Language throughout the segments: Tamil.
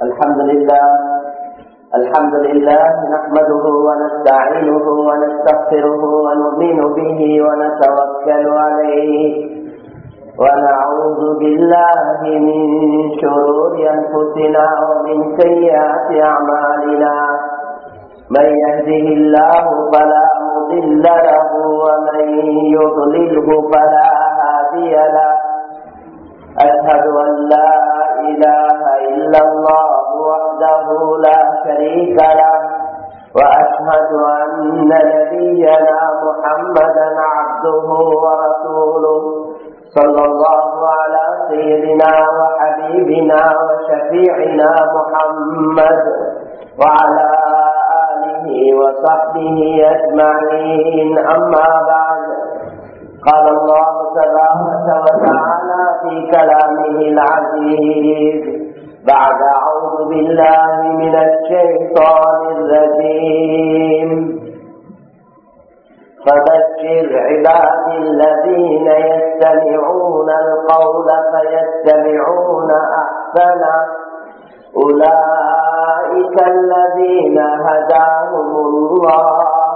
الحمد لله الحمد لله نحمده ونستعينه ونستغفره ونؤمن به ونتوكل عليه ونعوذ بالله من شرور أنفسنا ومن سيئات أعمالنا من يهده الله فلا مضل له ومن يضلله فلا هادي له أشهد أن لا إله إلا الله وحده لا شريك له وأشهد أن نبينا محمدا عبده ورسوله صلى الله على سيدنا وحبيبنا وشفيعنا محمد وعلى آله وصحبه أجمعين أما بعد قال الله تبارك وتعالى في كلامه العزيز بعد أعوذ بالله من الشيطان الرجيم فبشر عبادي الذين يستمعون القول فيتبعون أحسنه أولئك الذين هداهم الله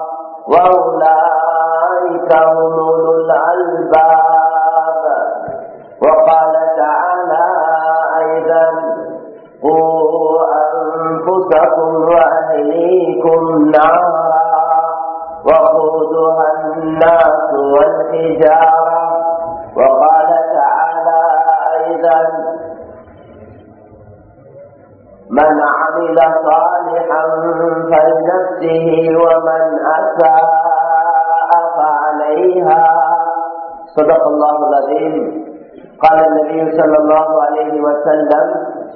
وأولئك هم أولو الألباب وقال تعالى أيضا قوا أنفسكم وأهليكم نارا وقودها الناس والحجارة وقال تعالى أيضا من عمل صالحا فلنفسه ومن أساء فعليها صدق الله العظيم قال النبي صلى الله عليه وسلم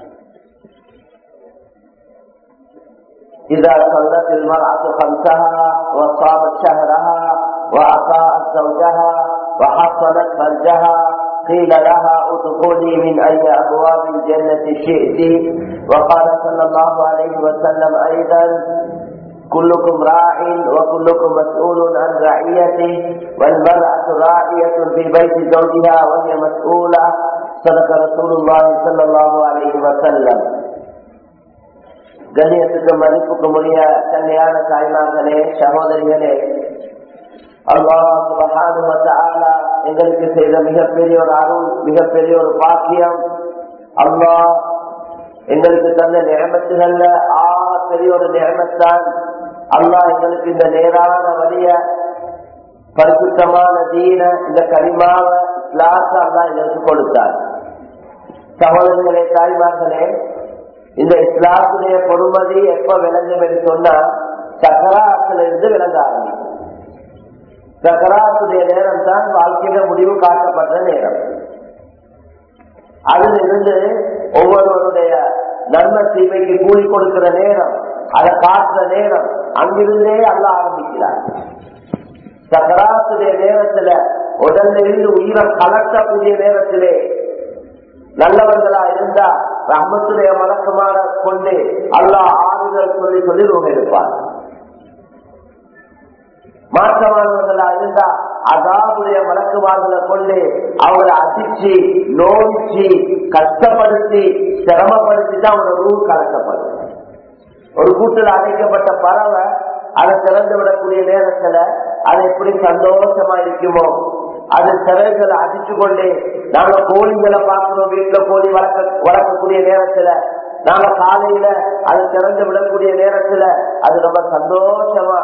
إذا صلت المرأة خمسها وصامت شهرها وأطاعت زوجها وحصلت فرجها قيل لها ادخلي من أي أبواب الجنة شئت وقال صلى الله عليه وسلم أيضا كلكم راع وكلكم مسؤول عن رعيته والمرأة راعية في بيت زوجها وهي مسؤولة صدق رسول الله صلى الله عليه وسلم கண்ணியத்துக்கு மதிப்புக்கு முடிய கண்ணியான தாய்மார்களே சகோதரிகளே அல்லாஹ் எங்களுக்கு செய்த மிகப்பெரிய ஒரு அருள் மிகப்பெரிய ஒரு பாக்கியம் அல்லாஹ் எங்களுக்கு தந்த நியமத்துகள்ல ஆக பெரிய ஒரு நியமத்தான் அல்லாஹ் எங்களுக்கு இந்த நேரான வழிய பரிசுத்தமான தீன இந்த கரிமாவ இஸ்லாத்த அல்லா எங்களுக்கு கொடுத்தார் சகோதரர்களே தாய்மார்களே இந்த இஸ்லாத்துடைய பொறுமதி எப்ப விளங்கும் என்று சொன்னா சக்கராத்துல இருந்து விளங்க ஆரம்பிக்கும் சக்கராத்துடைய நேரம் தான் வாழ்க்கையில முடிவு காட்டப்படுற நேரம் அதில் இருந்து ஒவ்வொருவருடைய நன்மை தீமைக்கு கூலி கொடுக்கிற நேரம் அதை காட்டுற நேரம் அங்கிருந்தே அல்ல ஆரம்பிக்கிறார் சக்கராத்துடைய நேரத்துல உடல்ல இருந்து உயிரை கலட்டக்கூடிய நேரத்திலே நல்லவர்களா இருந்தா ரஹமத்துடைய வழக்கமான கொண்டு அல்லாஹ் ஆறுதல் சொல்லி சொல்லி ரூம் எடுப்பார் மாற்றமானவர்களா இருந்தா அதாவுடைய வழக்குமார்களை கொண்டு அவங்களை அதிர்ச்சி நோய்ச்சி கஷ்டப்படுத்தி சிரமப்படுத்தி தான் அவங்களோட ரூ கலக்கப்படும் ஒரு கூட்டில் அடைக்கப்பட்ட பறவை அதை திறந்து விடக்கூடிய நேரத்துல அது எப்படி சந்தோஷமா இருக்குமோ அது சிறகுகளை அடிச்சு கொண்டு நாங்க கோழிகளை பார்க்கிறோம் வீட்டுல கோழி வளர்க்க வளர்க்கக்கூடிய நேரத்துல நாங்க காலையில அது திறந்து விடக்கூடிய நேரத்துல அது ரொம்ப சந்தோஷமா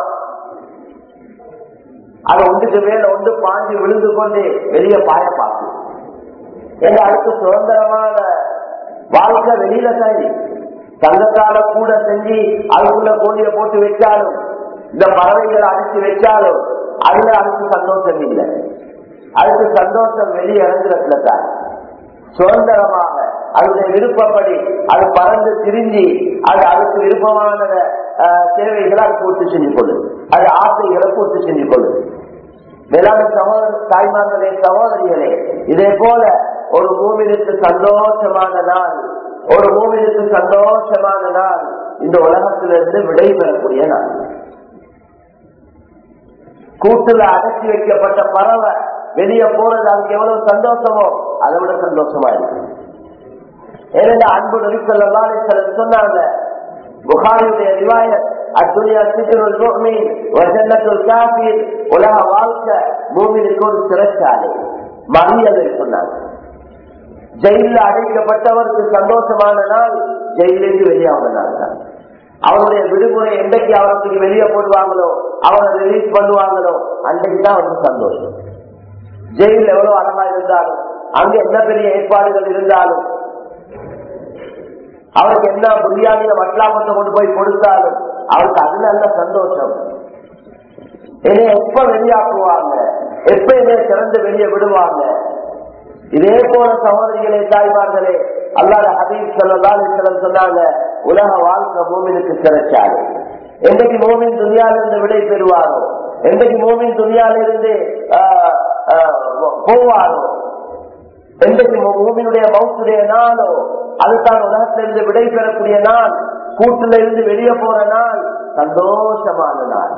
அது ஒன்றுக்கு மேல ஒன்று பாஞ்சு விழுந்து கொண்டு வெளியே பாய பார்க்கும் ஏன்னா அதுக்கு சுதந்திரமான வாழ்க்கை வெளியில தான் தங்கத்தால கூட செஞ்சு அதுக்குள்ள கோழிய போட்டு வச்சாலும் இந்த பறவைகளை அடிச்சு வச்சாலும் அதுல அதுக்கு சந்தோஷம் இல்லை அதுக்கு சந்தோஷம் வெளியே இறங்குறதுல தான் சுதந்திரமாக அதனுடைய விருப்பப்படி அது பறந்து திரிஞ்சு அது அதுக்கு விருப்பமான தேவைகளை அது பூர்த்தி செஞ்சு கொள்ளும் அது ஆசைகளை பூர்த்தி செஞ்சு கொள்ளும் வேளாண் சகோதர தாய்மார்களே சகோதரிகளே இதே போல ஒரு மூவிலுக்கு சந்தோஷமான நாள் ஒரு மூவிலுக்கு சந்தோஷமான நாள் இந்த உலகத்திலிருந்து விடைபெறக்கூடிய நாள் கூட்டுல அடக்கி வைக்கப்பட்ட பறவை வெளியே போறது அதுக்கு எவ்வளவு சந்தோஷமோ அதை விட சந்தோஷமா இருக்கு ஏனென்றா அன்பு நபிசல்லாம் சொன்னாங்க புகாரியுடைய ரிவாயத் அத்துணியா சிக்கருள் மூமின் வசன்னத்துல் காபீர் உலக வாழ்க்கை மூமினுக்கு ஒரு சிறைச்சாலை மறியலை சொன்னாங்க ஜெயில அடைக்கப்பட்டவருக்கு சந்தோஷமான நாள் ஜெயிலிருந்து வெளியாகிற நாள் தான் அவருடைய விடுமுறை என்றைக்கு அவருக்கு வெளியே போடுவாங்களோ அவரை ரிலீஸ் பண்ணுவாங்களோ அன்றைக்கு தான் அவருக்கு சந்தோஷம் ஜெயில எவ்வளவு அழகா இருந்தாலும் அங்க என்ன பெரிய ஏற்பாடுகள் இருந்தாலும் அவருக்கு என்ன பிரியாணிய வட்டலாமத்தை கொண்டு போய் கொடுத்தாலும் அவருக்கு அது நல்ல சந்தோஷம் என்னை எப்ப வெளியாக்குவாங்க எப்ப என்னை திறந்து வெளியே விடுவாங்க இதே போல சகோதரிகளே தாய்மார்களே அல்லாத ஹபீப் சொல்லலாம் சொன்னாங்க உலக வாழ்க்கை மூமினுக்கு சிறைச்சாரு என்றைக்கு மோமின் துணியால இருந்து விடை பெறுவாரோ என்றைக்கு மோமின் துணியால இருந்து போவாரோ என்றைக்கு மூமினுடைய மவுத்துடைய நாளோ அதுதான் உலகத்திலிருந்து விடை பெறக்கூடிய நாள் கூட்டுல இருந்து வெளியே போற நாள் சந்தோஷமான நாள்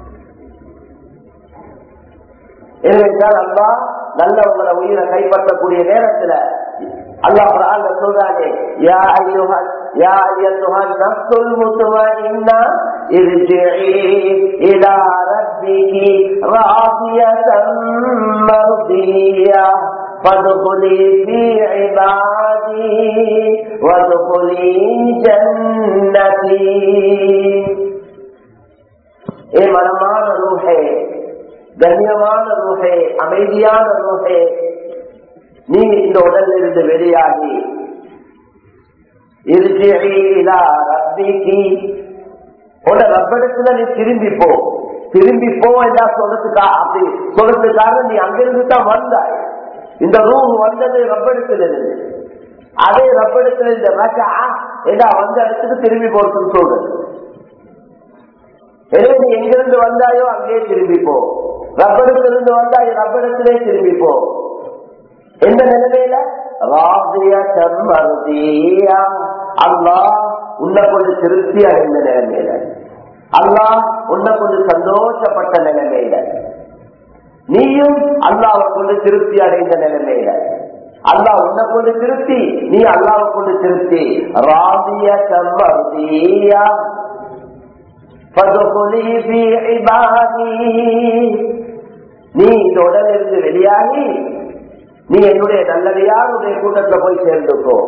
எனவேதான் அல்லா நல்லவங்கள உயிரை கைப்பற்றக்கூடிய நேரத்துல அல்லாஹ் குரான்ல சொல்றானே யா ஐயுஹல் யா ஐயத்துஹல் நஃப்ஸுல் முத்மஇன்னா இர்ஜிஇ இலா ரப்பிகி ராதியதம் மர்தியா فادخلي في عبادي وادخلي جنتي ஏ மனமான ரூஹே கண்ணியமான ரூஹே அமைதியான ரூஹே நீ இந்த உடல் இருந்து வெளியாகி உட ரப்படத்துல நீ திரும்பி போ திரும்பி போ என்றா சொல்றதுக்கா அப்படி சொல்றதுக்காக நீ அங்கிருந்து தான் வந்தாய் இந்த ரூம் வந்தது ரப்படத்தில் இருந்து அதே ரப்படத்தில் இந்த ரகா ஏதா வந்த இடத்துக்கு திரும்பி போறதுன்னு சொல்றது எனவே நீ எங்கிருந்து வந்தாயோ அங்கேயே திரும்பி போ ரப்படத்திலிருந்து வந்தாய் ரப்படத்திலே திரும்பி போ எந்த நிலைமையில அல்லா உன்னை கொண்டு திருப்தி அடைந்த நிலைமையில அல்லா உன்னை கொண்டு சந்தோஷப்பட்ட நிலைமையில நீயும் அல்லாவை கொண்டு திருப்தி அடைந்த நிலைமையில அல்லா உன்னை கொண்டு திருப்தி நீ அல்லாவை கொண்டு திருப்தி ராதிய சம்பர்தியா நீ இந்த உடலிருந்து வெளியாகி நீ என்னுடைய நல்லடியாருடைய கூட்டத்துல போய் சேர்ந்துக்கோ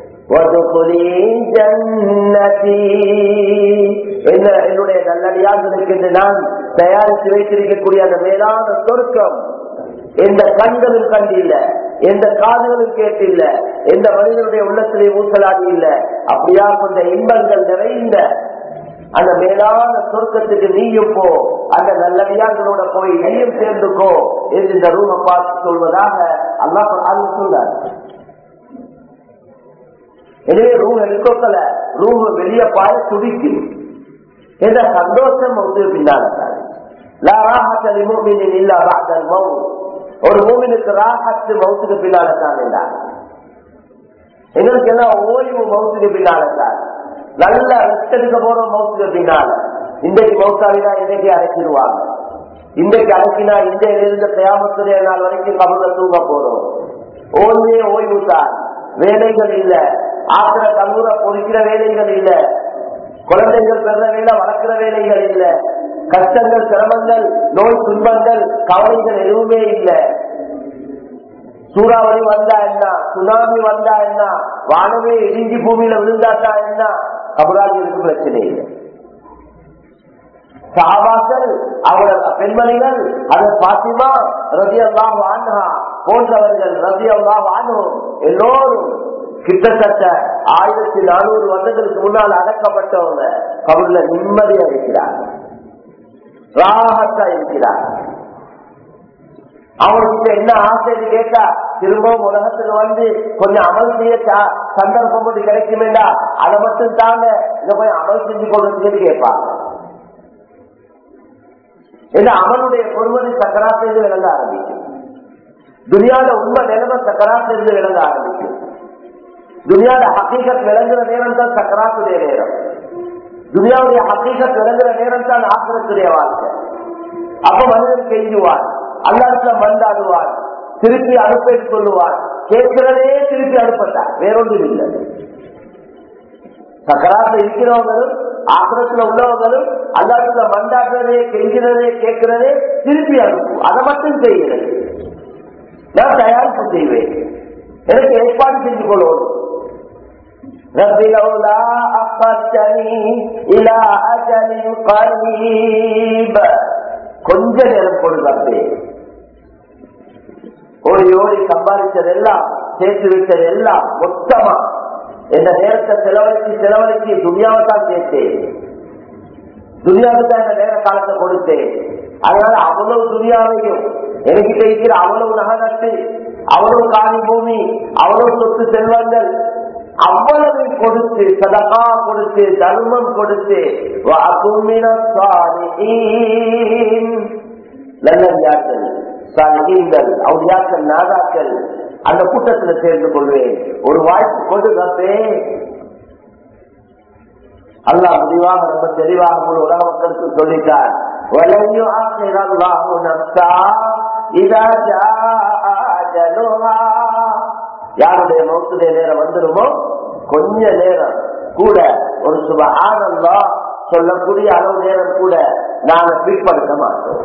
என்னுடைய நல்லடியார்களுக்கு நான் தயாரித்து வைத்திருக்கக்கூடிய அந்த மேலான சொர்க்கம் எந்த கண்களும் கண்டில்ல எந்த காதுகளும் கேட்டில்ல எந்த மனிதனுடைய உள்ளத்திலே ஊசலாடி இல்ல அப்படியா கொண்ட இன்பங்கள் நிறைந்த அந்த மேலான சொர்க்கத்துக்கு நீயும் போ அந்த நல்லவியார்களோட போய் நீயும் சேர்ந்துக்கோ என்று இந்த ரூம பார்த்து சொல்வதாக அல்லாஹ் சொல்றார் எனவே ரூம் ஹெலிகாப்டர்ல ரூம் வெளிய பாய துடிக்கும் என்ற சந்தோஷம் வந்து பின்னால ஒரு மூமினுக்கு ராகத்து மவுத்துக்கு பின்னால தான் என்றார் எங்களுக்கு எல்லாம் ஓய்வு மவுத்துக்கு பின்னால தான் நல்ல ரெஸ்ட் எடுக்க போறோம் மவுத்துக்கு பின்னால இன்றைக்கு மவுத்தாவினா இன்றைக்கு அடைச்சிருவாங்க இன்றைக்கு அடக்கினா இந்தியில இருந்து தயாமத்துடைய நாள் வரைக்கும் கபல தூங்க போறோம் ஓய்வே ஓய்வு தான் வேலைகள் இல்ல ஆத்திர கல்லூர பொறிக்கிற வேலைகள் இல்ல குழந்தைகள் பெற வேலை வளர்க்கிற வேலைகள் இல்ல கஷ்டங்கள் சிரமங்கள் நோய் துன்பங்கள் கவலைகள் எதுவுமே இல்ல சூறாவளி வந்தா என்ன சுனாமி வந்தா என்ன வானமே இடிஞ்சி பூமியில விழுந்தாட்டா என்ன கபராஜருக்கு பிரச்சனை இல்லை சாபாக்கள் அவர்கள் பெண்மணிகள் அது பாத்திமா ரவி அல்லாஹ் ஆண்டா போன்றவர்கள் ரவி அல்லாஹ் ஆண்டோம் எல்லோரும் கிட்டத்தட்ட ஆயிரத்தி நானூறு வருடங்களுக்கு முன்னால் அடக்கப்பட்டவங்க கபூர்ல நிம்மதியா இருக்கிறார் ராகத்தா இருக்கிறார் அவங்களுக்கு என்ன ஆசைன்னு கேட்டா திரும்பவும் உலகத்துக்கு வந்து கொஞ்சம் அமல் செய்ய சந்தர்ப்பம் மட்டும் கிடைக்குமேடா அதை மட்டும் தாங்க இதை போய் அமல் செஞ்சு கொடுத்துன்னு கேட்பாங்க ஏன்னா அவனுடைய பொறுமதி சக்கராத்திலிருந்து விளங்க ஆரம்பிக்கும் துனியால உண்மை நிலைமை சக்கராத்திலிருந்து விளங்க ஆரம்பிக்கும் துனியாவோட ஹக்கீகத் விளங்குற நேரம் தான் சக்கராத்துடைய நேரம் துனியாவுடைய ஹக்கீகத் விளங்குற நேரம் தான் ஆசிரத்துடைய வாழ்க்கை அப்ப மனிதன் கெஞ்சுவான் அல்லாத்துல மண்டாடுவான் திருப்பி அனுப்பேன் சொல்லுவான் கேட்கிறதே திருப்பி அனுப்பட்டார் வேறொன்றும் இல்லை சக்கராத்துல இருக்கிறவங்களும் ஆசிரத்துல உள்ளவங்களும் அல்லாத்துல மண்டாடுறதே கெஞ்சுறதே கேட்கிறதே திருப்பி அனுப்பும் அதை மட்டும் செய்கிறது நான் தயாரிப்பு செய்வேன் எனக்கு ஏற்பாடு செஞ்சு கொள்ளணும் رب لولا أخرتني إلى أجل قريب கொஞ்ச நேரம் கொடுத்தே ஓடி ஓடி சம்பாதிச்சதெல்லாம் சேர்த்து விட்டதெல்லாம் மொத்தமா இந்த நேரத்தை செலவழிச்சு செலவழிச்சு துணியாவை தான் சேர்த்தேன் துனியாவுக்கு தான் இந்த நேர காலத்தை கொடுத்தேன் அதனால அவ்வளவு துனியாவையும் எனக்கு இருக்கிற அவ்வளவு நகனத்து அவ்வளவு காணி பூமி அவ்வளவு சொத்து செல்வங்கள் அவ்வளவு கொடுத்து சதகா கொடுத்து தர்மம் கொடுத்து நல்லவியாக்கள் சாலிகள் அவுளியாக்கள் நாதாக்கள் அந்த கூட்டத்துல சேர்ந்து கொள்வேன் ஒரு வாய்ப்பு கொண்டு தப்பே அல்லா முடிவாக ரொம்ப தெளிவாக முழு உலக மக்களுக்கு சொல்லிட்டார் யாருடைய மௌத்துடைய நேரம் வந்துருமோ கொஞ்ச நேரம் கூட ஒரு சுப ஆனந்தம் சொல்லக்கூடிய அளவு நேரம் கூட நாங்க பிற்படுத்த மாட்டோம்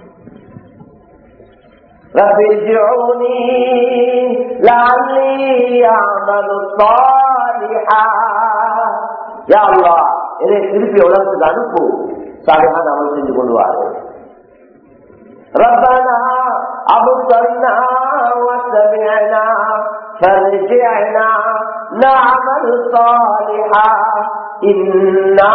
رب ارجعوني لعلي اعمل صالحا يا الله என்னை திருப்பி உலகத்துக்கு அனுப்பு சாலையான அமல் செஞ்சு கொள்வாரு ربنا أبصرنا وسمعنا فارجعنا نعمل صالحا إنا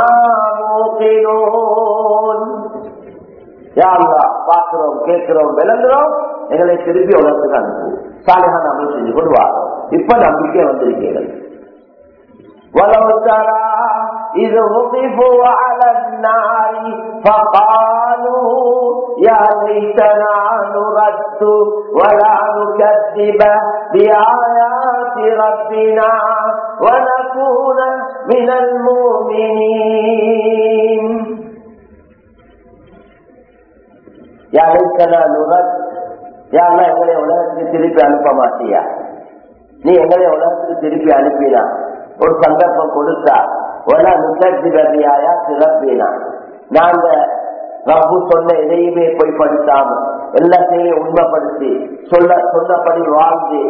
موقنون يا الله பார்க்கிறோம் கேட்கிறோம் விளங்குறோம் எங்களை திருப்பி உலகத்துக்கு அனுப்பு சாலையான அமல் செஞ்சு கொள்வார் இப்ப நம்பிக்கை வந்திருக்கீர்கள் ولو ترى إذ وقفوا على النار فقالوا يا ليتنا نرد ولا نكذب بآيات ربنا ونكون من المؤمنين يا ليتنا نرد يا الله எங்களை உலகத்துக்கு திருப்பி அனுப்ப மாட்டியா நீ எங்களை உலகத்துக்கு திருப்பி அனுப்பினா ஒரு சந்தர்ப்பம் கொடுத்தா ஒலா முத்தர்ஜிபியாயா சிறப்பினா நாங்க ரப்பு சொன்ன எதையுமே பொய்ப்படுத்தாம எல்லாத்தையும் உண்மைப்படுத்தி சொல்ல சொன்னபடி வாழ்ந்து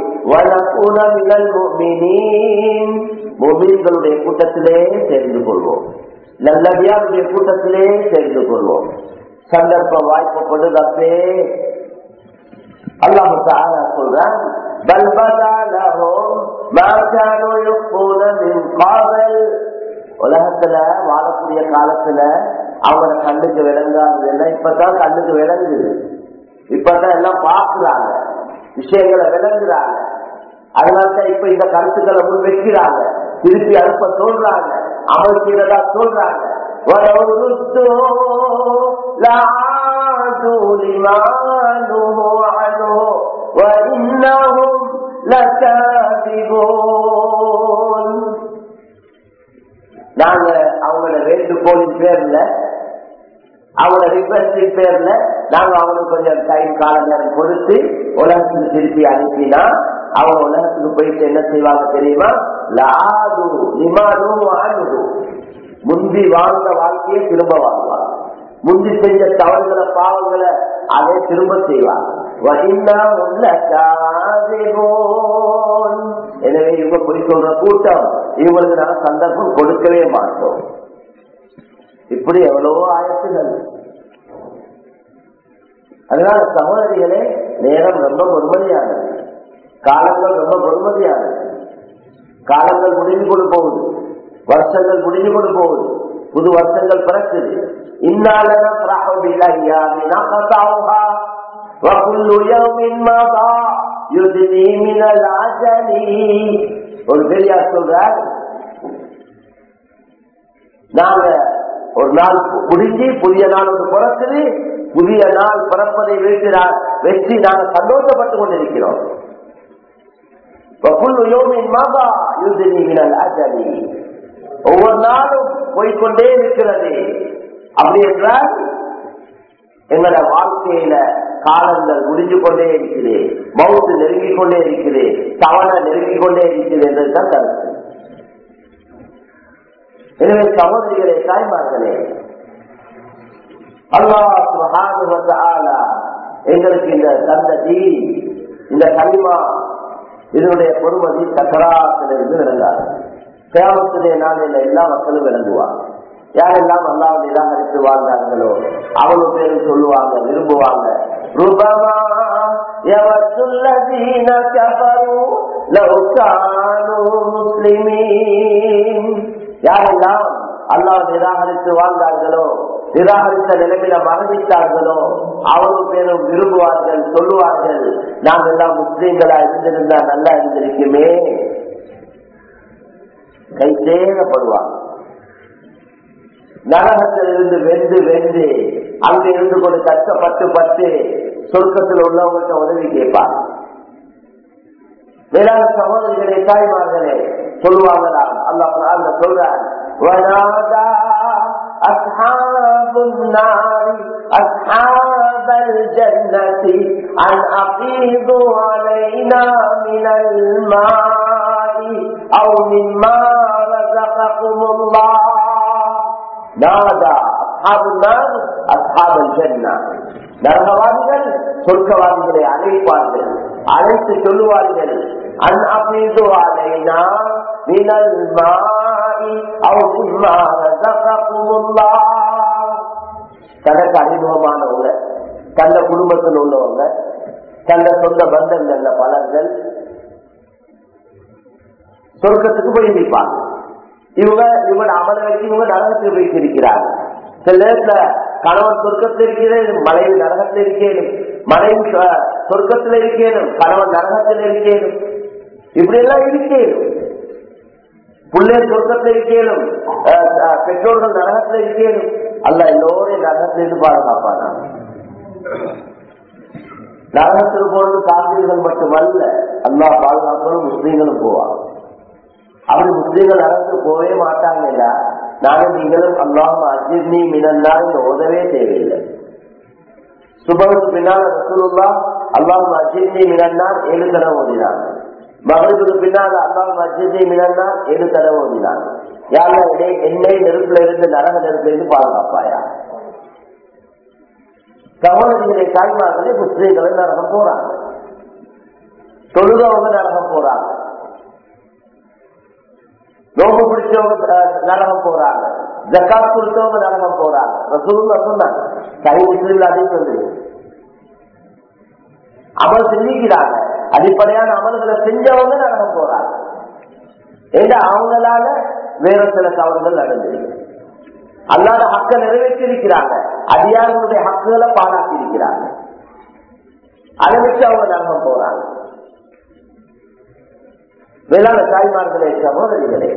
மொமீன்களுடைய கூட்டத்திலே சேர்ந்து கொள்வோம் நல்லவியாருடைய கூட்டத்திலே சேர்ந்து கொள்வோம் சந்தர்ப்ப வாய்ப்பு கொண்டு தப்பே அல்லாஹு சொல்றான் بل بدا لهم ما كانوا يخفون من قبل உலகத்துல வாழக்கூடிய காலத்துல அவங்க கண்ணுக்கு விளங்காது எல்லாம் இப்பதான் கண்ணுக்கு விளங்குது இப்பதான் எல்லாம் பாக்குறாங்க விஷயங்களை விளங்குறாங்க அதனாலதான் இப்ப இந்த கருத்துக்களை முன் வைக்கிறாங்க திருப்பி அனுப்ப சொல்றாங்க அமல் செய்யறதா சொல்றாங்க وإنهم لكاذبون நாங்க அவங்களோட வேண்டுகோளின் பேர்ல அவங்களோட ரிக்வஸ்டின் பேர்ல நாங்க அவங்களுக்கு கொஞ்சம் டைம் கால நேரம் கொடுத்து உலகத்துக்கு திருப்பி அனுப்பினா அவங்க உலகத்துக்கு போயிட்டு என்ன செய்வாங்க தெரியுமா லாது நிமானு ஆண்டு முந்தி வாழ்ந்த வாழ்க்கையை திரும்ப வாழ்வாங்க முந்தி செஞ்ச தவறுகளை பாவங்களை அதை திரும்ப செய்வாங்க எனவே இவங்க பொய் சொல்ற கூட்டம் இவங்களுக்கு நாங்க சந்தர்ப்பம் கொடுக்கவே மாட்டோம் இப்படி எவ்வளவோ ஆயத்துகள் அதனால சகோதரிகளே நேரம் ரொம்ப பொறுமதியானது காலங்கள் ரொம்ப பொறுமதியானது காலங்கள் முடிஞ்சு கொண்டு போகுது வருஷங்கள் முடிஞ்சு கொண்டு போகுது புது வருஷங்கள் பிறக்குது இன்னால وكل يوم مضى يدني من العجل ஒரு பெரியார் சொல்றார் நாங்க ஒரு நாள் முடிஞ்சு புதிய நாள் ஒன்று பிறக்குது புதிய நாள் பிறப்பதை வைத்து வெற்றி நாங்கள் சந்தோஷப்பட்டு கொண்டிருக்கிறோம் ஒவ்வொரு நாளும் போய்கொண்டே இருக்கிறது அப்படி என்றால் எங்களோட வாழ்க்கையில காலங்கள் முடிஞ்சு கொண்டே இருக்குது மவுத்து நெருங்கிக் கொண்டே இருக்குது தவணை நெருங்கிக் கொண்டே இருக்குது என்றதுதான் கருத்து எனவே சகோதரிகளே தாய்மார்களே அல்லாஹ் எங்களுக்கு இந்த தந்த தீ இந்த களிமா இதனுடைய பொறுமதி சக்கராத்திலிருந்து விளங்காது சேவத்துடைய நாளில் எல்லா மக்களும் விளங்குவாங்க யாரெல்லாம் அல்லாஹ் நிராகரித்து வாழ்ந்தார்களோ அவங்களும் பேரும் சொல்லுவாங்க விரும்புவாங்க ரூபமா எவற்றுள்ளதீன கபரு லௌகானு முஸ்லிமீன் யாரெல்லாம் அல்லாஹ் நிராகரித்து வாழ்ந்தார்களோ நிராகரித்த நிலைமையில மரணித்தார்களோ அவரும் பேரும் விரும்புவார்கள் சொல்லுவார்கள் நாங்கள் எல்லாம் முஸ்லீம்களா இருந்திருந்தா நல்லா இருந்திருக்குமே கை சேதப்படுவாங்க நரகத்திலிருந்து வெந்து வெந்து அங்க இருந்து கொண்டு கஷ்டப்பட்டு பட்டு சொர்க்கத்தில் உள்ளவங்கள்ட்ட உதவி கேட்பாங்க வேளாண் சகோதரிகளே தாய்மார்களே சொல்லுவாங்களாம் அல்லாஹ் சொல்றான் ونادى أصحاب النار أصحاب الجنة أن أفيضوا علينا من الماء أو مما رزقكم الله نادى أصحاب النار أصحاب الجنة நரகவாதிகள் சொர்க்கவாதிகளை அழைப்பார்கள் அழைத்து சொல்லுவார்கள் அன் அபீது அலைனா மினல் மாஇ அவ் மிம்மா ரஸககுமுல்லாஹ் தனக்கு அறிமுகமானவங்க தந்த குடும்பத்தில் உள்ளவங்க தந்த சொந்த பந்தங்கள்ல பலர்கள் சொர்க்கத்துக்கு போய் நிற்பாங்க இவங்க இவங்க அமல வச்சு இவங்க நரகத்தில் போய் இருக்கிறாங்க சில நேரத்துல கணவன் சொர்க்கத்தில் இருக்கிறேன் மனைவி நரகத்தில் இருக்கேனும் மனைவி சொர்க்கத்தில் இருக்கேனும் கணவன் நரகத்தில் இருக்கேனும் இப்படி எல்லாம் இருக்கேனும் பிள்ளைகள் சொர்க்கத்தில் இருக்கேனும் பெற்றோர்கள் நரகத்தில் இருக்கேனும் அல்ல எல்லோரையும் நரகத்திலிருந்து பாதுகாப்பானா நரகத்தில் போறது காப்பீர்கள் மட்டுமல்ல அல்லா பாதுகாக்கணும் முஸ்லீம்களும் போவாங்க அப்படி முஸ்லீம்கள் நரகத்துக்கு போகவே மாட்டாங்க நானும் நீங்களும் அல்லாஹ் அஜிர்னி மினன்னார் இந்த உதவே தேவையில்லை சுபனுக்கு பின்னால் ரசூலுல்லா அல்லாஹ் அஜிர்னி மினன்னார் ஏழு தடவை ஓதினாங்க மகளுக்கு பின்னால் அல்லாஹ் அஜிர்னி மினன்னார் ஏழு தடவை ஓதினாங்க யாரும் என்னை நெருப்புல இருந்து நரக நெருப்புல இருந்து பாதுகாப்பாயா சகோதரிகளை தாய்மார்களே முஸ்லீம்களை நரகம் போறாங்க தொழுதவங்க நரகம் போறாங்க நோம்பு பிடிச்சவங்க நரகம் போறாங்க ஜக்காத் கொடுத்தவங்க நரகம் போறாங்க ரசூலுல்லா சொன்னாங்க சரி முஸ்லீம்ல அதே சொல்லு அமல் செஞ்சுக்கிறாங்க அடிப்படையான அமல்களை செஞ்சவங்க நரகம் போறாங்க ஏன்னா அவங்களால வேற சில தவறுகள் நடந்தது அல்லாத ஹக்க நிறைவேற்றி இருக்கிறாங்க அதிகாரிகளுடைய ஹக்குகளை பாராட்டி இருக்கிறாங்க அதை வச்சு அவங்க நரகம் போறாங்க வேளாண் தாய்மார்களே சகோதரிகளே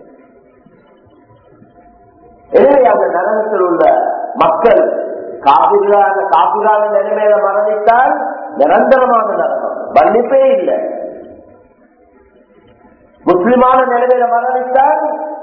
எனவே அந்த நரகத்தில் உள்ள மக்கள் காப்பீடான காப்பீடான நிலைமையில மரணித்தால் நிரந்தரமான நரகம் மன்னிப்பே இல்லை முஸ்லிமான நிலைமையில மரணித்தால்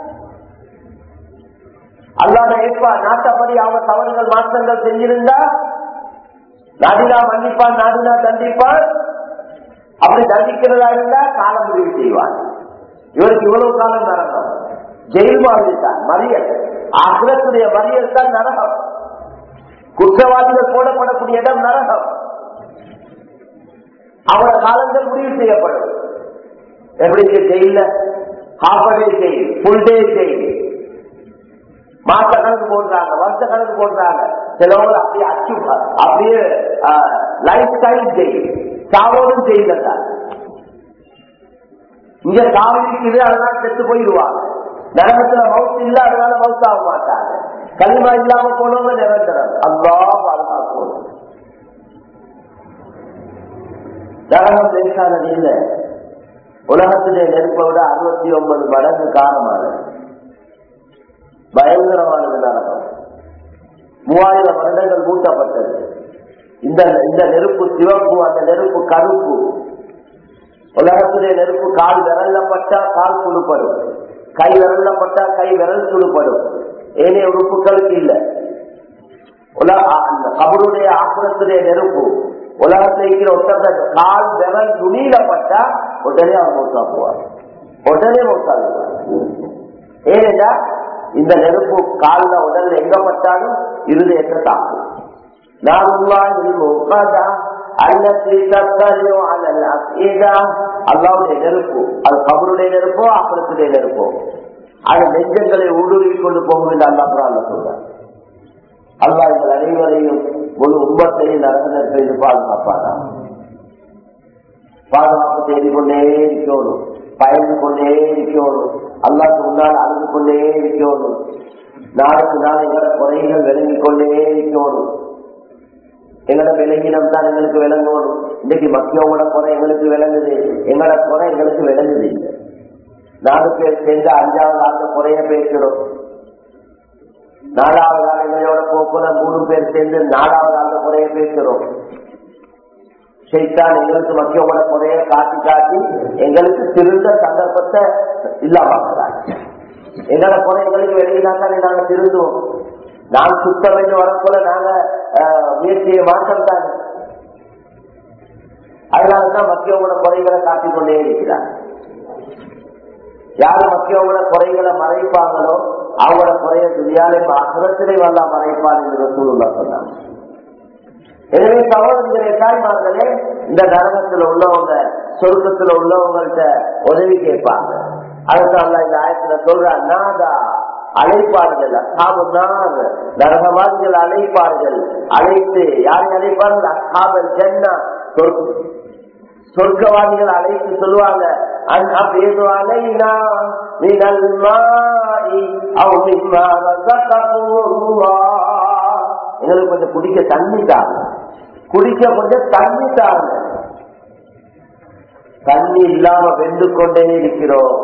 அல்லாத ஏற்பா நாட்டப்படி அவங்க தவறுகள் மாற்றங்கள் செஞ்சிருந்தா நாடினா மன்னிப்பான் நாடினா தண்டிப்பான் அப்படி தண்டிக்கிறதா இருந்தா காலம் முடிவு செய்வார் இவருக்கு இவ்வளவு காலம் நரகம் ஜெயில் மாதிரி தான் மறியல் ஆசிரத்துடைய மறியல் தான் நரகம் குற்றவாளிகள் போடப்படக்கூடிய இடம் நரகம் அவரோட காலங்கள் முடிவு செய்யப்படும் எப்படி ஜெயில half day jail full day jail மாச கணக்கு போடுறாங்க வருஷ கணக்கு போடுறாங்க சிலவங்க அப்படியே அச்சு அப்படியே லைஃப் ஸ்டைல் ஜெயில் சாவோடும் ஜெயில தான் இங்க சாவு இருக்குது அதனால செத்து போயிடுவாங்க நரகத்துல மவுத் இல்ல அதனால மவுத் ஆக மாட்டாங்க களிமா இல்லாம போனவங்க நிரந்தரம் அல்லா பாதுகாப்போம் நரகம் லேசானது இல்ல உலகத்திலே நெருப்பை விட அறுபத்தி ஒன்பது மடங்கு காரணமானது பயங்கரமானது நரகம் மூவாயிரம் வருடங்கள் மூட்டப்பட்டது இந்த இந்த நெருப்பு சிவப்பு அந்த நெருப்பு கருப்பு உலகத்திலே நெருப்பு கால் விரல்லப்பட்டா கால் சுடுபடும் கை விரல்லப்பட்டா கை விரல் சுடுபடும் ஏனைய உறுப்புகளுக்கு இல்ல கபருடைய ஆசிரத்துடைய நெருப்பு உலகத்துல இருக்கிற ஒருத்தர் கால் விரல் துணியில பட்டா உடனே அவர் மூத்தா போவார் உடனே மூத்தா ஏனென்றா இந்த நெருப்பு கால்ல உடல்ல எங்க பட்டாலும் இருதயத்தை தாக்கும் அல்லாவுடைய நெருப்பு அது கபருடைய நெருப்போ அப்புறத்துடைய நெருப்போ அது நெஞ்சங்களை ஊடுருவி கொண்டு போகும் என்று அல்லா குரான் சொல்றார் அல்லா எங்கள் அனைவரையும் முழு உண்மத்தையும் நடத்தினருக்கு பாதுகாப்பாங்க பாதுகாப்பு செய்து கொண்டே இருக்கணும் பயந்து கொண்டே இருக்கணும் அல்லாக்கு முன்னால் அழுது கொண்டே இருக்கணும் நாளுக்கு நாள் எங்களோட குறைகள் விளங்கிக் கொண்டே இருக்கணும் எங்களோட விளங்கினம் தான் எங்களுக்கு விளங்கணும் இன்னைக்கு மக்கியோட குறை எங்களுக்கு விளங்குது எங்களோட குறை எங்களுக்கு விளங்குது இல்லை நாலு பேர் சேர்ந்து அஞ்சாவது ஆண்டு குறைய பேசுறோம் நாலாவது ஆள் எங்களோட போக்குல மூணு பேர் சேர்ந்து நாலாவது ஆண்டு குறைய பேசுறோம் செய்தான் எங்களுக்கு மக்கியோட குறைய காட்டி காட்டி எங்களுக்கு திருந்த சந்தர்ப்பத்தை இல்லாமக்கிறாங்க எங்களோட குறை எங்களுக்கு வெளியிலாத்தானே நாங்க திருந்துவோம் நான் சுத்தம் என்று வரப்போல நாங்க முயற்சியை மாற்றம் தானே அதனாலதான் மக்கியோட குறைகளை காட்டிக் கொண்டே இருக்கிறார் யாரு மக்கியோட குறைகளை மறைப்பாங்களோ அவங்களோட குறைய துணியாலே அசுரத்திலே வல்ல மறைப்பார் என்று சூழ்நிலை சொன்னாங்க எனவே சகோதரர்களே தாய்மார்களே இந்த நரகத்துல உள்ளவங்க சொர்க்கத்துல உள்ளவங்கள்ட்ட உதவி கேட்பாங்க அதுதான் இந்த ஆயத்துல சொல்ற நாதா அழைப்பார்கள் அசாபுதான் நரகவாதிகள் அழைப்பார்கள் அழைத்து யாரை அழைப்பார்கள் அசாபல் ஜென்னா சொர்க்கவாதிகள் அழைத்து சொல்லுவாங்க எங்களுக்கு கொஞ்சம் குடிக்க தண்ணி தாங்க குடிக்க கொஞ்சம் தண்ணி தாங்க தண்ணி இல்லாம வெந்து கொண்டே இருக்கிறோம்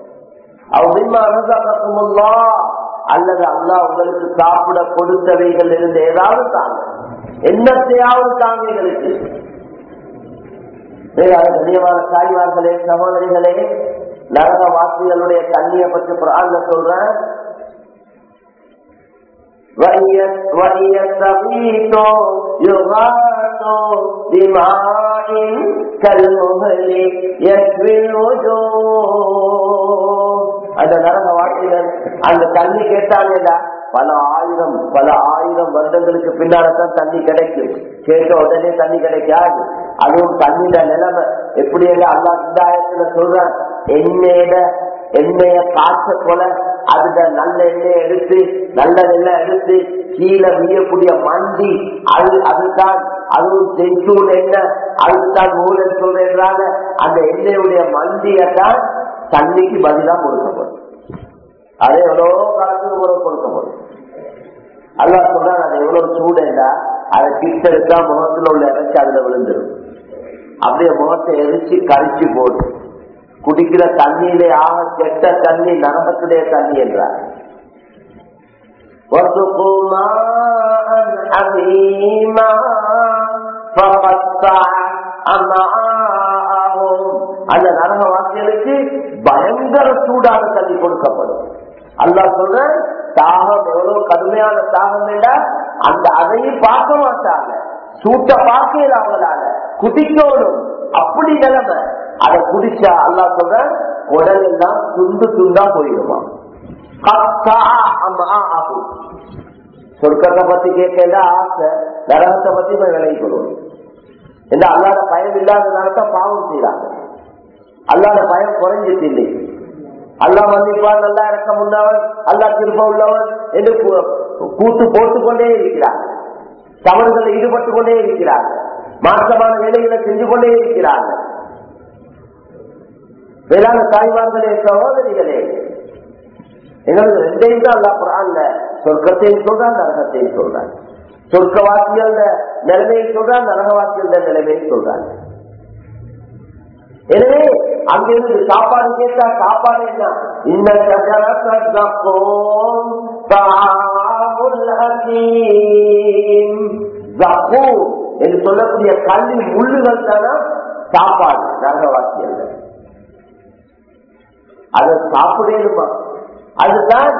அவங்க அல்லது அல்லா உங்களுக்கு சாப்பிட கொடுத்தவைகள் இருந்து ஏதாவது தாங்க என்னத்தையாவது தாங்க எங்களுக்கு கண்ணியமான தாய்மார்களே சகோதரிகளே நரக வாசிகளுடைய தண்ணியை பற்றி பிரார்த்த சொல்றேன் அந்த நரக வாசிகள் அந்த தண்ணி கேட்டாங்கடா பல ஆயிரம் பல ஆயிரம் வருடங்களுக்கு பின்னால்தான் தண்ணி கிடைக்கும் கேட்ட உடனே தண்ணி கிடைக்காது அதுவும் தண்ணியில நிலைமை எப்படி எல்லாம் அல்லா சிந்தாயத்துல சொல்றான் எண்ணெயில எண்ணெய காய்ச்ச போல அதுல நல்ல எண்ணெய் எடுத்து நல்ல நெல்லை எடுத்து கீழே வீயக்கூடிய மண்டி அது அதுதான் அதுவும் செஞ்சூன் எண்ணெய் அதுதான் நூல் சொல்றாங்க அந்த எண்ணெயுடைய மண்டியத்தான் தண்ணிக்கு பதிலா கொடுக்கப்படும் அது எவ்வளவு காலத்துக்கு உறவு கொடுக்கப்படும் அல்லா சொல்றாங்க அது எவ்வளவு சூடுண்டா அதை கிட்ட எடுத்தா முகத்துல உள்ள இறைச்சி அதுல விழுந்துடும் அப்படியே முகத்தை எரிச்சு கரிச்சு போடு குடிக்கிற தண்ணியிலே ஆக கெட்ட தண்ணி நரகத்துடைய தண்ணி என்றார் அந்த நரக வாசிகளுக்கு பயங்கர சூடான தண்ணி கொடுக்கப்படும் அல்லா சொல்ற தாகம் எவ்வளவு கடுமையான தாகம் இல்ல அந்த அதையும் பார்க்க மாட்டாங்க சூட்ட பார்க்கல அவங்களால குடிக்கணும் அப்படி நிலைமை அதை குடிச்சா அல்லா சொல்ற உடல் எல்லாம் துண்டு துண்டா போயிடுமா ஆகும் சொர்க்கத்தை பத்தி கேட்க ஆசை நரகத்தை பத்தி போய் விலகி கொள்ளும் இந்த அல்லாத பயம் இல்லாதனால தான் பாவம் செய்யறாங்க அல்லாத பயம் குறைஞ்சிட்டு இல்லை அல்லா மன்னிப்பான் நல்லா இறக்க முன்னவன் அல்லா திரும்ப உள்ளவன் என்று கூட்டு போட்டுக் கொண்டே இருக்கிறார் தவறுகளில் ஈடுபட்டு கொண்டே இருக்கிறார் மாற்றமான வேலைகளை செஞ்சு கொண்டே இருக்கிறார்கள் வேளாண் தாய்மார்களே சகோதரிகளே எங்களுக்கு ரெண்டையும் தான் அல்லா குரான்ல சொர்க்கத்தையும் சொல்றான் நரகத்தையும் சொல்றான் சொர்க்கவாசிகள் நிலைமையை சொல்றான் நரகவாசிகள் நிலைமையை சொல்றாங்க எனவே அங்கிருந்து சாப்பாடு கேட்டா சாப்பாடு என்ன இந்த என்று சொல்லக்கூடிய கல்வி முள்ளுகள் தானே சாப்பாடு நரகவாசியல் அதை சாப்பிடணுமா அதுதான்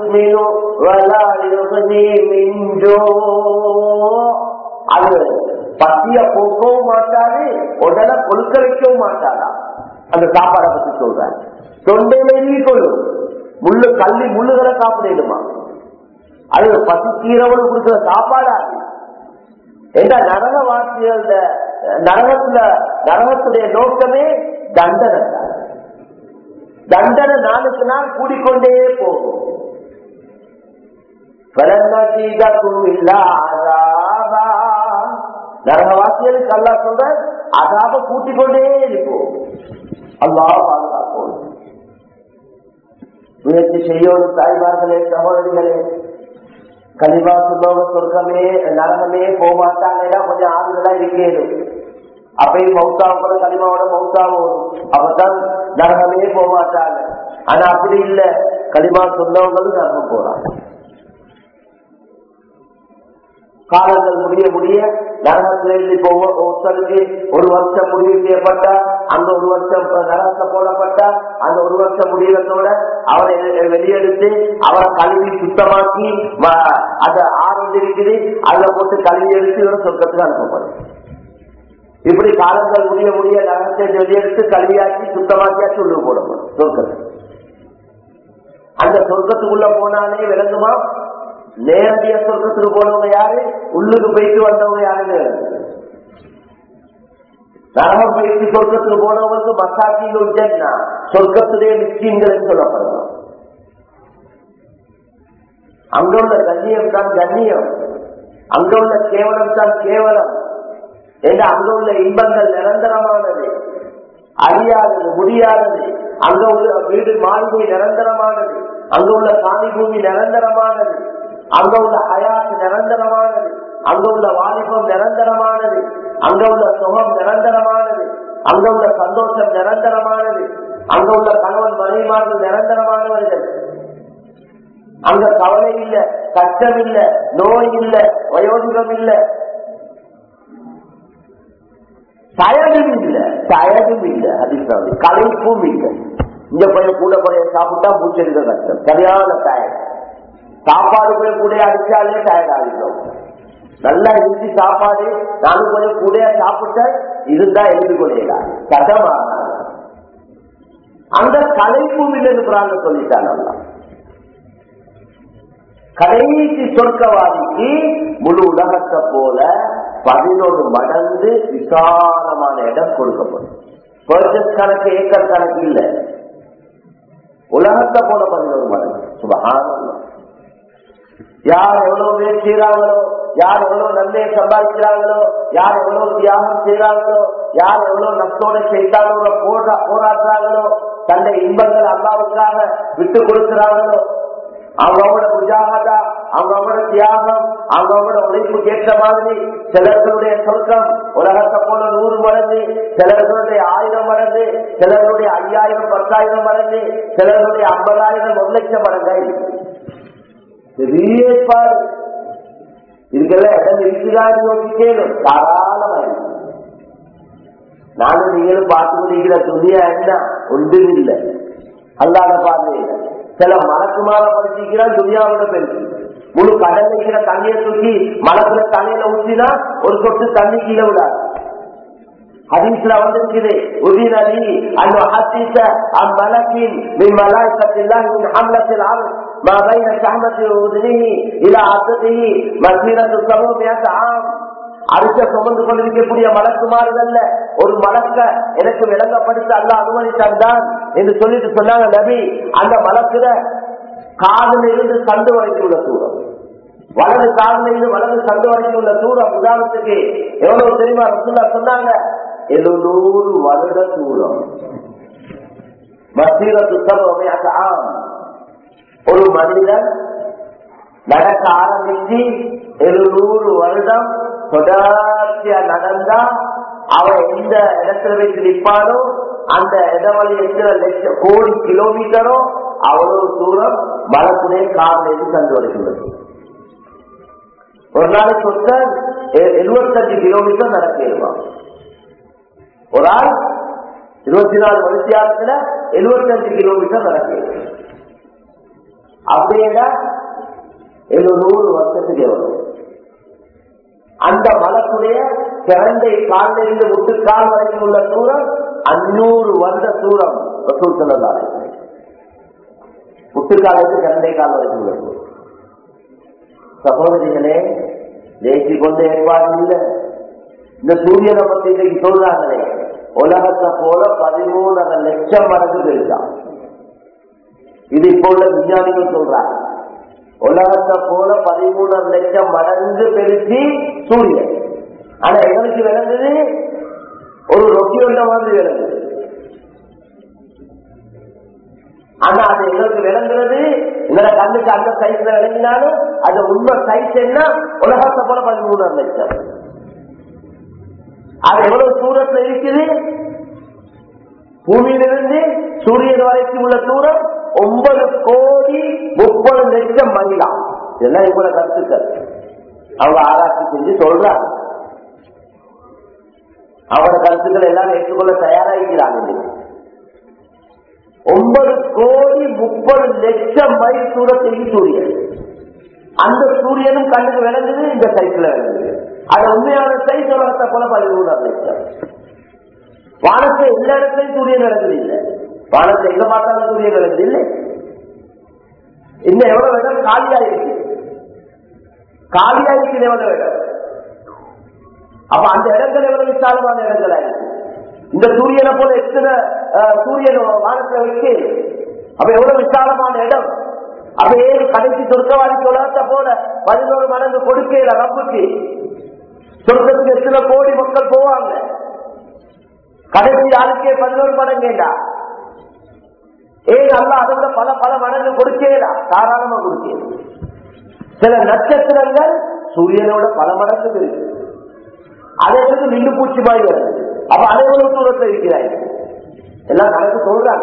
அது பசிய போக்கவும் மாட்டாது உடலை கொழுக்க வைக்கவும் மாட்டாரா அந்த சாப்பாடை பத்தி சொல்றாரு தொண்டையில எழுதி கொள்ளும் முள்ளு கள்ளி முள்ளுகளை சாப்பிடணுமா அது பசிக்கிறவனுக்கு கொடுக்கிற சாப்பாடா ஏன்னா நரகவாசிகள் நரகத்துல நரகத்துடைய நோக்கமே தண்டனை தான். தண்டனை நாளுக்கு நாள் கூடிக்கொண்டே போகும் நரகவாசிகளுக்கு அல்லா சொல்ற அதாப கூட்டிக் கொண்டே இருப்போம் அல்லா பாதுகாப்போம் முயற்சி செய்யணும் தாய்மார்களே சகோதரிகளே கலிமா சொன்னவங்க சொர்க்கமே நரகமே போக மாட்டாங்க கொஞ்சம் ஆறுதலா இருக்கேனும் அப்பயும் மௌத்தாவும் கூட களிமாவோட மௌத்தாவும் அப்பதான் நரகமே போக மாட்டாங்க ஆனா அப்படி இல்ல களிமா சொன்னவங்களும் நரகம் போறாங்க காலங்கள் முடிய முடிய நரகத்திலிருந்து இப்போ ஒருத்தருக்கு ஒரு வருஷம் முடிவு செய்யப்பட்டா அந்த ஒரு வருஷம் நரகத்தை போடப்பட்டா அந்த ஒரு வருஷம் முடிவதோட அவரை வெளியெடுத்து அவரை கழுவி சுத்தமாக்கி அதை ஆரம்பி இருக்குது அதுல போட்டு கழுவி எடுத்து இவரை சொர்க்கத்துக்கு அனுப்பப்படும் இப்படி காலங்கள் முடிய முடிய நரகத்தை வெளியெடுத்து கல்வியாக்கி சுத்தமாக்கியாச்சு உள்ள போடப்படும் சொர்க்கத்துக்கு அந்த சொர்க்கத்துக்குள்ள போனாலே விளங்குமா நேரடிய சொர்க்கத்துக்கு போனவங்க யாரு உள்ளுக்கு போயிட்டு வந்தவங்க யாருன்னு நரகம் போயிட்டு சொர்க்கத்துக்கு போனவங்களுக்கு மசாக்கிகள் உஜன்னா சொர்க்கத்துடைய மிஸ்கீன்கள் சொல்லப்படலாம் அங்க உள்ள கண்ணியம் தான் கண்ணியம் அங்க உள்ள கேவலம் தான் கேவலம் ஏன்னா அங்க உள்ள இன்பங்கள் நிரந்தரமானது அழியாதது முடியாதது அங்க உள்ள வீடு மாளிகை நிரந்தரமானது அங்க உள்ள சாமி பூமி நிரந்தரமானது அங்க உள்ள ஹயாத் நிரந்தரமானது அங்க உள்ள வாலிபம் நிரந்தரமானது அங்க உள்ள சுகம் நிரந்தரமானது அங்க உள்ள சந்தோஷம் நிரந்தரமானது அங்க உள்ள கணவன் மனைவிமார்கள் நிரந்தரமானவர்கள் அங்க கவலை இல்ல கஷ்டம் இல்ல நோய் இல்ல வயோதிகம் இல்ல டயர்டும் இல்ல டயர்டும் இல்ல அதிகாரி களைப்பும் இல்லை இங்க போய் கூட குறைய சாப்பிட்டா பூச்செடுக்க கஷ்டம் சரியான டயர் சாப்பாடு போய் கூட அடிச்சாலே டயர்ட் ஆகிடும் நல்லா இருந்துச்சு சாப்பாடு நானும் கொஞ்சம் கூட சாப்பிட்ட இருந்தா எழுதி கொள்ளையா கதமா அந்த கலைப்பும் இல்லைன்னு பிராங்க சொல்லிட்டாங்க கடைசி சொர்க்கவாதிக்கு முழு உலகத்தை போல பதினொரு மடங்கு விசாலமான இடம் கொடுக்கப்படும் பர்ச்சஸ் கணக்கு ஏக்கர் கணக்கு இல்ல உலகத்தை போல பதினோரு மடங்கு சுபகானம் யார் எவ்வளவு பேர் செய்யறாங்களோ யார் எவ்வளவு நன்மையை சம்பாதிக்கிறாங்களோ யார் எவ்வளவு தியாகம் செய்யறாங்களோ யார் எவ்வளவு நஷ்டோட செய்தாங்களோ போராடுறாங்களோ தன்னை இன்பங்கள் அல்லாவுக்காக விட்டு கொடுக்கிறாங்களோ அவங்களோட புஜாகதா அவங்களோட தியாகம் அவங்களோட உழைப்புக்கு ஏற்ற மாதிரி சிலர்களுடைய சொர்க்கம் உலகத்தை போல நூறு மடங்கு சிலர்களுடைய ஆயிரம் மடங்கு சிலர்களுடைய ஐயாயிரம் பத்தாயிரம் மடங்கு சிலர்களுடைய ஐம்பதாயிரம் ஒரு லட்சம் மடங்கு பெரிய ஏற்பாடு இதுக்கெல்லாம் இடம் இருக்குதான் யோசிக்கணும் தாராளமாக நானும் நீங்களும் பார்த்து கொண்டிருக்கிற துணியா என்ன ஒன்றும் இல்லை அல்லாத பார்வையில் சில மலக்குமார படிச்சிருக்கிறான் துணியாவோட பெருசு முழு கடல் வைக்கிற தண்ணியை தூக்கி மலத்துல தலையில ஊற்றினா ஒரு சொட்டு தண்ணி கீழே விடாது ஹதீஸ்ல வந்திருக்குது உதினலி அன்னு ஹத்தீச அம்மலக்கின் மின் மலாய்க்கத்தில்லாஹ் மின் ஹம்லத்தில் ஆகும் ما بين شحمة أذنه إلى عدته مسيرة سبعمائة عام அடுத்த சுமந்து கொண்டிருக்கக்கூடிய மலக்குமாறுகள்ல ஒரு மலக்க எனக்கு விளங்கப்படுத்த அல்ல அனுமதித்தான் என்று சொல்லிட்டு சொன்னாங்க நபி அந்த மலக்குல காதுல இருந்து சண்டு வரைக்கும் உள்ள தூரம் வலது காதுல இருந்து வலது சண்டு வரைக்கும் உள்ள தூரம் உதாரணத்துக்கு எவ்வளவு தெரியுமா ரசுல்லா சொன்னாங்க எழுநூறு வருட தூரம் மசீரத்து சபை ஆம் ஒரு மனிதன் நடக்க ஆரம்பிச்சு எழுநூறு வருடம் தொடர்ச்சியா நடந்தா அவன் எந்த இடத்துல வச்சு நிற்பானோ அந்த இடவழி எத்தனை லட்சம் கோடி கிலோமீட்டரோ அவ்வளவு தூரம் மலத்துடைய காரிலிருந்து கண்டு வருகிறது ஒரு நாளைக்கு ஒருத்தர் எழுபத்தஞ்சு கிலோமீட்டர் நடக்கிடுவான் ஒரு ஆள் இருபத்தி நாலு மணித்தியாலத்துல எழுபத்தஞ்சு கிலோமீட்டர் நடக்கிறது அப்படின்னா எழுநூறு வருஷத்துக்கு எவ்வளவு அந்த மலக்குடைய கிழந்தை காலில் இருந்து முட்டுக்கால் வரைக்கும் உள்ள தூரம் அஞ்சூறு வருட தூரம் ரசூல் சொல்லலாரு முட்டுக்காலுக்கு கிழந்தை கால் வரைக்கும் உள்ள தூரம் சகோதரிகளே தேசி கொண்ட ஏற்பாடு இல்லை இந்த சூரியனை பத்தி இன்னைக்கு சொல்றாங்களே உலகத்தை போல பதிமூணரை லட்சம் மடங்கு பெருசான் இது இப்போ உள்ள விஞ்ஞானிகள் சொல்றாங்க உலகத்தை போல பதிமூணரை லட்சம் மடங்கு பெருசி சூரியன் ஆனா எங்களுக்கு விளங்குது ஒரு ரொட்டி வந்த மாதிரி விளங்குது ஆனா அது எங்களுக்கு விளங்குறது எங்களை கண்ணுக்கு அந்த சைஸ்ல விளங்கினாலும் அது உண்மை சைஸ் என்ன உலகத்தை போல பதிமூணரை லட்சம் அது எவ்வளவு தூரத்துல இருக்குது பூமியிலிருந்து சூரியன் வரைக்கும் உள்ள தூரம் ஒன்பது கோடி முப்பது லட்சம் மகிழா இதெல்லாம் இவங்களோட கருத்துக்கள் அவங்க ஆராய்ச்சி செஞ்சு சொல்றாங்க அவரோட கருத்துக்கள் எல்லாம் ஏற்றுக்கொள்ள தயாராகிறாங்க ஒன்பது கோடி முப்பது லட்சம் மைல் தூரத்திற்கு சூரியன் அந்த சூரியனும் கண்ணுக்கு விளங்குது இந்த சைஸ்ல விளங்குது அது உண்மையான சைஸ் உலகத்தை போல பதிமூணு லட்சம் வானத்தை எல்லா இடத்துலையும் சூரியன் விளங்குது இல்லை வானத்தை எங்க பார்த்தாலும் சூரியன் விளங்குது இல்லை இன்னும் எவ்வளவு இடம் காலியா இருக்கு காலியா இருக்குது எவ்வளவு இடம் அப்ப அந்த இடங்கள் எவ்வளவு விசாலமான இடங்களா இருக்கு இந்த சூரியனை போல எத்தனை சூரியன் வானத்துல இருக்கு அப்ப எவ்வளவு விசாலமான இடம் அப்ப ஏழு கடைசி சொர்க்கவாதி உலகத்தை போல பதினோரு மடங்கு கொடுக்கல ரப்புக்கு சொர்க்கத்துக்கு எத்தனை கோடி மக்கள் போவாங்க கடைசி ஆளுக்கே பதினோரு மடங்கேடா ஏன் அல்ல அதை விட பல பல மடங்கு கொடுக்கேடா தாராளமா கொடுக்கல சில நட்சத்திரங்கள் சூரியனோட பல மடங்கு இருக்கு அதற்கு நின்று பூச்சி மாதிரி வருது அப்ப அதை ஒரு தூரத்தில் இருக்கிறாய் எல்லாம் கணக்கு சொல்றாங்க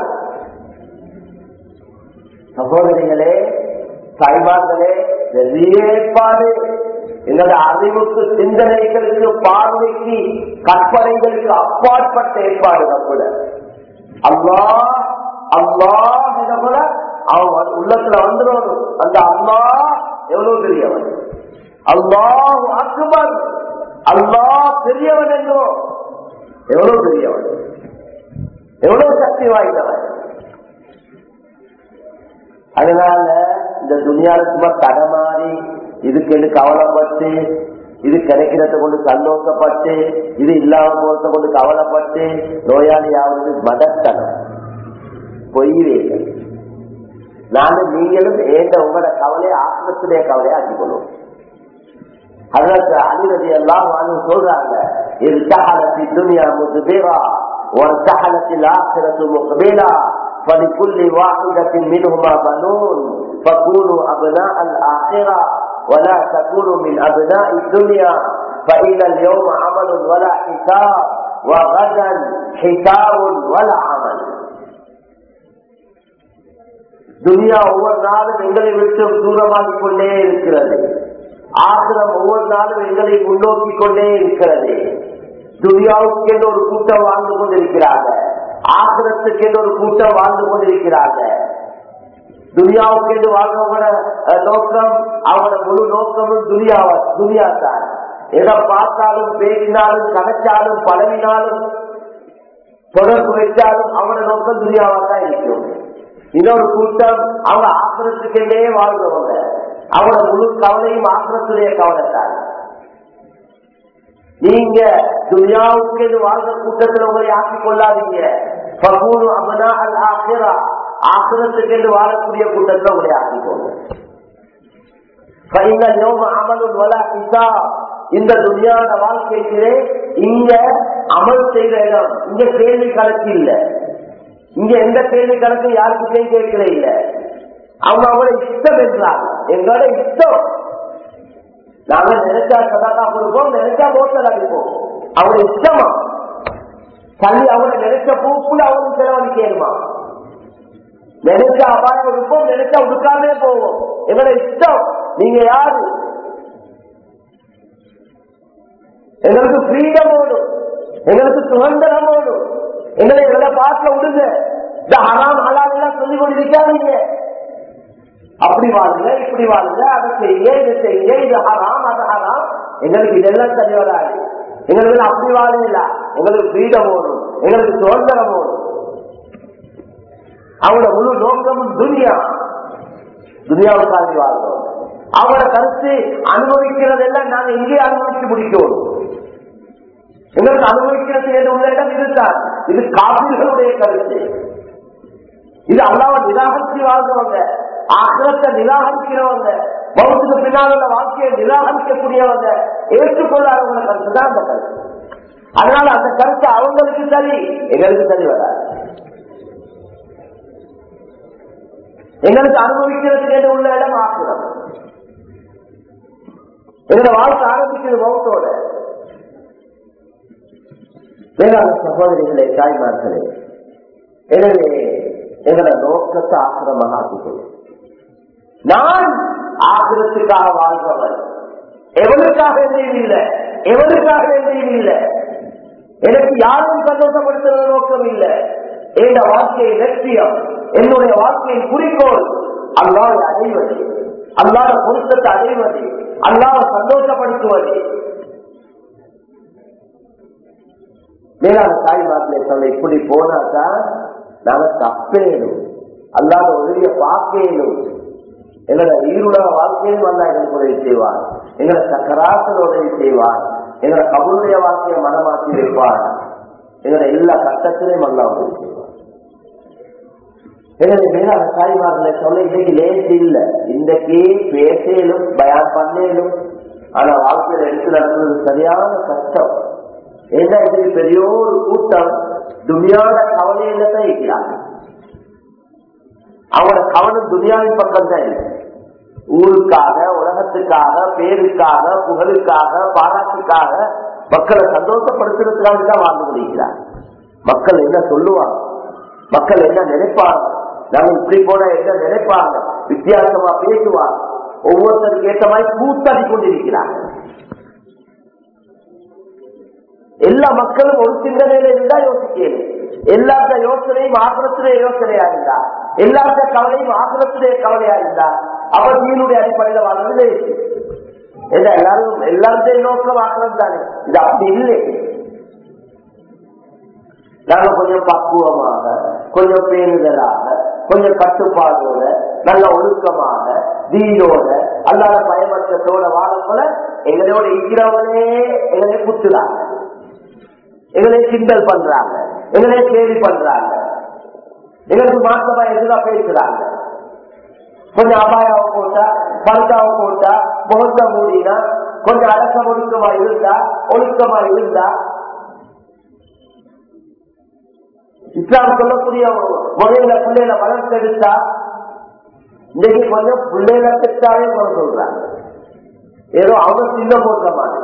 சகோதரிகளே தாய்மார்களே பெரிய ஏற்பாடு எங்களுடைய அறிவுக்கு சிந்தனைகளுக்கு பார்வைக்கு கற்பனைகளுக்கு அப்பாற்பட்ட ஏற்பாடு கூட அல்லா அல்லா போல அவன் உள்ளத்துல வந்துடும் அந்த அல்லா எவ்வளவு பெரியவன் அல்லாஹ் அக்பர் அல்லா பெரியவன் என்றோ எவ்வளவு பெரியவன் எவ்வளவு சக்தி வாய்ந்தவன் அதனால இந்த துணியால சும்மா தடமாறி இதுக்கு எது கவலைப்பட்டு இது கிடைக்கிறத கொண்டு சந்தோஷப்பட்டு இது இல்லாம போறத கொண்டு கவலைப்பட்டு நோயாளி ஆவது மதத்தனம் பொய் வேலை நானும் நீங்களும் ஏந்த உங்களோட கவலையை ஆத்மத்துடைய கவலையை ஆக்கிக்கொள்ளும் அதற்கு அலிரதி எல்லாம் வாங்க சொல்றாங்க இது சஹலத்தி துனியா முதுபேரா ஒரு சஹலத்தில் ஆசிரத்து முகபேலா فلكل واحدة منهما بنون فكونوا أبناء الآخرة ولا تكونوا من أبناء الدنيا فإن اليوم عمل ولا حساب وغدا حساب ولا عمل துனியா ஒவ்வொரு நாளும் எங்களை விட்டு தூரமாகிக் கொண்டே இருக்கிறது ஆசிரம் ஒவ்வொரு நாளும் எங்களை முன்னோக்கி கொண்டே இருக்கிறது துனியாவுக்கு என்று ஒரு கூட்டம் வாழ்ந்து கொண்டிருக்கிறாங்க ஆசிரத்துக்கு என்று ஒரு கூட்டம் வாழ்ந்து கொண்டிருக்கிறாங்க துனியாவுக்கு என்று வாழ்றவங்களோட நோக்கம் அவங்களோட முழு நோக்கமும் துனியாவா துனியா தான் எதை பார்த்தாலும் பேசினாலும் கதைச்சாலும் பழகினாலும் தொடர்பு வச்சாலும் அவனோட நோக்கம் துனியாவா தான் இருக்கும் இன்னொரு கூட்டம் அவங்க ஆசிரத்துக்கெண்டே வாழ்றவங்க அவங்களோட முழு கவலையும் ஆசிரத்துடைய கவலை தான் நீங்க துனியாவுக்கு வாழ்ற கூட்டத்தில் உங்களை ஆக்கிக் கொள்ளாதீங்க ஆசிரத்துக்கு என்று வாழக்கூடிய கூட்டத்தில் உங்களை ஆக்கிக்கோங்க இந்த துணியான வாழ்க்கையிலே இங்க அமல் செய்த இடம் இங்க கேள்வி கணக்கு இல்ல இங்க எந்த கேள்வி கணக்கு யாருக்கிட்டையும் கேட்கிற இல்ல அவங்க அவங்கள இஷ்டம் என்றாங்க எங்களோட இஷ்டம் நாங்க நினைச்சா சதாக்கா கொடுப்போம் நினைச்சா போட்டல் அடிப்போம் அவங்க இஷ்டமா தள்ளி அவங்க நினைச்ச பூப்புல அவங்க செலவழிக்கணுமா நினைச்ச அபாயம் இருப்போம் நினைச்சா உடுக்காமே போவோம் எங்களோட இஷ்டம் நீங்க யாரு எங்களுக்கு ஃப்ரீடம் ஓடும் எங்களுக்கு சுதந்திரம் ஓடும் எங்களை எங்களை பார்க்க விடுங்க இந்த ஹராம் ஹலால் எல்லாம் சொல்லிக் கொண்டிருக்காதீங்க அப்படி வாழுங்க இப்படி வாழுங்க அதை செய்யுங்க இது செய்யுங்க இது ஹராம் அது ஹராம் எங்களுக்கு இதெல்லாம் சரி வராது எங்களுக்கு அப்படி வாழையில எங்களுக்கு ஃப்ரீடம் ஓடும் எங்களுக்கு சுதந்திரம் ஓடும் அவங்களோட முழு நோக்கமும் துனியா துனியாவுக்காக வாழ்றோம் அவங்களோட கருத்து அனுபவிக்கிறதெல்லாம் நாங்க இங்கே அனுபவிச்சு முடிக்கணும் எங்களுக்கு அனுபவிக்கிறது என்று உள்ள இடம் இதுதான் இது காப்பீர்களுடைய கருத்து இது அல்லாவ நிராகரித்து வாழ்ந்தவங்க ஆக்கிரத்தை நிராகரிக்கிறவங்க பௌத்துக்கு பின்னால் உள்ள வாழ்க்கையை நிராகரிக்கக்கூடியவங்க ஏற்றுக்கொள்ளாதவங்க கருத்து தான் அந்த கருத்து அதனால அந்த கருத்து அவங்களுக்கு சரி எங்களுக்கு சரி வராது எங்களுக்கு அனுபவிக்கிறதுக்கு என்று உள்ள இடம் ஆக்கிரம் எங்களை வாழ்க்கை ஆரம்பிக்கிறது பௌத்தோட வேளாண் சகோதரிகளை தாய்மார்களே எனவே எங்களை நோக்கத்தை ஆக்கிரமாக ஆக்கிக்கொள்ளும் நான் ஆக்கிரத்துக்காக வாழ்றவன் எவனுக்காக எந்தையும் இல்லை எவனுக்காக எந்தையும் இல்லை எனக்கு யாரும் சந்தோஷப்படுத்துறது நோக்கம் இல்லை என் வாழ்க்கையை லட்சியம் என்னுடைய வாழ்க்கையின் குறிக்கோள் அல்லாவை அடைவது அல்லாத பொருத்தத்தை அடைவது அல்லாத சந்தோஷப்படுத்துவது மேலான தாய்மார்களை சொல்ல இப்படி போனாதான் நாங்க தப்பேனும் அல்லாத உதவிய பார்க்கணும் எங்களோட ஈருலக வாழ்க்கையிலும் அல்ல எங்களுக்கு உதவி செய்வார் எங்களை சக்கராசல் உதவி செய்வார் எங்களை கபருடைய வாழ்க்கையை மனமாற்றி வைப்பார் எங்களை எல்லா கட்டத்திலையும் அல்ல உதவி செய்வார் எனவே மேலான தாய்மார்களை சொல்ல இன்னைக்கு லேஸ் இல்ல இன்றைக்கு பேசலும் பயான் பண்ணலும் ஆனா வாழ்க்கையில எடுத்து நடந்தது சரியான கஷ்டம் ஏன்னா இதுக்கு பெரிய ஒரு கூட்டம் துணியாட கவலையில தான் இருக்கிறாங்க அவங்களோட கவனம் துனியாவின் பக்கம் தான் இருக்கு ஊருக்காக உலகத்துக்காக பேருக்காக புகழுக்காக பாராட்டுக்காக மக்களை சந்தோஷப்படுத்துறதுக்காக தான் வாழ்ந்து முடிக்கிறார் மக்கள் என்ன சொல்லுவாங்க மக்கள் என்ன நினைப்பாங்க நாங்க இப்படி போன என்ன நினைப்பாங்க வித்தியாசமா பேசுவாங்க ஒவ்வொருத்தருக்கு ஏற்ற மாதிரி கூத்தாடி கொண்டிருக்கிறாங்க எல்லா மக்களும் ஒரு சிந்தனையில இருந்தா யோசிக்கணும் எல்லாத்த யோசனையும் ஆக்கிரத்துடைய யோசனையா இருந்தா எல்லாத்த கவலையும் ஆக்கிரத்துடைய கவலையா இருந்தா அவர் நீனுடைய அடிப்படையில வாழ்றது என்ன எல்லாரும் எல்லாருடைய நோக்கம் ஆக்கிரம் தானே இது அப்படி இல்லை நாங்க கொஞ்சம் பக்குவமாக கொஞ்சம் பேணுதலாக கொஞ்சம் கட்டுப்பாடோட நல்ல ஒழுக்கமாக தீயோட அல்லாத பயமற்றத்தோட வாழப்போல எங்களோட இருக்கிறவனே எங்களை குத்துறாங்க எங்களை கிண்டல் பண்றாங்க எங்களை கேள்வி பண்றாங்க எங்களுக்கு மாற்றமா எதுதான் பேசுறாங்க கொஞ்சம் அபாயாவை போட்டா பருத்தாவை போட்டா முகத்த மூடினா கொஞ்சம் அடக்கம் ஒழுக்கமா இருந்தா ஒழுக்கமா இருந்தா இஸ்லாம் சொல்லக்கூடிய முறையில பிள்ளைகளை வளர்த்தெடுத்தா இன்னைக்கு கொஞ்சம் பிள்ளைகளை பெற்றாவே குறை சொல்றாங்க ஏதோ அவங்க சின்ன போட்ட மாதிரி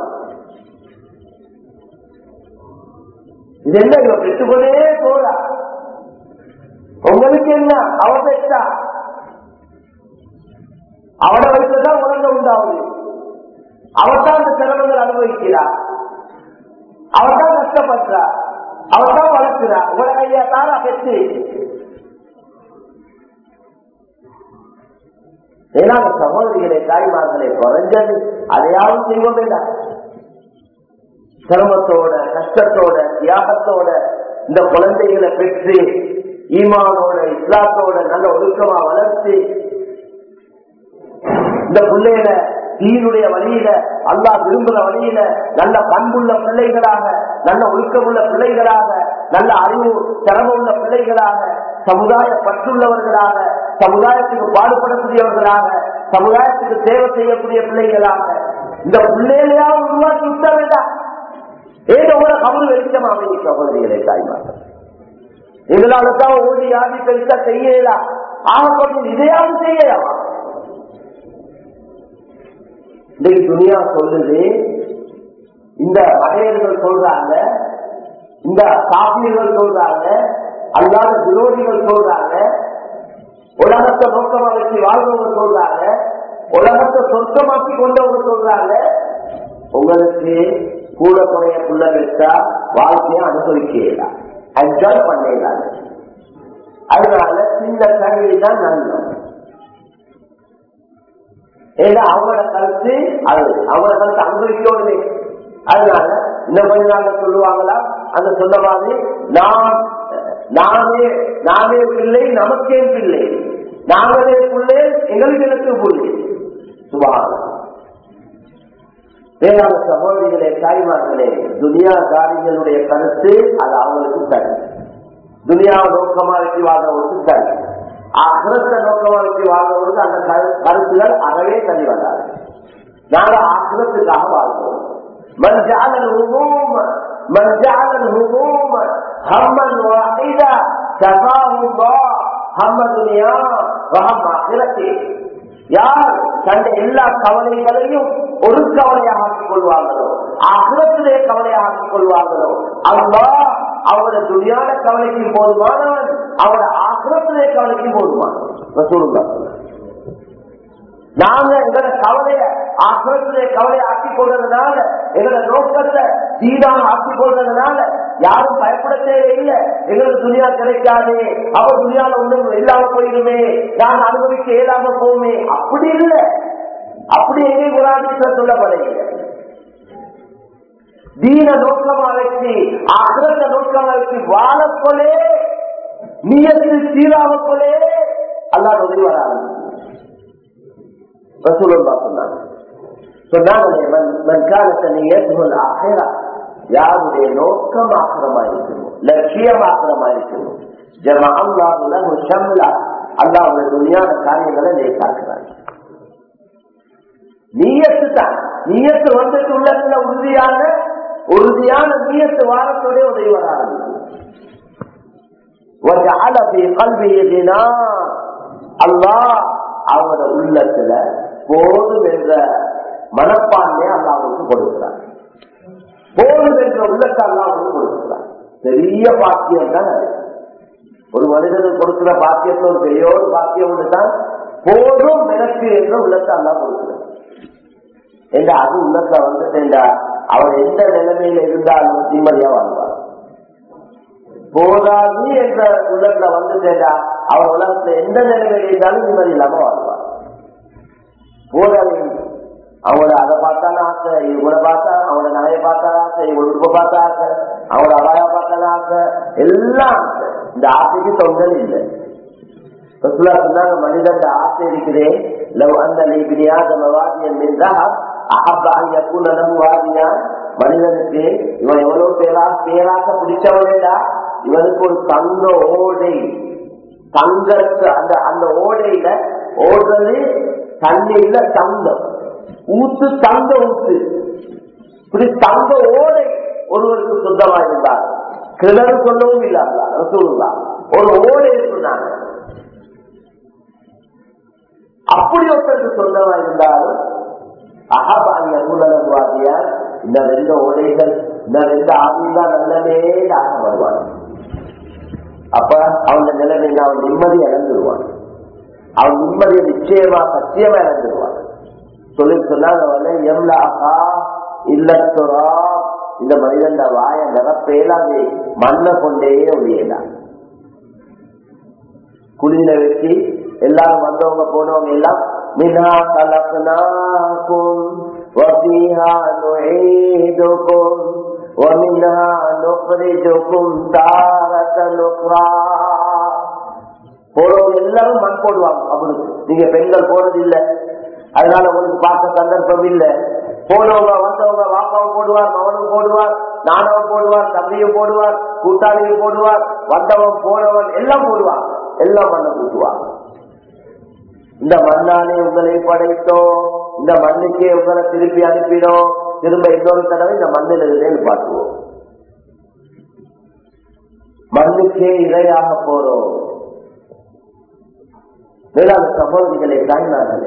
இது என்ன இவ பெற்றுக்கொண்டே போறா உங்களுக்கு என்ன அவ பெற்றா அவட வயசுதான் உலக உண்டாகுது அவர்தான் அந்த சிரமங்கள் அனுபவிக்கிறா அவர்தான் கஷ்டப்படுறா அவர்தான் வளர்க்கிறா உங்களோட கையா தாரா பெற்று ஏன்னா அந்த சகோதரிகளை தாய்மார்களை குறைஞ்சது அதையாவது செய்வோம் வேண்டாம் சிரமத்தோட கஷ்டத்தோட தியாகத்தோட இந்த குழந்தைகளை பெற்று ஈமானோட இஸ்லாத்தோட நல்ல ஒழுக்கமா வளர்த்து இந்த பிள்ளைகள தீனுடைய வழியில அல்லா விரும்புற வழியில நல்ல பண்புள்ள பிள்ளைகளாக நல்ல ஒழுக்கமுள்ள பிள்ளைகளாக நல்ல அறிவு திறமை உள்ள பிள்ளைகளாக சமுதாய பற்றுள்ளவர்களாக சமுதாயத்துக்கு பாடுபடக்கூடியவர்களாக சமுதாயத்துக்கு சேவை செய்யக்கூடிய பிள்ளைகளாக இந்த பிள்ளைகளையாவது உருவாக்கி விட்ட வேண்டாம் ஏதோ உங்களை கபரு வெளிச்சம் அமைதி சகோதரிகளை தாய்மார்கள் எங்களால தான் ஓடி ஆடி பெருசா செய்யலாம் ஆக கொஞ்சம் இதையாவது செய்யலாம் இன்னைக்கு துணியா சொல்லுது இந்த மடையர்கள் சொல்றாங்க இந்த காப்பீர்கள் சொல்றாங்க அல்லாத விரோதிகள் சொல்றாங்க உலகத்தை நோக்கமா வச்சு வாழ்றவங்க சொல்றாங்க உலகத்தை சொர்க்கமாக்கி கொண்டவங்க சொல்றாங்க உங்களுக்கு கூட குறைய புள்ள பெற்றா வாழ்க்கையை அனுபவிக்கலாம் என்ஜாய் பண்ணலாம் அதனால சின்ன கல்வி தான் நல்லது ஏன்னா அவங்களோட கருத்து அது அவங்களோட கருத்து அனுபவிக்கணும் அதனால இன்னும் கொஞ்ச நாள்ல சொல்லுவாங்களா அந்த சொன்ன மாதிரி நாம் நாமே நாமே பிள்ளை நமக்கே பிள்ளை நாங்களே பிள்ளை எங்களுக்கு எனக்கு பிள்ளை சுபாக வேளாண் சகோதரிகளே தாய்மார்களே துனியாதாரிகளுடைய கருத்து அது அவங்களுக்கு சரி துனியாவை நோக்கமா வச்சு வாழ்றவங்களுக்கு சரி அகரத்தை நோக்கமா வச்சு வாழ்றவங்களுக்கு அந்த கரு- கருத்துகள் அறவே தள்ளி வந்தாரு நாங்க ஆக்கிரத்துக்காக வாழ்றோம் من جعل الهموم من جعل الهموم هما واحدا كفاه الله هم دنيا وهم آخرته யார் தந்த எல்லா கவலைகளையும் ஒரு கவலையாக ஆக்கிக் கொள்வார்களோ அகலத்திலே கவலையாக ஆக்கிக் கொள்வார்களோ அல்லா அவரோட துணியான கவலைக்கு போதுமானவன் அவரோட ஆசிரத்திலே கவலைக்கு போதுமானவன் சொல்லுங்க நாங்க எங்களோட கவலைய ஆசிரத்திலே கவலையை ஆக்கிக் கொள்றதுனால எங்களோட நோக்கத்தை சீராக ஆக்கிக் கொள்றதுனால யாரும் பயப்பட தேவையில்லை எங்களுக்கு துணியா கிடைக்காது அவர் துணியால ஒண்ணும் இல்லாம போயிடுமே நான் அனுபவிக்க இயலாம போமே அப்படி இல்லை அப்படி எங்கே குரானிக்க சொல்லப்படையில்லை தீன நோக்கமா வச்சு அகிரத்த நோக்கமா வச்சு வாழக்கொலே நீயத்தில் சீராகக்கொலே அல்லாத உதவி வராது ரசூலுல்லா சொன்னாங்க சொன்னாங்களே மன்- மன் காலத்த நியத்துல் ஆஹிரா யாருடைய நோக்கம் ஆக்கிரமா இருக்கணும் லட்சியம் ஆக்கிரமா இருக்கணும் ஜம அல்லாஹுல ஷம்லா அல்லாஹுடைய துணியான காரியங்களை லேசாக்குறாங்க நீயத்து தான் நீயத்து வந்துட்டு உள்ளத்துல உறுதியான உறுதியான நீயத்து வாரத்தோட உதவி வராது وجعل في قلبه غنى அல்லாஹ் அவனோட உள்ளத்துல போதும் என்ற மனப்பான்மையை அல்லாஹ் அவனுக்கு கொடுக்கிறான் போதும் என்ற உள்ளத்தை அல்லாஹ் அவனுக்கு கொடுக்கிறான் பெரிய பாக்கியம் தான் அது ஒரு மனிதனுக்கு கொடுக்கிற பாக்கியத்துல ஒரு பெரிய ஒரு பாக்கியம் ஒன்று தான் போதும் எனக்கு என்ற உள்ளத்தை அல்லாஹ் கொடுக்கிறான் என்ற அது உள்ளத்தை வந்துட்டேன்டா அவன் எந்த நிலைமையில இருந்தாலும் நிம்மதியா வாழ்வான் போதாது என்ற உள்ளத்துல வந்துட்டேன்டா அவன் உலகத்துல எந்த நிலைமையில இருந்தாலும் நிம்மதி இல்லாம வாழ்வான் போதாது அவங்களோட அதை பார்த்தாலும் ஆசை இவங்கள பார்த்தா அவங்களோட நகையை பார்த்தா ஆசை இவங்க உடுப்ப பார்த்தா ஆசை அவங்களோட அவாயா பார்த்தாலும் ஆசை எல்லாம் ஆசை இந்த ஆசைக்கு தொங்கல் இல்லை ரசூலா சொன்னாங்க மனிதன் ஆசை இருக்குதே லவ் அந்த லிபினியாக வாதியன் என்றால் அஹப்ப அன் யகுன லஹு வாதியா மனிதனுக்கு இவன் எவ்வளவு பேரா பேராச பிடிச்சவனேடா இவனுக்கு ஒரு தங்க ஓடை தங்கத்து அந்த அந்த ஓடையில ஓடுறது தண்ணியில தங்கம் ஊத்து தங்க ஊத்து இப்படி தங்க ஓடை ஒருவருக்கு சொந்தமா இருந்தார் கிணறு சொல்லவும் இல்லாதா ரசூலுல்லா ஒரு ஓடை சொன்னாங்க அப்படி ஒருத்தருக்கு சொந்தமா இருந்தாலும் அகபாகிய குணவாதியா இந்த ரெண்டு ஓடைகள் இந்த ரெண்டு ஆவிதான் நல்லவே ஆக வருவான் அப்ப அவன் நிலைமையில அவன் நிம்மதி இழந்துருவான் அவன் நிம்மதியை நிச்சயமா சத்தியமா இழந்துருவான் சொல்லி சொன்னாங்க எம்லாஹா இல்லத்துரா இந்த மனிதன் வாய நிரப்பேலாது மண்ணை கொண்டே ஒழியலாம் குளியில வச்சு எல்லாரும் வந்தவங்க போனவங்க எல்லாம் மினா கலக்னாக்கும் وفيها نعيدكم ومنها نخرجكم تارة أخرى போறவங்க எல்லாரும் மண் போடுவாங்க அவனுக்கு நீங்க பெண்கள் போறது இல்ல அதனால உங்களுக்கு பார்க்க சந்தர்ப்பம் இல்ல போனவங்க வந்தவங்க வாப்பாவும் போடுவார் மகனும் போடுவார் நானவன் போடுவார் தம்பியும் போடுவார் கூட்டாளியும் போடுவார் வந்தவன் போனவன் எல்லாம் போடுவாங்க எல்லாம் மண்ணை கூட்டுவாங்க இந்த மண்ணாலே உங்களை படைத்தோம் இந்த மண்ணுக்கே உங்களை திருப்பி அனுப்பினோம் திரும்ப இன்னொரு தடவை இந்த மண்ணில் இருந்தே பார்த்துவோம் மண்ணுக்கே இரையாக போறோம் வேளாண் சகோதரிகளை தாய்மார்களே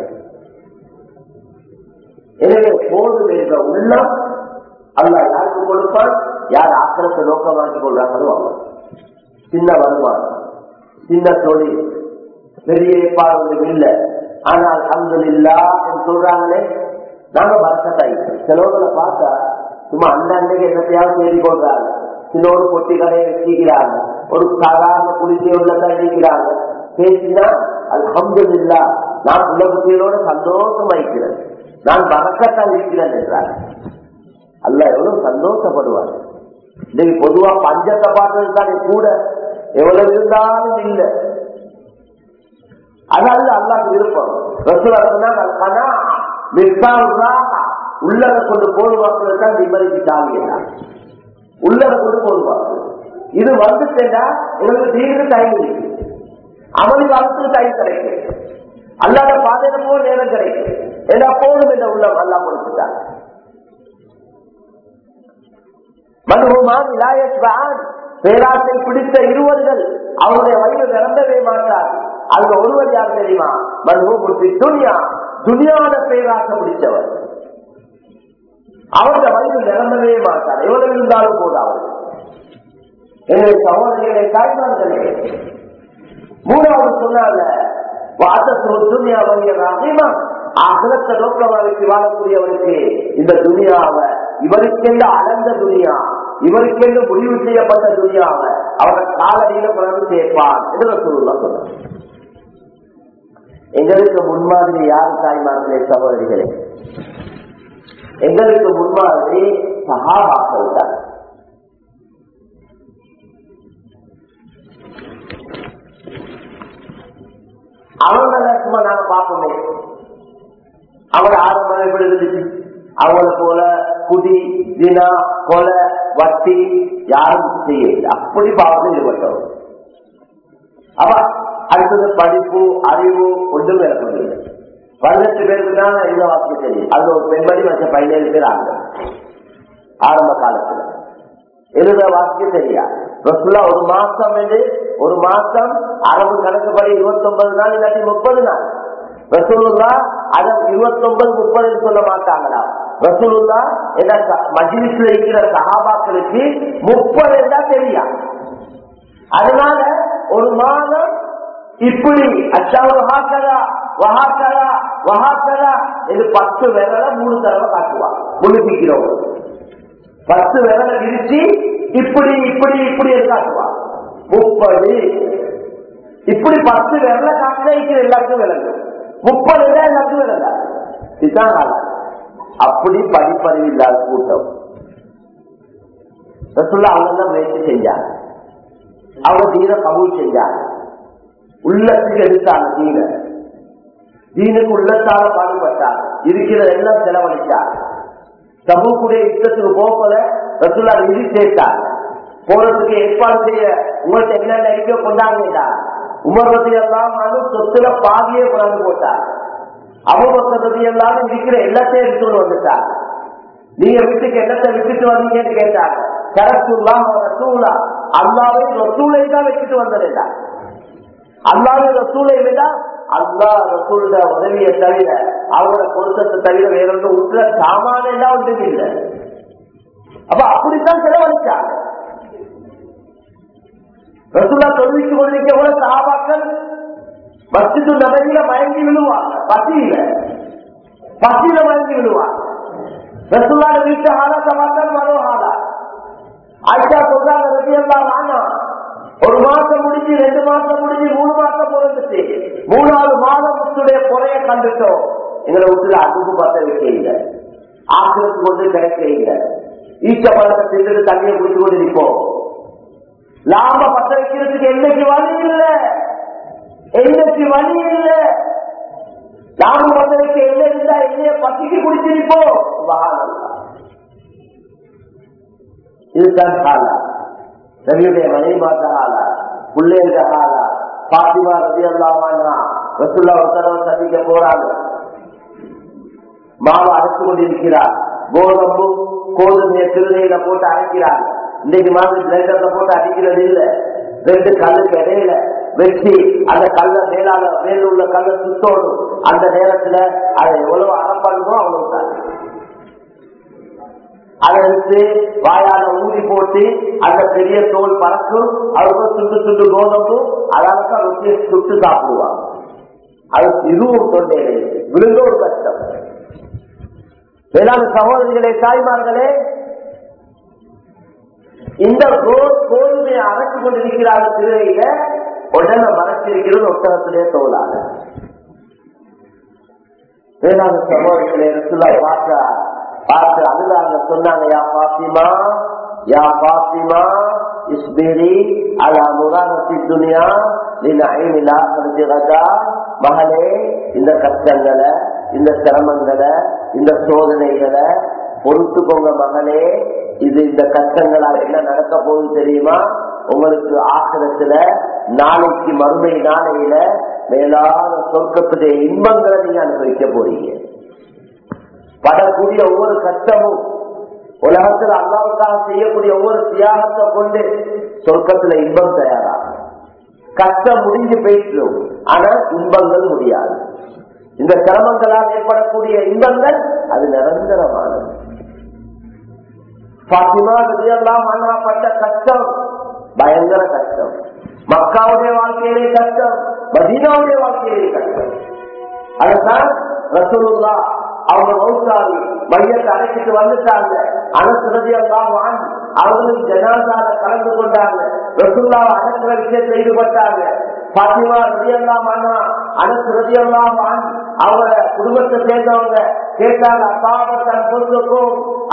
எனவே போது என்ற உள்ளம் அல்ல யாருக்கு கொடுப்பான் யார் ஆக்கிரத்தை நோக்கமாக்கி கொள்றாங்களோ அவன் சின்ன வருமானம் சின்ன தொழில் பெரிய ஏற்பாடு இல்லை ஆனால் அங்கு இல்லா என்று சொல்றாங்களே நாங்க பரக்கத்தாய் சிலவர்களை பார்த்தா சும்மா அந்த அன்னைக்கு என்னத்தையாவது தேடி கொள்றாங்க சிலோடு பொட்டி கடையை வச்சுக்கிறாங்க ஒரு சாதாரண குளிர்ச்சி உள்ளதான் இருக்கிறாங்க பேசினா அல்ஹம்து இல்லா நான் உலகத்திலோட சந்தோஷமா இருக்கிறேன் நான் பறக்கத்தான் இருக்கிறேன் என்றார் அல்ல எவ்வளவு சந்தோஷப்படுவார் இன்னைக்கு பொதுவா பஞ்சத்தை பார்த்தது தானே கூட எவ்வளவு இருந்தாலும் இல்ல அதனால அல்லாக்கு விருப்பம் ரசூலா சொன்னாங்க கனா மிஸ்ஸால் ராஹா. உள்ளத கொண்டு போடுவார்கள் தான் நிம்மதிக்கு தாவியா உள்ளத கொண்டு போடுவாங்க இது வந்துட்டேன்னா எங்களுக்கு தீர்வு டைம் இருக்கு அமல் காலத்துக்கு டைம் கிடைக்கும் அல்லாத பாதையில போக நேரம் கிடைக்கும் ஏன்னா போதும் என்ற உள்ளம் அல்லா கொடுத்துட்டாங்க மனுகுமான் இலாயத்வான் பேராசை பிடித்த இருவர்கள் அவருடைய வயிறு நிரம்பவே மாட்டார் அதுல ஒருவர் யார் தெரியுமா மனுகு துனியா துனியாவோட பேராசை பிடித்தவர் அவருடைய வயிறு நிரம்பவே மாட்டார் எவ்வளவு இருந்தாலும் போது அவர் என்னுடைய சகோதரிகளை தாய்மார்களே மூணாவது சொன்னால துனியா வங்கியமா அகலத்தை நோக்கமா வச்சு வாழக்கூடியவருக்கு இந்த துனியாவை இவருக்கென்று அளந்த துனியா இவருக்கென்று முடிவு செய்யப்பட்ட துனியாவை அவரை காலடியில பிறகு சேர்ப்பான் என்று சொல்லலாம் சொன்னார் எங்களுக்கு முன்மாதிரி யார் தாய்மார்களே சகோதரிகளே எங்களுக்கு முன்மாதிரி சகாபாக்கள் தான் அவங்கள சும்மா நாங்க பார்ப்போமே அவங்க ஆரம்பம் எப்படி இருந்துச்சு அவங்கள போல குடி தினா கொலை வட்டி யாரும் செய்யல அப்படி பாவத்தில் ஈடுபட்டவர் அவ அடுத்தது படிப்பு அறிவு ஒன்றும் இறக்கவில்லை பதினெட்டு பேருக்கு தான் இந்த வாக்கியம் தெரியும் அது ஒரு பெண்மணி மற்ற பதினேழு பேர் ஆங்க ஆரம்ப காலத்துல எழுத வாக்கியம் தெரியா ரசுல்லா ஒரு மாசம் என்று ஒரு மாசம் அரபு கணக்குப்படி இருபத்தி ஒன்பது நாள் இல்லாட்டி முப்பது நாள் ரசூலுல்லா அதன் இருபத்தி ஒன்பது முப்பது சொல்ல மாட்டாங்களா ரசூலுல்லா என்ன மஜிலிஸ்ல இருக்கிற சகாபாக்களுக்கு முப்பது தான் தெரியா அதனால ஒரு மாதம் இப்படி அச்சாவது ஹாக்கதா வஹாக்கதா வஹாக்கதா இது பத்து விரல மூணு தடவை காட்டுவாங்க முழுப்பிக்கிறோம் பத்து விரல விரிச்சு இப்படி இப்படி இப்படி காட்டுவாங்க முப்பது இப்படி பத்து விரல காட்டுற எல்லாருக்கும் விளங்கும் முப்பது தான் எல்லாருக்கும் விளங்க இதுதான் காலம் அப்படி படிப்பறிவு இல்லாத கூட்டம் ரசுல்லா அவங்க தான் முயற்சி செஞ்சாங்க அவங்க தீர கபூல் செஞ்சாங்க உள்ளத்துக்கு எடுத்தாங்க தீன தீனுக்கு உள்ளத்தால பாடுபட்டாங்க இருக்கிறத எல்லாம் செலவழிச்சாங்க சமூகக்கூடிய யுத்தத்துக்கு போகல ரசுல்லா நிதி சேர்த்தாங்க போறதுக்கு ஏற்பாடு செய்ய உங்கள்கிட்ட என்னென்ன இருக்கோ கொண்டாங்க உமர்வதி எல்லாம் சொத்துல பாதியே கொண்டாந்து போட்டாங்க அபுபக்கரதி எல்லாம் இருக்கிற எல்லாத்தையும் எடுத்துட்டு வந்துட்டாங்க நீங்க வீட்டுக்கு என்னத்தை விட்டுட்டு வந்தீங்கன்னு கேட்டாங்க கரசுல்லா ரசூலா அல்லாவை ரசூலை தான் வச்சுட்டு வந்ததில்லை அல்லாவை ரசூலை விட அல்லா ரசூலோட உதவியை தவிர அவரோட கொடுத்தத்தை தவிர வேற ஒன்றும் உள்ள சாமான எல்லாம் ஒன்றும் இல்லை அப்ப அப்படித்தான் செலவழிச்சாங்க ரசூலா தொழுவிக்கு கொண்டிருக்க கூட சாபாக்கள் மஸ்ஜிது நபரியில மயங்கி விழுவாங்க பசியில பசியில மயங்கி விழுவாங்க ரசூலாட வீட்டு ஹாலா சமாத்தான் மரோ ஹாலா ஆயிஷா சொல்றாங்க ரவி எல்லாம் ஆனா ஒரு மாசம் முடிஞ்சு ரெண்டு மாசம் முடிஞ்சு மூணு மாசம் பிறந்துச்சு மூணாவது மாதம் முத்துடைய குறைய கண்டுட்டோம் எங்களை வீட்டுல அதுக்கு பத்த வைக்க இல்லை ஆக்கிரத்து கொண்டு கிடைக்க இல்லை ஈச்ச பழத்தை தின்னு தண்ணியை குடிச்சு கொண்டு இருப்போம் லாப பத்த வைக்கிறதுக்கு என்னைக்கு வழி இல்லை என்னைக்கு வழி இல்லை லாபம் பத்த வைக்க என்ன இருந்தா என்னைய பசிக்கு குடிச்சிருப்போம் இதுதான் காலா ரவியுடைய மனைவி பார்த்த ஆளா பிள்ளைங்க ஆளா பாத்திமா ரவி அல்லாமா ரசுல்லா ஒரு தடவை சந்திக்க போறாங்க மாவு அரைச்சு கொண்டிருக்கிறார் கோதம்பு கோதுமையை திருநெயில போட்டு அரைக்கிறாங்க இன்னைக்கு மாதிரி பிளேண்டர்ல போட்டு அடிக்கிறது இல்ல ரெண்டு கல்லுக்கு இடையில வெட்டி அந்த கல்ல மேலால மேல உள்ள கல்ல சுத்தோடும் அந்த நேரத்துல அதை எவ்வளவு அறப்பண்ணுமோ அவ்வளவு தான் அதை எடுத்து வாயால ஊறி போட்டு அந்த பெரிய தோல் பறக்கும் அவருக்கு சுட்டு சுட்டு கோதம்பு அதாவது ரொட்டியை சுட்டு சாப்பிடுவாங்க அது இதுவும் தொண்டையிலே விழுந்த ஒரு கஷ்டம் வேளாண் சகோதரிகளே தாய்மார்களே இந்த கோதுமையை அரைச்சு கொண்டிருக்கிறாங்க திருவையில உடனே மறைச்சிருக்கிறது ஒட்டகத்திலே தோலாக வேளாண் சகோதரிகளே பார்த்தா பார்த்து அழுதாங்க சொன்னாங்க யா பாத்திமா யா பாத்திமா இஸ்பிரி அலா முரானத்தி துனியா நிலா மகளே இந்த கஷ்டங்களை இந்த சிரமங்களை இந்த சோதனைகளை பொறுத்துக்கோங்க மகளே இது இந்த கஷ்டங்களால் என்ன நடக்க போகுது தெரியுமா உங்களுக்கு ஆசிரத்துல நாளைக்கு மறுமை நாளையில மேலான சொர்க்கத்துடைய இன்பங்களை நீங்க அனுபவிக்க போறீங்க படக்கூடிய ஒவ்வொரு கஷ்டமும் உலகத்துல அல்லாவுக்காக செய்யக்கூடிய ஒவ்வொரு தியாகத்தை கொண்டு சொர்க்கத்துல இன்பம் தயாராகும் கஷ்டம் முடிஞ்சு போயிட்டு ஆனா இன்பங்கள் முடியாது இந்த சிரமங்களால் ஏற்படக்கூடிய இன்பங்கள் அது நிரந்தரமானது பாத்திமா விஜயெல்லாம் பட்ட கஷ்டம் பயங்கர கஷ்டம் மக்காவுடைய வாழ்க்கையிலே கஷ்டம் மதீனாவுடைய வாழ்க்கையிலே கஷ்டம் அதுதான் ரசூலுல்லா அவங்க மௌசாவி மையத்தை அழைச்சிட்டு வந்துட்டாங்க அனசுரதி எல்லாம் வாங்கி அவர்களும் ஜனாதால கலந்து கொண்டாங்க ரசூல்லாவை அடக்கிற விஷயத்தில் ஈடுபட்டாங்க பாத்திமா ரதியெல்லாம் ஆனா அனசு ரதியெல்லாம் வாங்கி அவங்க குடும்பத்தை சேர்ந்தவங்க கேட்டாங்க அசாபத்தன் பொருளுக்கும்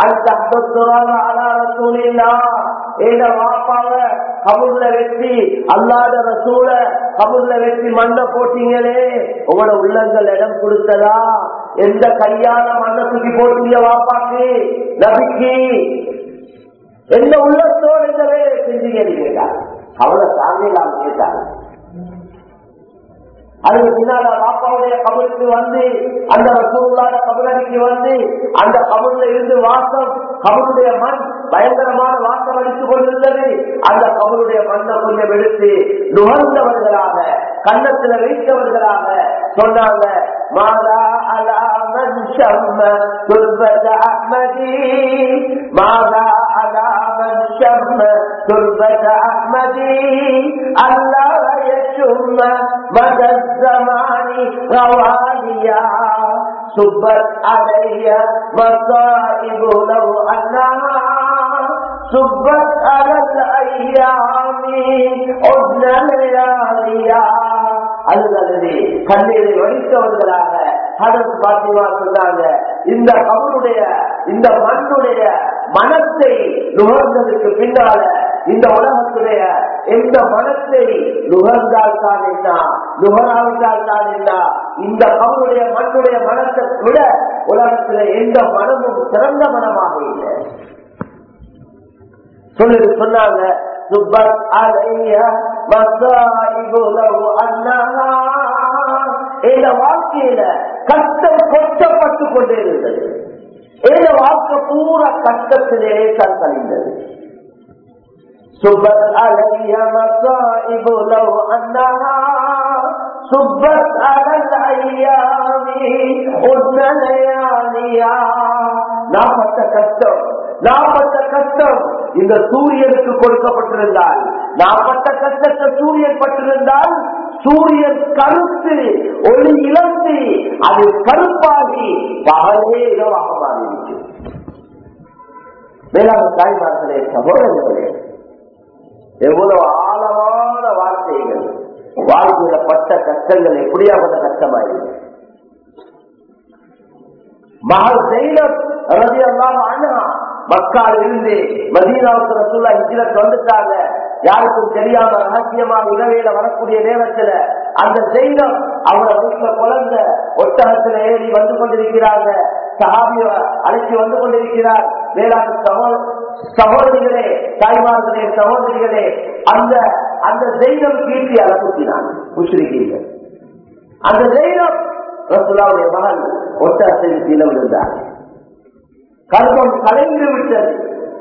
கபூர்ல வெற்றி அல்லாத ரசூல கபூர்ல வெற்றி மண்ணை போட்டீங்களே உங்களோட உள்ளங்கள் இடம் கொடுத்ததா எந்த கையால மண்ணை தூக்கி போட்டீங்க வாப்பாக்கு நபிக்கு எந்த உள்ளத்தோடு இந்த வேலை செஞ்சீங்க கேட்டாங்க அவளை தாங்கலாம் கேட்டாங்க அதுக்கு பின்னால பாப்பாவுடைய கபருக்கு வந்து அந்த ரசூல்லாத கபரடிக்கு வந்து அந்த கபருல இருந்து வாசம் கபருடைய மண் பயங்கரமான வாசம் அடித்துக் கொண்டிருந்தது அந்த கபருடைய மண்ணை கொஞ்சம் எடுத்து நுகர்ந்தவர்களாக கன்னத்துல வைத்தவர்களாக சொன்னாங்க மாதா அலாமன் ஷம்ம துர்பத அஹ்மதி மாதா அலாமன் ஷம்ம துர்பத அஹ்மதி அல்லாஹ் யஷும்ம மத الزمان غواليا سبت علي مصائب لو أنها سبت على الأيام عدن لياليا அல்லது கண்ணீரை வடித்தவர்களாக ஹரத் பாத்திமா சொன்னாங்க இந்த கபருடைய இந்த மண்ணுடைய மனத்தை நுகர்ந்ததுக்கு பின்னால இந்த உலகத்துடைய எந்த மனத்தை நுகர்ந்தால் தான் என்ன நுகராவிட்டால் தான் என்ன இந்த கபருடைய மண்ணுடைய மனத்தை விட உலகத்துல எந்த மனமும் சிறந்த மனமாக இல்லை சொல்லி சொன்னாங்க சுப்பத் அலைய மசாயிபு லவ் அன்னஹா இந்த வாழ்க்கையில கஷ்டம் கொச்சப்பட்டு கொண்டே இருந்தது இந்த வாழ்க்கை பூரா கஷ்டத்திலே தான் கழிந்தது சுப்பத் அலைய மசாயிபு லவ் அன்னஹா சுப்பத் அலல் ஐயாமி உன்னலையாலியா நான் பட்ட கஷ்டம் நான் பட்ட கஷ்டம் இந்த சூரியனுக்கு கொடுக்கப்பட்டிருந்தால் நான் பட்ட கஷ்டத்தை சூரியன் பட்டிருந்தால் சூரியன் கருத்து ஒளி இழந்து அது கருப்பாகி பகலே இரவாக மாறிவிட்டு மேலாக தாய்மார்களே சகோதரர்களே எவ்வளவு ஆழமான வார்த்தைகள் வாழ்க்கையில பட்ட கஷ்டங்கள் எப்படியாப்பட்ட கஷ்டமாயிருக்கு மகள் ஜெயினம் ரவி அல்லாம அண்ணா மக்கால் இருந்து மதீனாவுக்கு ரசூல்லா ஹிஜ்ரத் வந்துட்டாங்க யாருக்கும் தெரியாம ரகசியமாக இரவையில வரக்கூடிய நேரத்துல அந்த ஜெயினம் அவங்கள வீட்டுல குழந்தை ஒட்டகத்துல ஏறி வந்து கொண்டிருக்கிறாங்க சஹாபிய அழைச்சி வந்து கொண்டிருக்கிறார் வேளாண் சகோ சகோதரிகளே தாய்மார்களே சகோதரிகளே அந்த அந்த ஜெயினம் கீர்த்தி அலக்குத்தினான் முஸ்லிக்கீர்கள் அந்த ஜெயினம் ரசுல்லாவுடைய மகன் ஒட்டகத்தில் கீழே விழுந்தார் கர்ப்பம் கலைந்து விட்டது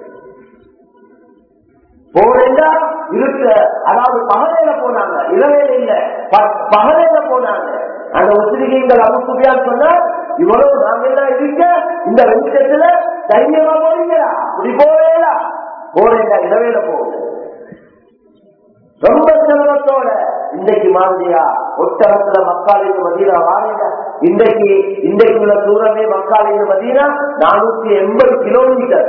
போனா இருக்க அதாவது பகலையில போனாங்க இரவேல இல்ல பகலையில போனாங்க அந்த முஸ்லிம்கள் அபு சுபியான் சொன்னா இவ்வளவு நாங்க எல்லாம் இருக்க இந்த வெளிச்சத்துல தைரியமா போறீங்களா இப்படி போவேலா போறேங்க இரவேல போகுது ரொம்ப சிரமத்தோட இன்றைக்கு மாதிரியா ஒட்டகத்துல மக்காலின் மதீனா வாரேங்க இன்றைக்கு இன்றைக்கு உள்ள தூரமே மக்காலின் மதீனா நானூத்தி எண்பது கிலோமீட்டர்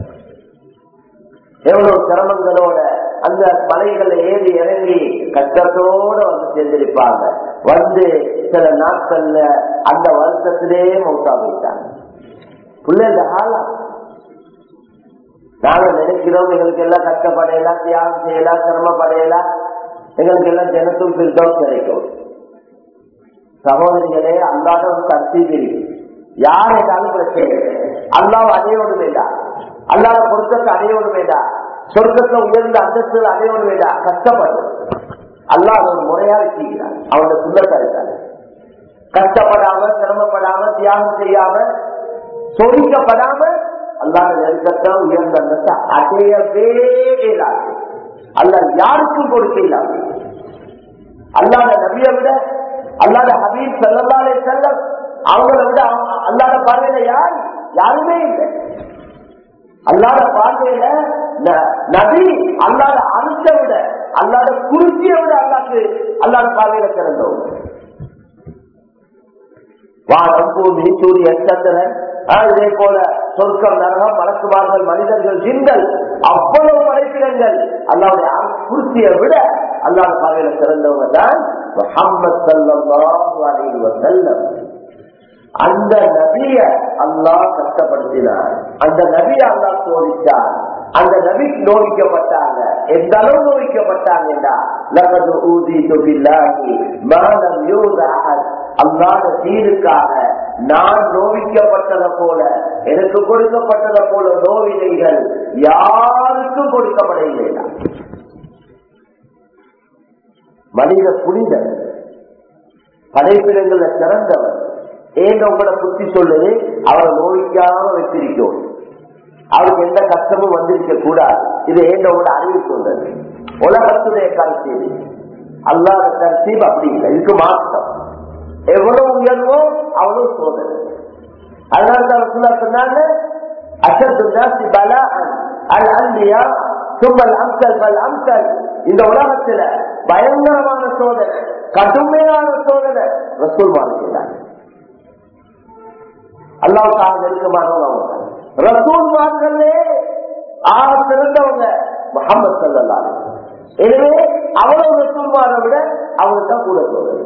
எவ்வளவு சிரமங்களோட அந்த மலைகளை ஏறி இறங்கி கஷ்டத்தோட வந்து சேர்ந்திருப்பாங்க வந்து சில நாட்கள்ல அந்த வருஷத்திலே மௌத்தா வைத்தாங்க பிள்ளைங்க ஆளா நாங்க நினைக்கிறோம் எங்களுக்கு எல்லாம் கஷ்டப்படையலாம் தியாகம் செய்யலாம் சிரமப்படையலாம் எங்களுக்கு எல்லாம் ஜனத்தும் பிரித்தோம் கிடைக்கும் சகோதரிகளே அல்லாத ஒரு கருத்து யார் என்றாலும் பிரச்சனை இல்லை அல்லாஹ் அடையோடு வேண்டாம் அல்லாத பொருத்தத்தை அடையோடு வேண்டாம் சொர்க்கத்துல உயர்ந்த அந்தஸ்துல அடையோடு வேண்டாம் கஷ்டப்படு அல்லாஹ் ஒரு முறையா வச்சுக்கிறான் அவனோட சுண்ணத்தை இருக்காரு கஷ்டப்படாம சிரமப்படாம தியாகம் செய்யாம சோதிக்கப்படாம அல்லாத நெருக்கத்தை உயர்ந்த அந்தஸ்தை அடையவே இயலாது அல்ல யாருக்கும் கொடுக்க இல்லாது அல்லாத நபியை விட அல்லாத ஹபீப் செல்லல்லாலே செல்ல அவங்கள விட அல்லாத பார்வையில யார் யாருமே இல்லை அல்லாத பார்வையில நபி அல்லாத அழுத்த விட அல்லாத குருத்தியை விட அல்லாக்கு அல்லாத பார்வையில சிறந்தவங்க வானம் பூமி சூரிய சந்திரன் இதே போல சொர்க்கம் நரகம் மலக்குமார்கள் மனிதர்கள் ஜிங்கள் அவ்வளவு மலைப்பிடங்கள் அல்லாவுடைய குருத்தியை விட அல்லாத பார்வையில சிறந்தவங்க தான் முகம்மது சல்லாஹு அலைஹி வஸல்லம் அந்த நபிய அல்லாஹ் கஷ்டப்படுத்தினார் அந்த நபிய அல்லாஹ் சோதித்தார் அந்த நபி நோவிக்கப்பட்டாங்க எந்த அளவு நோவிக்கப்பட்டாங்கடா லகது ஊதி தொபில்லாஹி மானம் யூதஹத் அல்லாத தீனுக்காக நான் நோவிக்கப்பட்டதை போல எனக்கு கொடுக்கப்பட்டதை போல நோவினைகள் யாருக்கும் கொடுக்கப்படவில்லை மனித புனிதர் படைப்பிடங்கள்ல சிறந்தவர் ஏங்க உங்களோட புத்தி சொல்லுது அவரை நோய்க்காம வச்சிருக்கோம் அவருக்கு எந்த கஷ்டமும் வந்திருக்க கூடாது இது ஏங்க உங்களோட அறிவு சொல்றது உலகத்துடைய கருத்து அல்லாத கருத்தீப் அப்படி இல்லை இதுக்கு மாற்றம் எவ்வளவு உயர்வோ அவ்வளவு சோதனை அதனால தான் சொன்னாங்க அசத்து பலா அல் அந்தியா சும்மல் அம்சல் பல் அம்சல் இந்த உலகத்துல பயங்கரமான சோதனை கடுமையான சோதனை ரசூல் மாறுகிறார் அல்லாவுக்காக நெருக்கமானவங்க ரசூல்மார்களே ஆக சிறந்தவங்க முகமது சல்லா எனவே அவ்வளவு ரசூல்மாரை விட அவங்களுக்கு தான் கூட சோதனை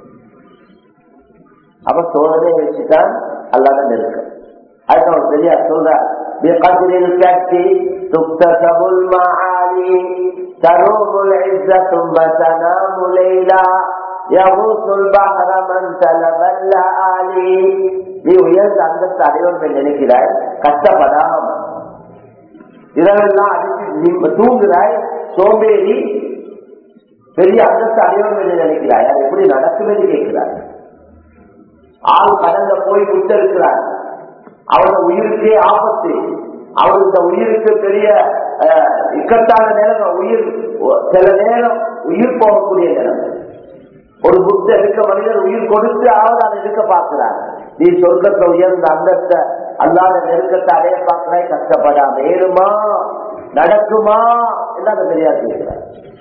அப்ப சோதனையை வச்சுதான் அல்லாத நெருக்கம் அதுக்கு அவர் சரியா சொல்றார் بقدر الكف تكتسب المعالي تروم العزة ثم تنام ليلا يغوص البحر من تلب اللآلي நீ உயர்ந்த அந்தஸ்து அடையோடு நினைக்கிறாய் கஷ்டப்படாம இதெல்லாம் அடிச்சு தூங்குறாய் சோம்பேறி பெரிய அந்தஸ்து அடையோடு நினைக்கிறாய் அது எப்படி நடக்குமென்று கேட்கிறாய் ஆள் கடல்ல போய் முட்ட இருக்கிறார் அவனோட உயிருக்கே ஆபத்து அவனுக்கு இந்த உயிருக்கு பெரிய இக்கட்டான நேரம் உயிர் சில நேரம் உயிர் போகக்கூடிய நேரம் ஒரு புத்த இருக்க மனிதர் உயிர் கொடுத்து ஆவது அதை இருக்க பார்க்கிறார் நீ சொர்க்கத்தை உயர்ந்த அந்தஸ்த அல்லாத நெருக்கத்தை அடைய பார்க்கிறாய் கஷ்டப்படாம ஏறுமா நடக்குமா என்ன தெரியாது கேட்கிறார்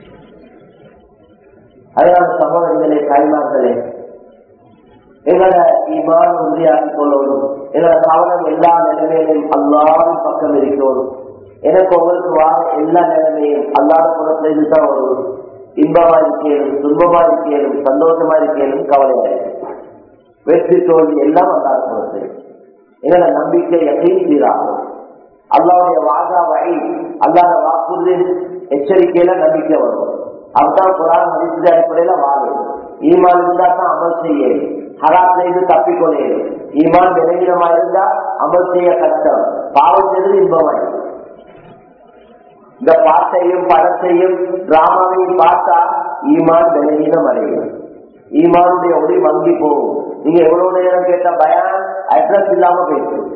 அதனால சகோதரிகளே தாய்மார்களே எங்களோட ஈமான் உறுதியாக்கி கொள்ளணும் எங்களோட கவனம் எல்லா நிலைமையிலும் அல்லாவின் பக்கம் இருக்கணும் எனக்கு உங்களுக்கு வார எல்லா நிலைமையும் அல்லாத புறத்துல இதுதான் வரும் இன்பமா இருக்கணும் துன்பமா இருக்கணும் சந்தோஷமா இருக்கணும் கவலை வெற்றி தோல்வி எல்லாம் அல்லாத புறத்து எங்களோட நம்பிக்கை எதையும் தீராகும் அல்லாவுடைய வாகா வழி அல்லாத வாக்குறுதி எச்சரிக்கையில நம்பிக்கை வரும் அதுதான் குரான் மதிப்பு அடிப்படையில வாழும் ஈமான் இருந்தா தான் அமல் செய்ய ஹராத்ல இருந்து தப்பிக்கொள்ளே ஈமான் விலகினமா இருந்தா அமல் செய்ய கஷ்டம் பாவம் செய்வது இன்பமாயிருக்கும் இந்த பாட்டையும் படத்தையும் டிராமாவையும் பார்த்தா ஈமான் விலகினம் அடையும் ஈமானுடைய ஒளி வங்கி போகும் நீங்க எவ்வளவு நேரம் கேட்ட பயான் அட்ரஸ் இல்லாம பேசும்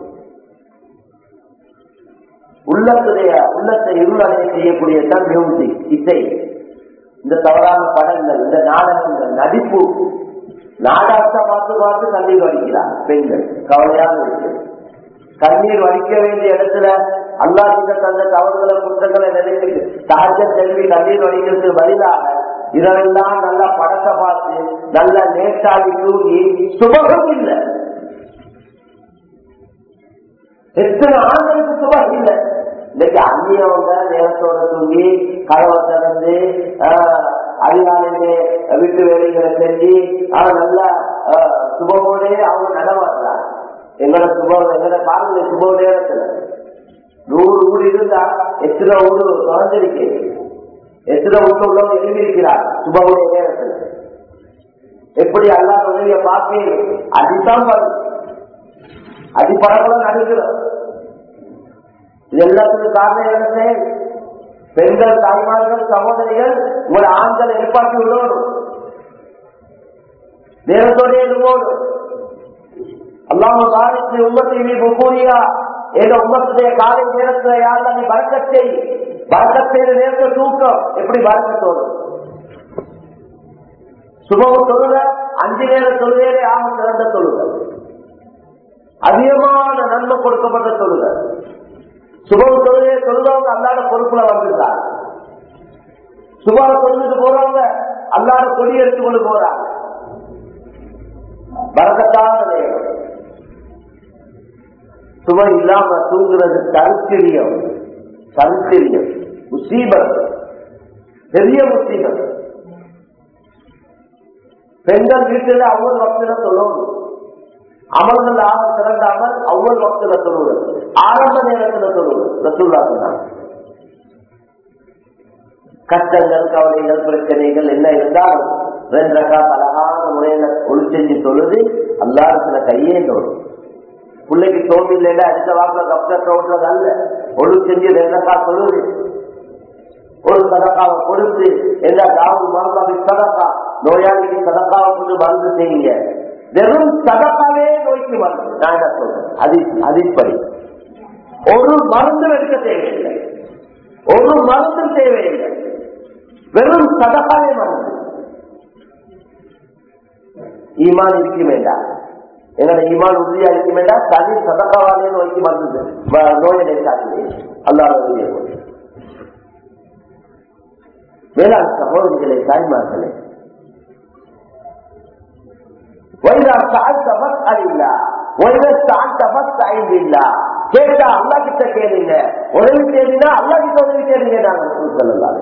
உள்ளத்துடைய உள்ளத்தை இருளடைய செய்யக்கூடியதான் மியூசிக் இசை இந்த தவறான படங்கள் இந்த நாடகங்கள் நடிப்பு நாடகத்தை பார்த்து பார்த்து கண்ணீர் வடிக்கிறார் பெண்கள் கவலையான விஷயம் கண்ணீர் வடிக்க வேண்டிய இடத்துல அல்லா கிட்ட தந்த தவறுகளை குற்றங்களை நினைத்து தாஜ செல்வி கண்ணீர் வடிக்கிறதுக்கு பதிலாக இரவெல்லாம் நல்ல படத்தை பார்த்து நல்ல நேட்டாளி தூங்கி சுபகம் இல்லை எத்தனை ஆண்களுக்கு சுபம் இல்லை இன்னைக்கு அந்நியவங்க நேரத்தோட தூங்கி கதவை திறந்து அதிகாலையிலே வீட்டு வேலைகளை செஞ்சு நல்லா சுபமோடே அவங்க நடமாடுறாங்க எங்கட சுப எங்கட பாருங்க சுப நேரத்துல நூறு ஊர் இருந்தா எத்தனை ஊர் தொடர்ந்திருக்கு எத்தனை ஊர்ல உள்ளவங்க எழுதியிருக்கிறார் சுபவுடைய நேரத்துல எப்படி அல்லா உதவிய பார்க்க அடித்தான் பாருங்க அடிப்படக்குள்ள நடுக்கிறோம் இது எல்லாத்துக்கும் காரணம் என்ன பெண்கள் தாய்மார்கள் சகோதரிகள் உங்களை ஆண்கள் ஏற்பாட்டி விடணும் நேரத்தோட எழுவோடு அல்லாம காலத்தில் உம்மத்தை நீ புகூரியா எங்க உம்மத்துடைய காலை நேரத்துல யாரும் நீ வரக்கத்தை வரக்கத்தை நேரத்தை தூக்கம் எப்படி வரக்கத்தோடு சுபம் தொழுக அஞ்சு நேர தொழுகையிலே ஆக சிறந்த தொழுக அதிகமான நன்மை கொடுக்கப்பட்ட தொழுக சுபம் தொழுகையை தொழுதவங்க அல்லாத பொறுப்புல வந்துருந்தாங்க சுபாவ தொழுதுட்டு போறவங்க அல்லாத கொடி எடுத்து கொண்டு போறாங்க வரக்கத்தான நேரம் சுமை இல்லாம தூங்குறது தருத்திரியம் தருத்திரியம் முசீபத் பெரிய முசீபத் பெண்கள் வீட்டில் அவ்வளவு வக்தில சொல்லணும் அமல்கள் ஆக சிறந்த அமல் அவ்வளவு வக்தில சொல்லுவது ஆரம்ப நேரத்தில் சொல்லுவது ரசூல்லா சொன்னாங்க கஷ்டங்கள் கவலைகள் பிரச்சனைகள் என்ன இருந்தாலும் ரெண்டு ரக்கா அழகான முறையில ஒளி செஞ்சு சொல்லுது அல்லாரத்துல கையே தோணும் பிள்ளைக்கு தோல்வி இல்லைன்னா அடுத்த வாக்குல கப்டர் ஓட்டுறது அல்ல ஒளி செஞ்சு ரெண்டு ரக்கா சொல்லுது ஒரு சதக்காவை கொடுத்து எல்லா தாவது மருந்தாவை சதக்கா நோயாளிக்கு சதக்காவை கொண்டு மருந்து செய்யுங்க வெறும் சதக்காவே நோய்க்கு மருந்து நான் என்ன சொல்றேன் அது அதிப்படி ஒரு மருந்து எடுக்க தேவையில்லை ஒரு மருந்து தேவையில்லை வெறும் சதக்காவே மருந்து ஈமான் இருக்க வேண்டாம் எங்களோட ஈமான் உறுதியா இருக்க வேண்டாம் தனி சதக்காவாலே நோய்க்கு மருந்து நோயை சாத்தியே அல்லாத வேளாண் சகோதரிகளை தாய்மார்களே وإذا سألت فاسأل الله وإذا استعنت فاستعن بالله கேட்டா அல்லா கிட்ட கேளுங்க உதவி தேடினா அல்லா கிட்ட உதவி தேடுங்க நாங்க சொல்லலாம்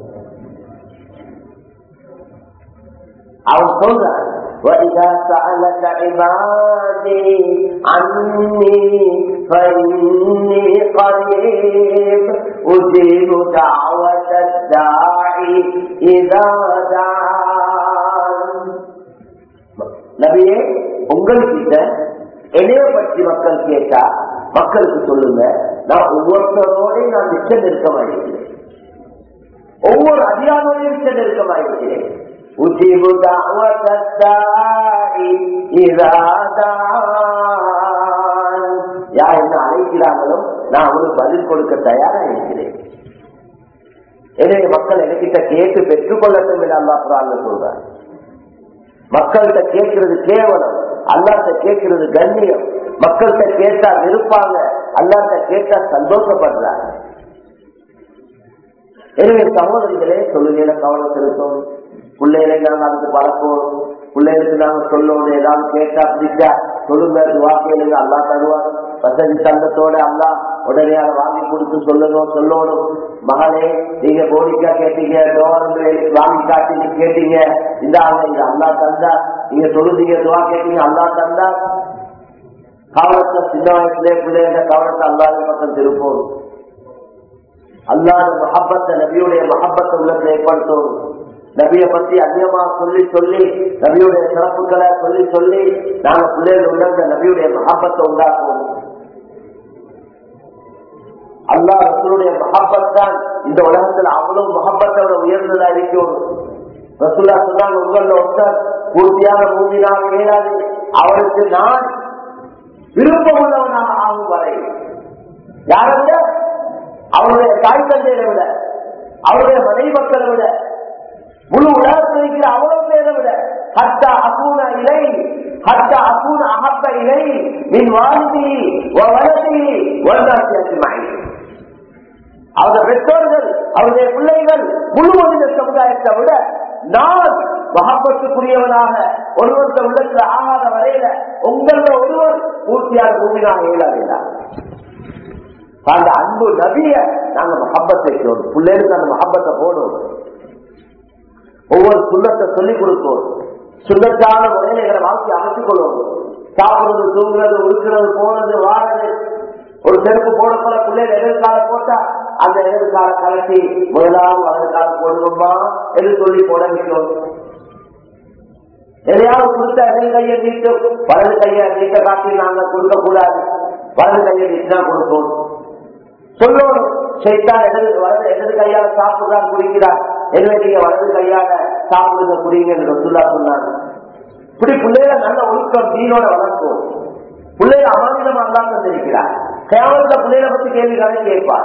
அவன் சொல்றான் وإذا سألك عبادي عني فإني قريب أجيب دعوة الداعي إذا دعان நபியே உங்கள்கிட்ட என்னைய பற்றி மக்கள் கேட்டா மக்களுக்கு சொல்லுங்க நான் ஒவ்வொருத்தரோட நான் மிச்ச நெருக்கமாயிருக்கிறேன் ஒவ்வொரு அதிகாரோடையும் மிச்ச நெருக்கமாயிருக்கிறேன் أجيب دعوة الداعي إذا دعان யார் என்ன அழைக்கிறாங்களோ நான் அவங்களுக்கு பதில் கொடுக்க தயாரா இருக்கிறேன் எனவே மக்கள் எனக்கிட்ட கேட்டு பெற்றுக்கொள்ளட்டும் என்று அல்லா புறாங்க சொல்றார் மக்கள்கிட்ட கேட்கிறது கேவலம் அல்லாட்ட கேட்கிறது கண்ணியம் மக்கள்கிட்ட கேட்டா இருப்பாங்க அல்லாட்ட கேட்டா சந்தோஷப்படுறாங்க எனவே சகோதரிகளே சொல்லுகையில கவனம் செலுத்தணும் பிள்ளைகளை நாங்க அதுக்கு பழக்கணும் பிள்ளைகளுக்கு நாங்க சொல்லணும் ஏதாவது கேட்டா பிடிச்சா சொல்லுங்க வாக்கையிலுங்க அல்லா தருவார் வசதி தந்தத்தோட அல்லா உடனே அதை வாங்கி கொடுத்து சொல்லணும் சொல்லணும் மகளே நீங்க கோரிக்கா கேட்டீங்க டோரங்களை வாங்கி காட்டி கேட்டீங்க இந்தாங்க இது அல்லா தந்தா நீங்க சொல்லுதீங்க துவா கேட்டீங்க அல்லா தந்தா கவனத்தை சின்ன வயசுல பிள்ளைகள கவனத்தை அல்லாத பக்கம் திருப்போம் அல்லாத மஹப்பத்தை நபியுடைய மஹப்பத்தை உள்ளத்தை ஏற்படுத்தும் நபியை பத்தி அதிகமா சொல்லி சொல்லி நபியுடைய சிறப்புகளை சொல்லி சொல்லி நாங்க பிள்ளைகள் உள்ள நபியுடைய மஹப்பத்தை உண்டாக்குவோம் அல்லா ரசூலுடைய மஹப்பத் தான் இந்த உலகத்தில் அவ்வளவு மஹப்பத்தோட உயர்ந்ததா இருக்கும் ரசூல்லா சொன்னாங்க உங்கள ஒருத்தர் பூர்த்தியாக மூந்தினாக இயலாது அவருக்கு நான் விருப்பம் உள்ளவனாக ஆகும் வரை யாரை விட அவருடைய தாய் தந்தையை விட அவருடைய மனைவி மக்களை விட முழு உலகத்தில் இருக்கிற அவ்வளவு பேரை விட ஹத்தா அசூன இலை ஹத்தா அசூன அகப்ப இலை மின் வாழ்ந்தி வளர்த்தி வருடாசி அவருடைய பெற்றோர்கள் அவருடைய பிள்ளைகள் முழு மனித சமுதாயத்தை விட நான் மகப்பத்துக்குரியவனாக ஒருவருடைய உள்ளத்தில் ஆகாத வரையில உங்கள ஒருவர் பூர்த்தியான பூமியாக இயலாதீங்களா அந்த அன்பு நபிய நாங்க மஹப்பத்தை போடும் பிள்ளைகளுக்கு அந்த மஹப்பத்தை போடும் ஒவ்வொரு சுண்ணத்தை சொல்லிக் கொடுப்போம் சுண்ணத்தான முறையில எங்களை வாழ்க்கை அமைத்துக் கொள்வோம் சாப்பிடுறது தூங்குறது உடுக்கிறது போறது வாடுறது ஒரு செருப்பு போட போல பிள்ளைகள் எதிர்கால போட்டா அந்த எதிர்கால கலட்டி முதலாவது அதற்கால போடுவோமா என்று சொல்லி போட வேண்டும் எதையாவது கொடுத்த எதிர் கையை நீட்டும் வலது கையை நீட்ட காட்டி நாங்க கொடுக்க கூடாது வலது கையை நீட்டா கொடுப்போம் சொல்லணும் சைத்தான் எதிர் வலது எதிர் கையால சாப்பிடுறான் குடிக்கிறான் எனவே நீங்க வலது கையால சாப்பிடுங்க குடிங்க என்று சொல்லா சொன்னாங்க இப்படி பிள்ளைகளை நல்ல ஒழுக்கம் தீனோட வளர்ப்போம் பிள்ளைகள் அமானிதமா தான் தந்திருக்கிறார் கேவலத்துல பிள்ளைகளை பத்தி கேள்விகளை கேட்பார்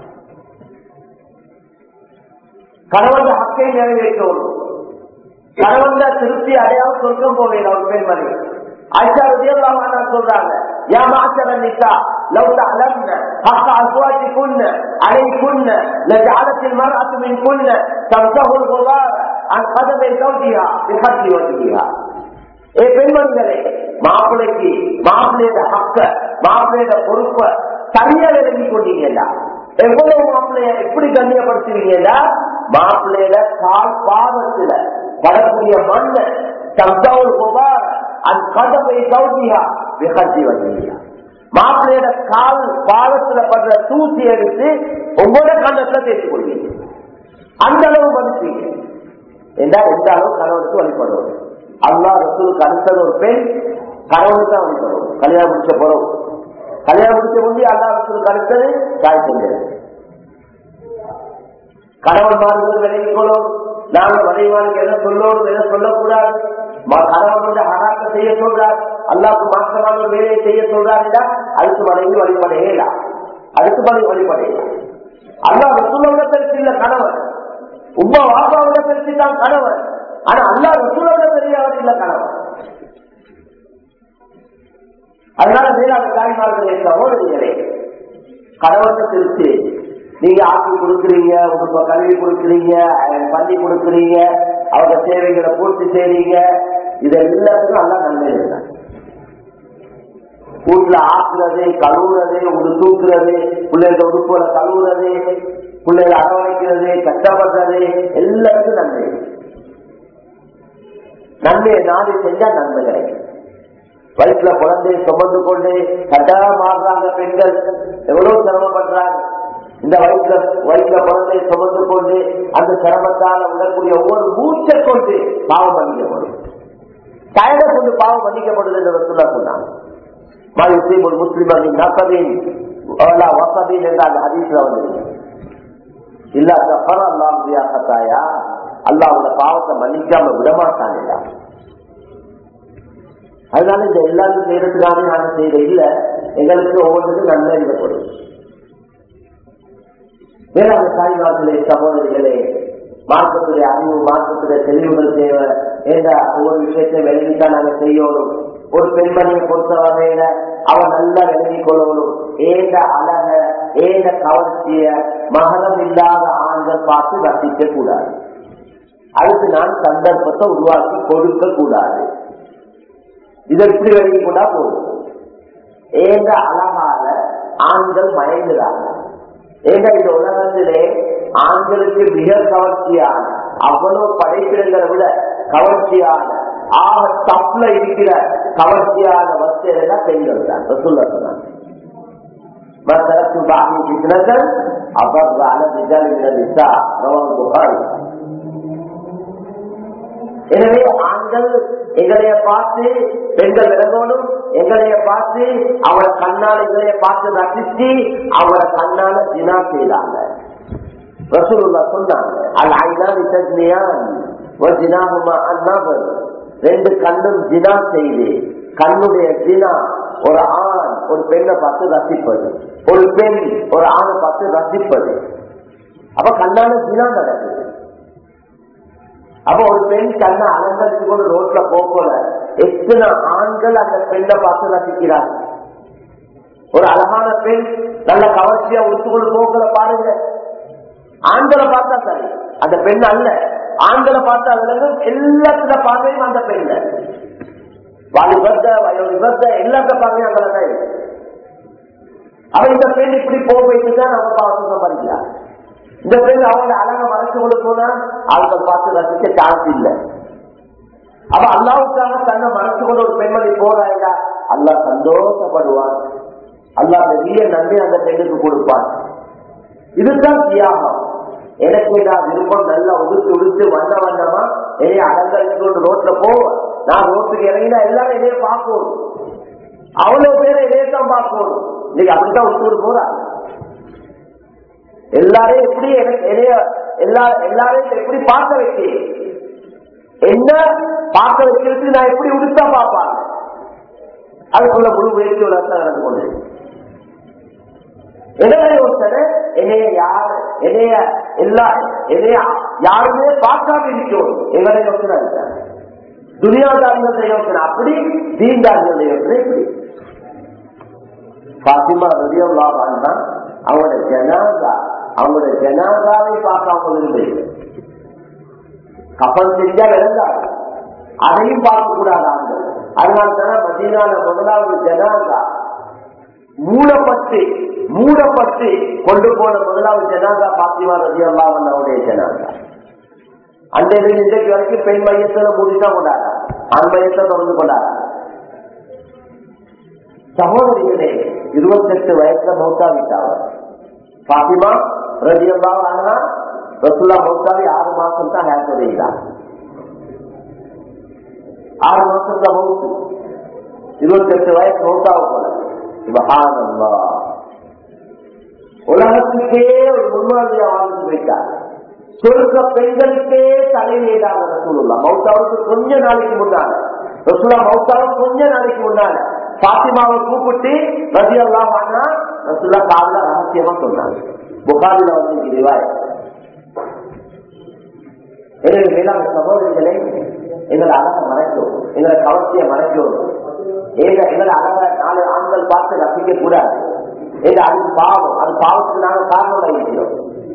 கணவன் ஹக்கை நிறைவேற்றோம் கணவன் திருப்தி அடையாம சொர்க்கம் போவேன் அவர் பெண்மணி ஆயிஷா ரதியல்லாஹு சொல்றாங்க யா மாஷர நிசா لو تعلمن حق ازواجكن عليكن لجعلت المرأة منكن تمسح الغبار عن قدم زوجها بحق وجهها ஏ பெண்மணிகளே மாப்பிள்ளைக்கு மாப்பிள்ளையோட ஹக்க மாப்பிள்ளையோட பொறுப்ப சரியா விளங்கி கொண்டீங்கடா எவ்வளவு மாப்பிள்ளைய எப்படி கண்ணியப்படுத்துவீங்கடா மாப்பிள்ளையோட கால் பாதத்துல வரக்கூடிய மண்ணு சப்தவுல் குபார் அந்த கதவை சௌதியா விகர்த்தி வந்தீங்க மாப்பிள்ளையோட கால் பாதத்துல படுற தூசி எடுத்து உங்களோட கண்ணத்துல தேய்ச்சி கொள்வீங்க அந்த அளவு மதிப்பீங்க என்றால் எந்த அளவு கணவனுக்கு வழிபடுவது அல்லா ரசூலுக்கு அடுத்தது ஒரு பெண் கணவனுக்கு தான் வழிபடுவோம் கல்யாணம் முடிச்ச போறோம் கல்யாணம் முடிச்ச முந்தைய அல்லா ரசூலுக்கு அடுத்தது தாய் செஞ்சது கணவன் மாறுகள் விலகிக் கொள்ளும் நாங்கள் மனைவானுக்கு என்ன சொல்லணும் என்ன சொல்லக்கூடாது கணவன் வந்து ஹராக்க செய்ய சொல்றார் அல்லாவுக்கு மாற்றமான ஒரு வேலையை செய்ய சொல்றாருடா அதுக்கு மனைவி வழிபடையலா அதுக்கு மனைவி வழிபடையலாம் அல்லா ரசூலோட பெருசு இல்ல கணவன் உமா வாபாவோட பெருசு தான் கணவன் ஆனா அல்லா ரசூலோட பெரியவர் இல்ல கணவன் அதனால மேலான தாய்மார்களே சகோதரிகளே கணவன் திருச்சி நீங்க ஆக்கி கொடுக்குறீங்க உங்களுக்கு கல்வி கொடுக்குறீங்க பள்ளி கொடுக்குறீங்க அவங்க சேவைகளை பூர்த்தி செய்றீங்க இது எல்லாத்துக்கும் நல்லா நன்மை இருந்தாங்க வீட்டுல ஆக்குறது கழுவுறது ஒரு தூக்குறது பிள்ளைகள உடுப்புல கழுவுறது பிள்ளைகளை அரவணைக்கிறது கஷ்டப்படுறது எல்லாத்துக்கும் நன்மை நன்மையை நாடி செஞ்சா நன்மை கிடைக்கும் வயிற்றுல குழந்தைய சுமந்து கொண்டு கட்டாயமாடுறாங்க பெண்கள் எவ்வளவு சிரமப்படுறாங்க இந்த வயிற்றுல வயிற்றுல குழந்தையை சுமந்து கொண்டு அந்த சிரமத்தால் விடக்கூடிய ஒவ்வொரு மூச்சை கொண்டு பாவம் பண்ணிக்கப்படும் தயவை கொண்டு பாவம் மன்னிக்கப்படுது என்று சொல்ல சொன்னாங்க ஒரு முஸ்லிமின் நக்கபின் வசபின் என்ற அந்த ஹதீஸ்ல வந்து இல்லாத பர அல்லாஹாயா அல்லாவோட பாவத்தை மன்னிக்காம விடமாட்டாங்க அதனால இந்த எல்லாரும் செய்யறதுக்காக நாங்க செய்யற இல்ல எங்களுக்கு ஒவ்வொன்றுக்கும் நன்மை எழுதப்படும் வேளாண் தாய்மார்களே சகோதரிகளே மார்க்கத்துடைய அறிவு மார்க்கத்துடைய தெளிவுகள் தேவை ஏதா ஒவ்வொரு விஷயத்தையும் விளங்கித்தான் நாங்க செய்யணும் ஒரு பெண்மணியை பொறுத்த வகையில அவன் நல்லா விளங்கிக் கொள்ளணும் ஏந்த அழக ஏந்த கவர்ச்சிய மகரம் இல்லாத ஆண்கள் பார்த்து ரசிக்க கூடாது அதுக்கு நான் சந்தர்ப்பத்தை உருவாக்கி கொடுக்க கூடாது இதை எப்படி விளங்கி கொண்டா போதும் ஏந்த அழகால ஆண்கள் மயங்குறாங்க ஏங்க இந்த உலகத்திலே ஆண்களுக்கு மிக கவர்ச்சியான அவ்வளவு படைப்பிடங்களை விட கவர்ச்சியான ஆக தப்புல இருக்கிற கவர்ச்சியான வசதியா பெண்கள் தான் சொல்ல சொன்னாங்க எனவே ஆண்கள் எங்களைய பார்த்து பெண்கள் விலகணும் எங்களைய பார்த்து அவளை கண்ணால் எங்களைய பார்த்து ரசிச்சு அவளை கண்ணால தினா செய்தாங்க ரசூலுல்லா சொன்னாங்க அல் ஐநா விசஜ்னியான் ரெண்டு கண்ணும் ஜினா செய்து கண்ணுடைய ஜினா ஒரு ஆண் ஒரு பெண்ணை பார்த்து ரசிப்பது ஒரு பெண் ஒரு ஆணை பார்த்து ரசிப்பது அப்ப கண்ணால ஜினா நடக்குது அப்ப ஒரு பெண் கண்ணை அலங்கரித்து கொண்டு ரோட்ல போகல எத்தனை ஆண்கள் அந்த பெண்ணை பார்த்து ரசிக்கிறாங்க ஒரு அழகான பெண் நல்ல கவர்ச்சியா உடுத்துக்கொண்டு போகல பாருங்க ஆண்களை பார்த்தா சரி அந்த பெண் அல்ல ஆண்களை பார்த்தா விலங்கும் எல்லாத்துல பார்வையும் அந்த பெண் வாலிபத்த வயோலிபத்த எல்லாத்த பார்வையும் அங்கே தான் இருக்கு அவ இந்த பெண் இப்படி போக வைத்துதான் அவங்க பார்த்து சம்பாதிக்கிறார் இந்த பெண் அவங்க அழக மறைச்சு கொண்டு போனா ஆட்கள் பார்த்து ரசிக்க சான்ஸ் இல்லை அப்ப அல்லாவுக்காக தன்னை மனசு கொண்டு ஒரு பெண்மணி போறாயா அல்லா சந்தோஷப்படுவான் அல்லா பெரிய நன்றி அந்த பெண்ணுக்கு கொடுப்பான் இதுதான் தியாகம் எனக்கு நான் விருப்பம் நல்லா உடுத்து உடுத்து வந்த வந்தமா என்னைய அடங்கலிட்டு கொண்டு ரோட்ல போவேன் நான் ரோட்டுக்கு இறங்கினா எல்லாரும் என்னைய பார்க்கணும் அவ்வளவு பேரை இதேதான் பார்க்கணும் இன்னைக்கு அப்படித்தான் உத்தூர் போறாங்க எல்லாரையும் எப்படி எனக்கு என்னைய எல்லா எல்லாரையும் எப்படி பார்க்க வைக்கிறேன் என்ன பார்க்க வைக்கிறதுக்கு நான் எப்படி உடுத்தா பார்ப்பாங்க அதுக்குள்ள முழு முயற்சியோட நடந்து கொண்டு எனவே ஒருத்தர் என்னைய யார் என்னைய எல்லா என்னைய யாருமே பார்க்காம இருக்கணும் எங்களை யோசனை இல்லை துனியாதாரிகளுடைய யோசனை அப்படி தீண்டாரிகளுடைய யோசனை இப்படி பாத்திமா ரதியம் லாபான்னா அவங்களோட ஜனாதா அவங்களோட ஜனாதாவை பார்க்காம இருந்து கப்பல் செஞ்சா விளங்காது அதையும் பார்க்க கூடாது ஆண்கள் அதனால தான் மதீனால முதலாவது ஜனாதா மூடப்பட்டு மூடப்பட்டு கொண்டு போன முதலாவது ஜனாதா பாத்திமா ரதி அல்லாவன் அவருடைய ஜனாதா அந்த இன்றைக்கு வரைக்கும் பெண் மையத்துல மூடிதான் கொண்டாட ஆண் மையத்தை தொடர்ந்து கொண்டாட சகோதரிகளே இருபத்தெட்டு வயசுல மௌத்தாவிட்டாவர் பாத்திமா ரதி அல்லாவா ரசுல்லா மௌத்தாவி ஆறு மாசம் தான் ஹேர் செய்கிறார் ஆறு மாசம் தான் மௌத்து இருபத்தெட்டு வயசு மௌத்தாவை போல சுபஹானல்லா உலகத்துக்கே ஒரு முன்மாதிரியா வாழ்ந்து போயிட்டார் சொர்க்க பெண்களுக்கே தலைமையிடாத ரசூலுல்லா மௌத்தாவுக்கு கொஞ்ச நாளைக்கு முன்னால ரசூலா மௌத்தாவுக்கு கொஞ்ச நாளைக்கு முன்னால பாத்திமாவை கூப்பிட்டு ரதி எல்லாம் வாங்கினா ரசூலா காதல ரகசியமா சொன்னாங்க புகாரில வந்து இதுவாய் எங்களுக்கு மேலான சகோதரிகளை எங்களை அழக மறைக்கும் எங்களை கவர்ச்சியை மறைக்கும் எங்க எங்களை அழக நாலு ஆண்கள் பார்த்து ரசிக்க கூடாது எங்க அது பாவம் அது பாவத்துக்கு நாங்க காரணமாக இருக்கிறோம்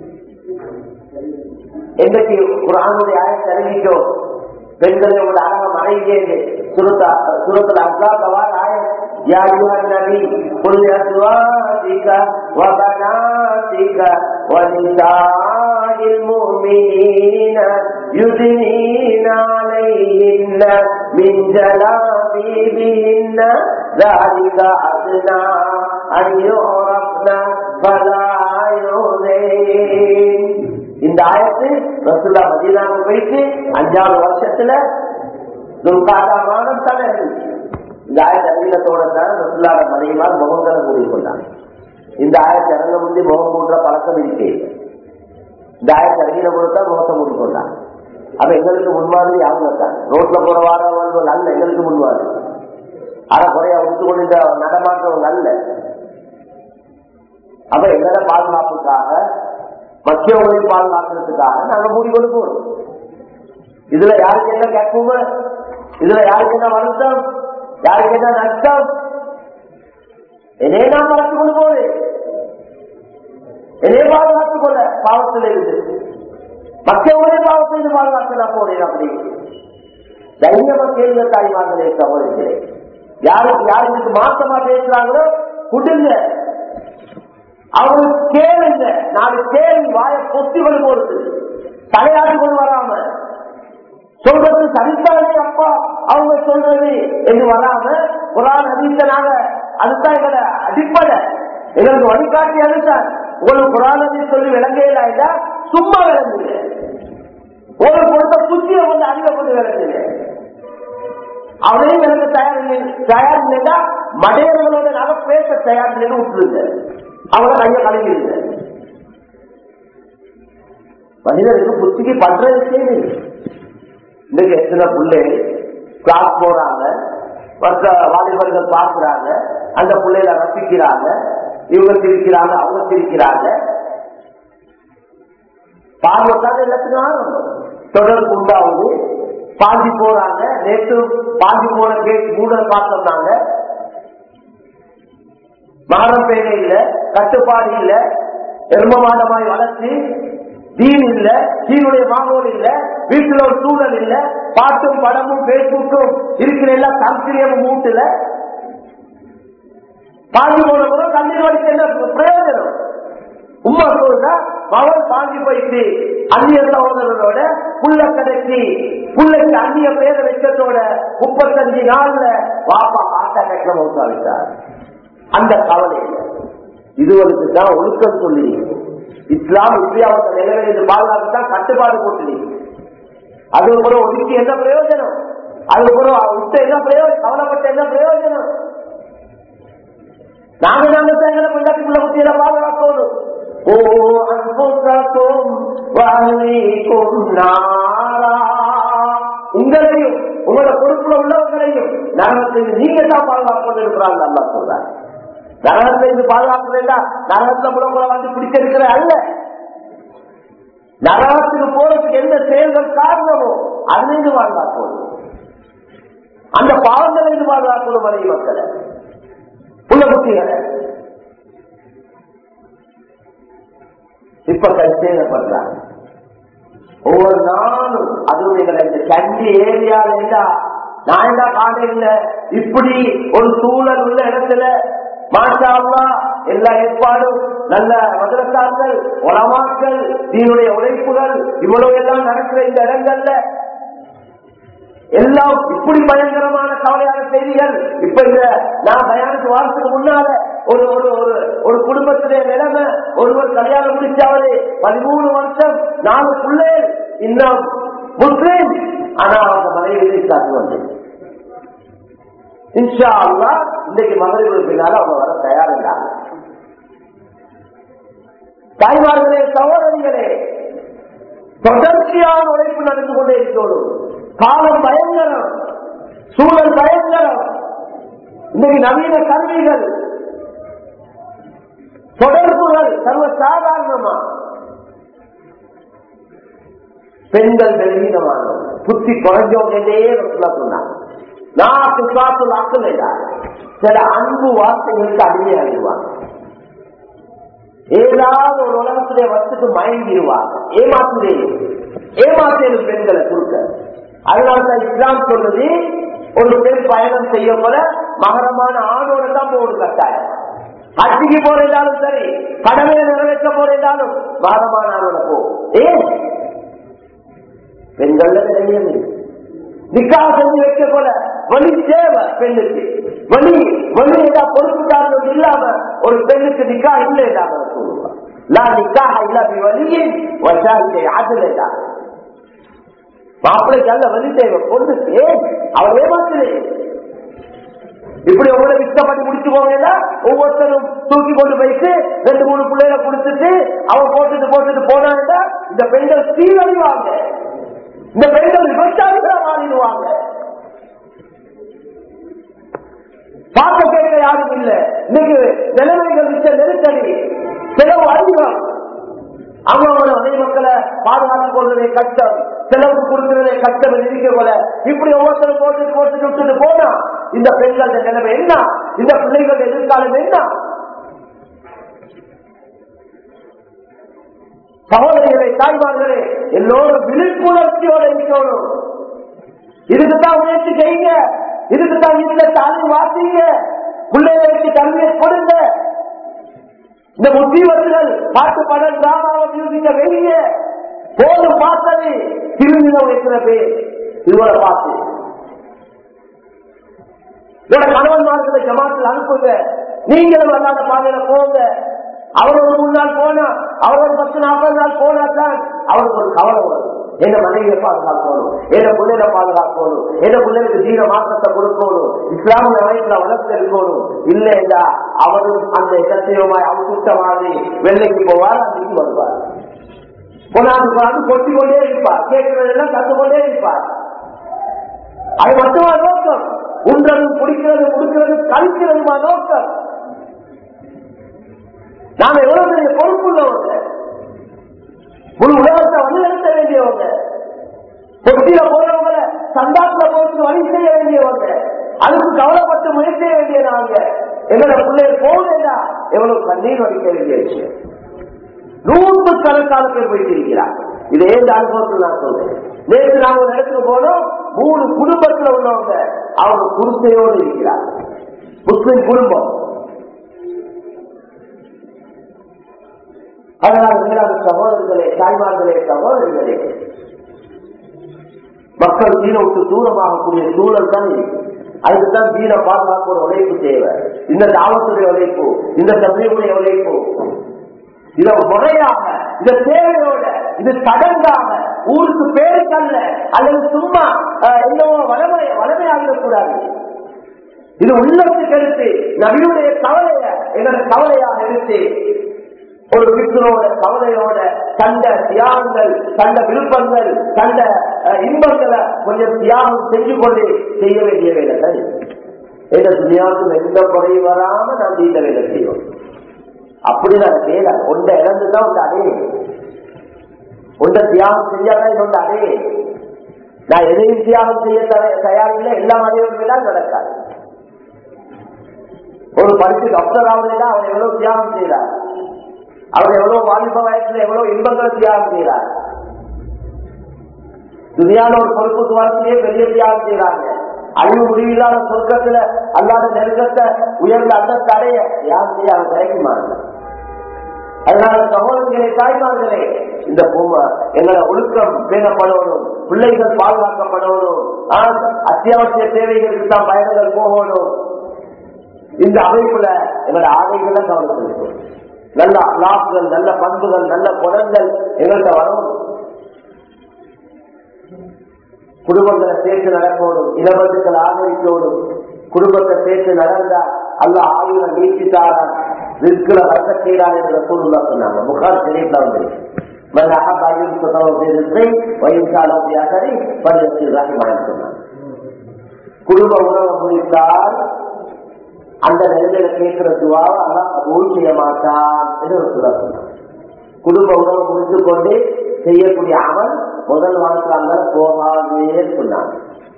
என்னைக்கு ஒரு ஆணுடைய ஆயத்தை அறிவிக்கும் பெண்களை உங்களோட அழக மறைங்க சுரத்தா சுரத்துல அஸ்லாத்தவார் ஆய يا أيها النبي قل لأزواجك وبناتك ونساء المؤمنين يدنين عليهن من جلابيبهن ذلك أدنى أن يعرفن فلا يؤذين இந்த ஆயத்து ரசுல்லா மதீனாவுக்கு போயிட்டு அஞ்சாவது வருஷத்துல துர்காதா மாதம் தானே இருந்துச்சு இந்த ஆயத்த அறிவிலத்தோட தான் ரசுல்லாட மனைவிமார் முகங்களை மூடிக்கொண்டாங்க இந்த ஆயத்தை இறங்க முந்தி முகம் மூடுற பழக்கம் இருக்கு இந்த ஆயத்தை அறிவில கொடுத்தா முகத்தை மூடிக்கொண்டாங்க அப்ப எங்களுக்கு முன்மாதிரி அவங்க தான் ரோட்ல போற வாரவர்கள் அல்ல எங்களுக்கு முன்மாதிரி அரை குறையா விட்டு கொண்டு இந்த நடமாட்டவங்க அல்ல அப்ப எங்களோட பாதுகாப்புக்காக மக்கியவங்களையும் பாதுகாக்கிறதுக்காக நாங்க மூடிக்கொண்டு போறோம் இதுல யாருக்கு என்ன கேட்போங்க இதுல யாருக்கு என்ன வருத்தம் யாருக்கு என்ன நஷ்டம் என்னே நான் பார்த்துக் கொண்டு போறேன் என்னைய பாதுகாத்துக் கொள்ள பாவத்தில் இருந்து மற்றவங்களே பாவத்தில் இருந்து பாதுகாத்து நான் போறேன் அப்படி தைரியமா கேளுங்க தாய்மார்களே சகோதரிகளே யாருக்கு யார் இதுக்கு மாற்றமா பேசுறாங்களோ கொடுங்க அவங்களுக்கு கேளுங்க நாலு கேள்வி வாய பொத்தி கொண்டு போறது தலையாட்டி கொண்டு வராம சொல்றது சரித்தானே அப்பா அவங்க சொல்றது என்று வராம குரான் அதிர்த்தனாக அதுதான் எங்களை அடிப்படை எங்களுக்கு வழிகாட்டி அதுதான் உங்களுக்கு குரான் அதிர் சொல்லி விளங்கையில இல்ல சும்மா விளங்குங்க உங்களுக்கு கொடுத்த புத்திய வந்து அறிவை கொண்டு விளங்குங்க அவரையும் எனக்கு தயார் இல்லை தயார் இல்லைன்னா மடையர்களோட நாங்க பேச தயார் இல்லைன்னு விட்டுருங்க அவங்கள கைய கலங்கிருங்க மனிதருக்கு புத்திக்கு பண்ற விஷயம் இல்லை இன்னைக்கு எத்தனை பிள்ளை கிளாஸ் போறாங்க மற்ற வாலிபர்கள் பார்க்கிறாங்க அந்த பிள்ளைகளை ரசிக்கிறாங்க இவங்க சிரிக்கிறாங்க அவங்க சிரிக்கிறாங்க பார்வத்தான எல்லாத்துக்கும் ஆரம்பம் தொடர்பு உண்டாகுது பாஞ்சி போறாங்க நேற்று பாஞ்சி போன கேட் மூட பார்த்தோம்னாங்க மகரம் பேரை இல்ல கட்டுப்பாடு இல்ல எருமமானமாய் வளர்ச்சி தீன் இல்ல தீனுடைய மாணவர் இல்ல வீட்டுல ஒரு சூழல் இல்ல பாட்டும் படமும் பேஸ்புக்கும் இருக்கிற எல்லாம் சம்ஸ்கிரியமும் மூட்டுல பாஞ்சு போன கூட கண்ணீர் வடிக்க என்ன பிரயோஜனம் உமா சொல்றா மகன் வாங்கி போயிட்டு அந்நிய சகோதரனோட புள்ள கடைக்கு புள்ளைக்கு அந்நிய பேரை வச்சதோட முப்பத்தஞ்சு நாள்ல வாப்பா ஹார்ட் அட்டாக்ல மௌத்தாவிட்டார் அந்த கவலை இதுவரைக்கு தான் ஒழுக்கம் சொல்லி இஸ்லாம் இந்தியாவுக்கு நிலவரி பாதுகாப்பு தான் கட்டுப்பாடு போட்டு அது கூட ஒதுக்கி என்ன பிரயோஜனம் அது கூட விட்டு என்ன பிரயோஜனம் கவலைப்பட்ட என்ன பிரயோஜனம் நாங்க நாங்க எங்களை பிள்ளைக்குள்ள குட்டியில பாதுகாக்கணும் ஓ அன்புக்கும் வலிக்கும் நாரா உங்களையும் உங்களோட பொறுப்புல உள்ளவங்களையும் நரகத்துக்கு நீங்க தான் பாதுகாக்கணும் இருக்கிறாங்க அல்லா சொல்றாங்க நரகத்தை இது பாதுகாக்க வேண்டாம் நரகத்துல கூட உங்களை வந்து பிடிச்சிருக்கிற அல்ல நரகத்துக்கு போறதுக்கு எந்த செயல்கள் காரணமோ அதிலிருந்து பாதுகாக்கணும் அந்த பாவங்களை இருந்து பாதுகாக்கணும் மனைவி மக்களை உள்ள குட்டிகளை இப்ப கைசேதப்படுறாங்க ஒவ்வொரு நாளும் அதுவும் எங்களை இந்த சண்டி ஏரியால இல்லா நான் என்ன காலையில இப்படி ஒரு சூழல் உள்ள இடத்துல மாஷா எல்லா ஏற்பாடும் நல்ல மதுரத்தார்கள் உலமாக்கள் தீனுடைய உழைப்புகள் இவ்வளவு எல்லாம் நடக்கிற இந்த இடங்கள்ல எல்லாம் இப்படி பயங்கரமான கவலையான செய்திகள் இப்ப இந்த நான் பயானுக்கு வாரத்துக்கு முன்னால ஒரு ஒரு ஒரு ஒரு குடும்பத்திலே நிலைமை ஒருவர் கல்யாணம் முடிச்சாவது பதிமூணு வருஷம் நாலு பிள்ளை இன்னும் முஸ்லீம் ஆனா அவங்க மனைவி காத்து வந்து இன்ஷா அல்லா இன்னைக்கு மகளிர் பின்னால அவங்க வர தயாரில்லை தாய்மார்களே சகோதரிகளே தொடர்ச்சியான உழைப்பு நடந்து கொண்டே இருக்கணும் காலம் பயங்கரம் சூழல் பயங்கரம் இன்னைக்கு நவீன கருவிகள் தொடர்புகள் சர்வ சாதாரணமா பெண்கள் பெருமிதமான புத்தி குறைஞ்சோங்கன்னே சொன்னாங்க நான் பிசாசுல் ஆக்கல் சில அன்பு வார்த்தைகளுக்கு அடிமையாகிடுவாங்க ஏதாவது ஒரு உலகத்திலே வச்சுட்டு மயங்கிடுவாங்க ஏமாத்துதேயும் ஏமாத்தேனும் பெண்களை கொடுக்க அதனால்தான் இஸ்லாம் சொல்லுது ஒரு பெண் பயணம் செய்ய போல மகரமான ஆணோட தான் போகணும் கட்டாயம் அட்டிக்கு போறதாலும் சரி கடமையை நிறைவேற்ற போறதாலும் மகரமான ஆணோட போ ஏன் பெண்கள் தெரியும் நிக்காக செஞ்சு வைக்க போல வழி தேவை பெண்ணுக்கு வழி வழி ஏதாவது பொறுப்புக்காரர்கள் இல்லாம ஒரு பெண்ணுக்கு நிக்கா இல்லை இல்லாம சொல்லுவாங்க நான் நிக்காக இல்லாம வழியின் வசாலியை ஆதல் இல்லாம மாப்பிள்ளைக்கு அல்ல வழி தேவை பொண்ணுக்கு அவர் ஏமாத்திலே இப்படி உங்களை இஷ்டப்பட்டு முடிச்சு போவேல ஒவ்வொருத்தரும் தூக்கி கொண்டு போயிட்டு ரெண்டு மூணு பிள்ளைகளை கொடுத்துட்டு அவன் போட்டுட்டு போட்டுட்டு போனாங்க இந்த பெண்கள் சீரழிவாங்க இந்த பெண்கள் விபச்சாரிகளா மாறிடுவாங்க பார்க்க கேட்க யாரும் இல்ல இன்னைக்கு நிலைமைகள் மிச்ச நெருக்கடி செலவு அதிகம் அவங்களோட அதே மக்களை பாதுகாத்துக் கொள்வதே கஷ்டம் செலவுக்கு கொடுக்கிறதே கஷ்டம் இருக்க போல இப்படி ஒவ்வொருத்தரும் போட்டு போட்டு விட்டுட்டு போனா இந்த பெண்களோட நிலைமை என்ன இந்த பிள்ளைகளோட எதிர்காலம் என்ன சகோதரிகளை தாய்மார்களே எல்லோரும் விழிப்புணர்ச்சியோட இருக்கணும் இதுக்குதான் முயற்சி செய்யுங்க இதுக்குதான் வீட்டுல தாலி வாசிங்க பிள்ளைகளுக்கு கல்வியை கொடுங்க இந்த முத்தீவர்கள் பாட்டு படம் டிராமாவை மியூசிக்க வெளிய போதும் பார்த்தது திருநிலம் வைக்கிற பேர் இவரை பார்த்து இதோட கணவன்மார்களை ஜமாத்தில் அனுப்புங்க நீங்களும் அல்லாத பாதையில போங்க அவரோட முன்னால் போனா அவரோட பத்து நாற்பது நாள் போனா தான் அவருக்கு ஒரு கவலை வரும் என்ன மனைவியை பாதுகாக்கணும் என்ன பிள்ளைகளை பாதுகாக்கணும் என்ன பிள்ளைகளுக்கு தீர மாற்றத்தை கொடுக்கணும் இஸ்லாமிய அமைப்புல வளர்த்து இருக்கணும் இல்லையா அவரும் அந்த சத்தியமாய் அவர் சுத்தமாகி வெள்ளைக்கு போவார் அன்னைக்கு வருவார் கொண்டாந்து கொண்டாந்து கொட்டி கொண்டே இருப்பார் கேட்கிறதெல்லாம் கண்டு கொண்டே இருப்பார் அது மட்டுமா நோக்கம் உண்றது குடிக்கிறது முடிக்கிறது கழிக்கிறதுமா நோக்கம் நாம எவ்வளவு பெரிய பொறுப்புள்ளவங்க முழு உலகத்தை வந்து நடத்த வேண்டியவங்க கொட்டியில போறவங்கள சந்தாத்துல போட்டு வழி செய்ய வேண்டியவங்க அதுக்கு கவலைப்பட்டு முயற்சி செய்ய வேண்டிய நாங்க எங்களோட பிள்ளைகள் போகுதா எவ்வளவு கண்ணீர் வடிக்க வேண்டிய விஷயம் நூற்று கணக்கான பேர் போயிட்டிருக்கிறார் இது ஏந்த அனுபவத்தில் நான் சொல்றேன் நேற்று நாங்க ஒரு இடத்துக்கு போனோம் மூணு குடும்பத்துல உள்ளவங்க அவங்க குருத்தையோடு இருக்கிறார் முஸ்லிம் குடும்பம் அதனால சகோதரர்களே தாய்மார்களே சகோதரிகளே மக்கள் தீன விட்டு தூரமாகக்கூடிய சூழல் தான் இருக்கு அதுக்குதான் தீன பாதுகாப்பு ஒரு உழைப்பு தேவை இந்த தாவத்துடைய உழைப்பு இந்த தந்தையுடைய உழைப்பு இத முறையாக இந்த தேவையோட இது சடங்காக ஊருக்கு பேருக்கல்ல அல்லது சும்மா அஹ், என்னவோ வளமை வளமையாகிடக்கூடாது இது உள்ளத்துக்கு எடுத்து நபியுடைய கவலைய என்னோட கவலையாக எடுத்து ஒரு பித்தரோட கவலையோட கண்ட தியாகங்கள் கண்ட விருப்பங்கள் கண்ட அஹ், இன்பங்களை கொஞ்சம் தியாகம் செஞ்சு கொண்டு செய்ய வேண்டிய வேலைகள் எந்த துணியாவுக்கும் எந்த குறையும் வராம நாம் இந்த வேலை செய்வோம் அப்படி நான் வேலை ஒன்றை இழந்துதான் ஒன்று அடையே ஒன்றை தியாகம் செஞ்சாதான் இன்னொன்று அடையே நான் எதையும் தியாகம் செய்ய தர- தயாரில்லை எல்லாம் அடையவும் தான் நடக்காது ஒரு படிச்சு டாக்டர் ஆகுதுன்னா அவர் எவ்வளவு தியாகம் செய்யறார் அவர் எவ்வளவு வாலிப வயசுல எவ்வளவு இன்பங்களை தியாகம் செய்யறார் துணியான ஒரு பொறுப்புக்கு வரத்திலேயே பெரிய தியாகம் செய்யறாங்க அழிவு முடிவில்லாத சொர்க்கத்துல அல்லாத நெருக்கத்தை உயர்ந்த அந்த தடைய தியாகம் செய்ய அவன் கிடைக்குமாங்க அதனால சகோதரர்களே தாய்மார்களே இந்த பொம்மை எங்களை ஒழுக்கம் பேணப்படணும் பிள்ளைகள் பாதுகாக்கப்படணும் ஆஹ், அத்தியாவசிய தேவைகளுக்கு தான் பயணங்கள் போகணும் இந்த அமைப்புல எங்களோட ஆடைகளை கவனம் செலுத்தும் நல்ல அலாப்கள் நல்ல பண்புகள் நல்ல குணங்கள் எங்கள்கிட்ட வரணும் குடும்பங்களை சேர்த்து நடக்கணும் இளவரசுகள் ஆதரிக்கணும் குடும்பத்தை சேர்த்து நடந்தா அல்ல ஆயுள நீட்டித்தாரா ரிஸ்குல வர்க்க செய்யறான் என்று சூழ்நிலை சொன்னாங்க முகார் ஷெரீப்ல வந்து من أحب أن يبسط له في رزقه وإن كان في آخره فليصل رحمه சொன்னாங்க குடும்ப உணவை முடித்தால் அந்த நிலையில கேட்கிற துவாவை அல்லாஹ் கபூல் செய்ய மாட்டான் என்று ஒரு சொல்ல சொன்னார் குடும்ப உறவு முடித்து கொண்டு செய்யக்கூடிய அமல் முதல் வாழ்க்கை அங்க போகாதே சொன்னாங்க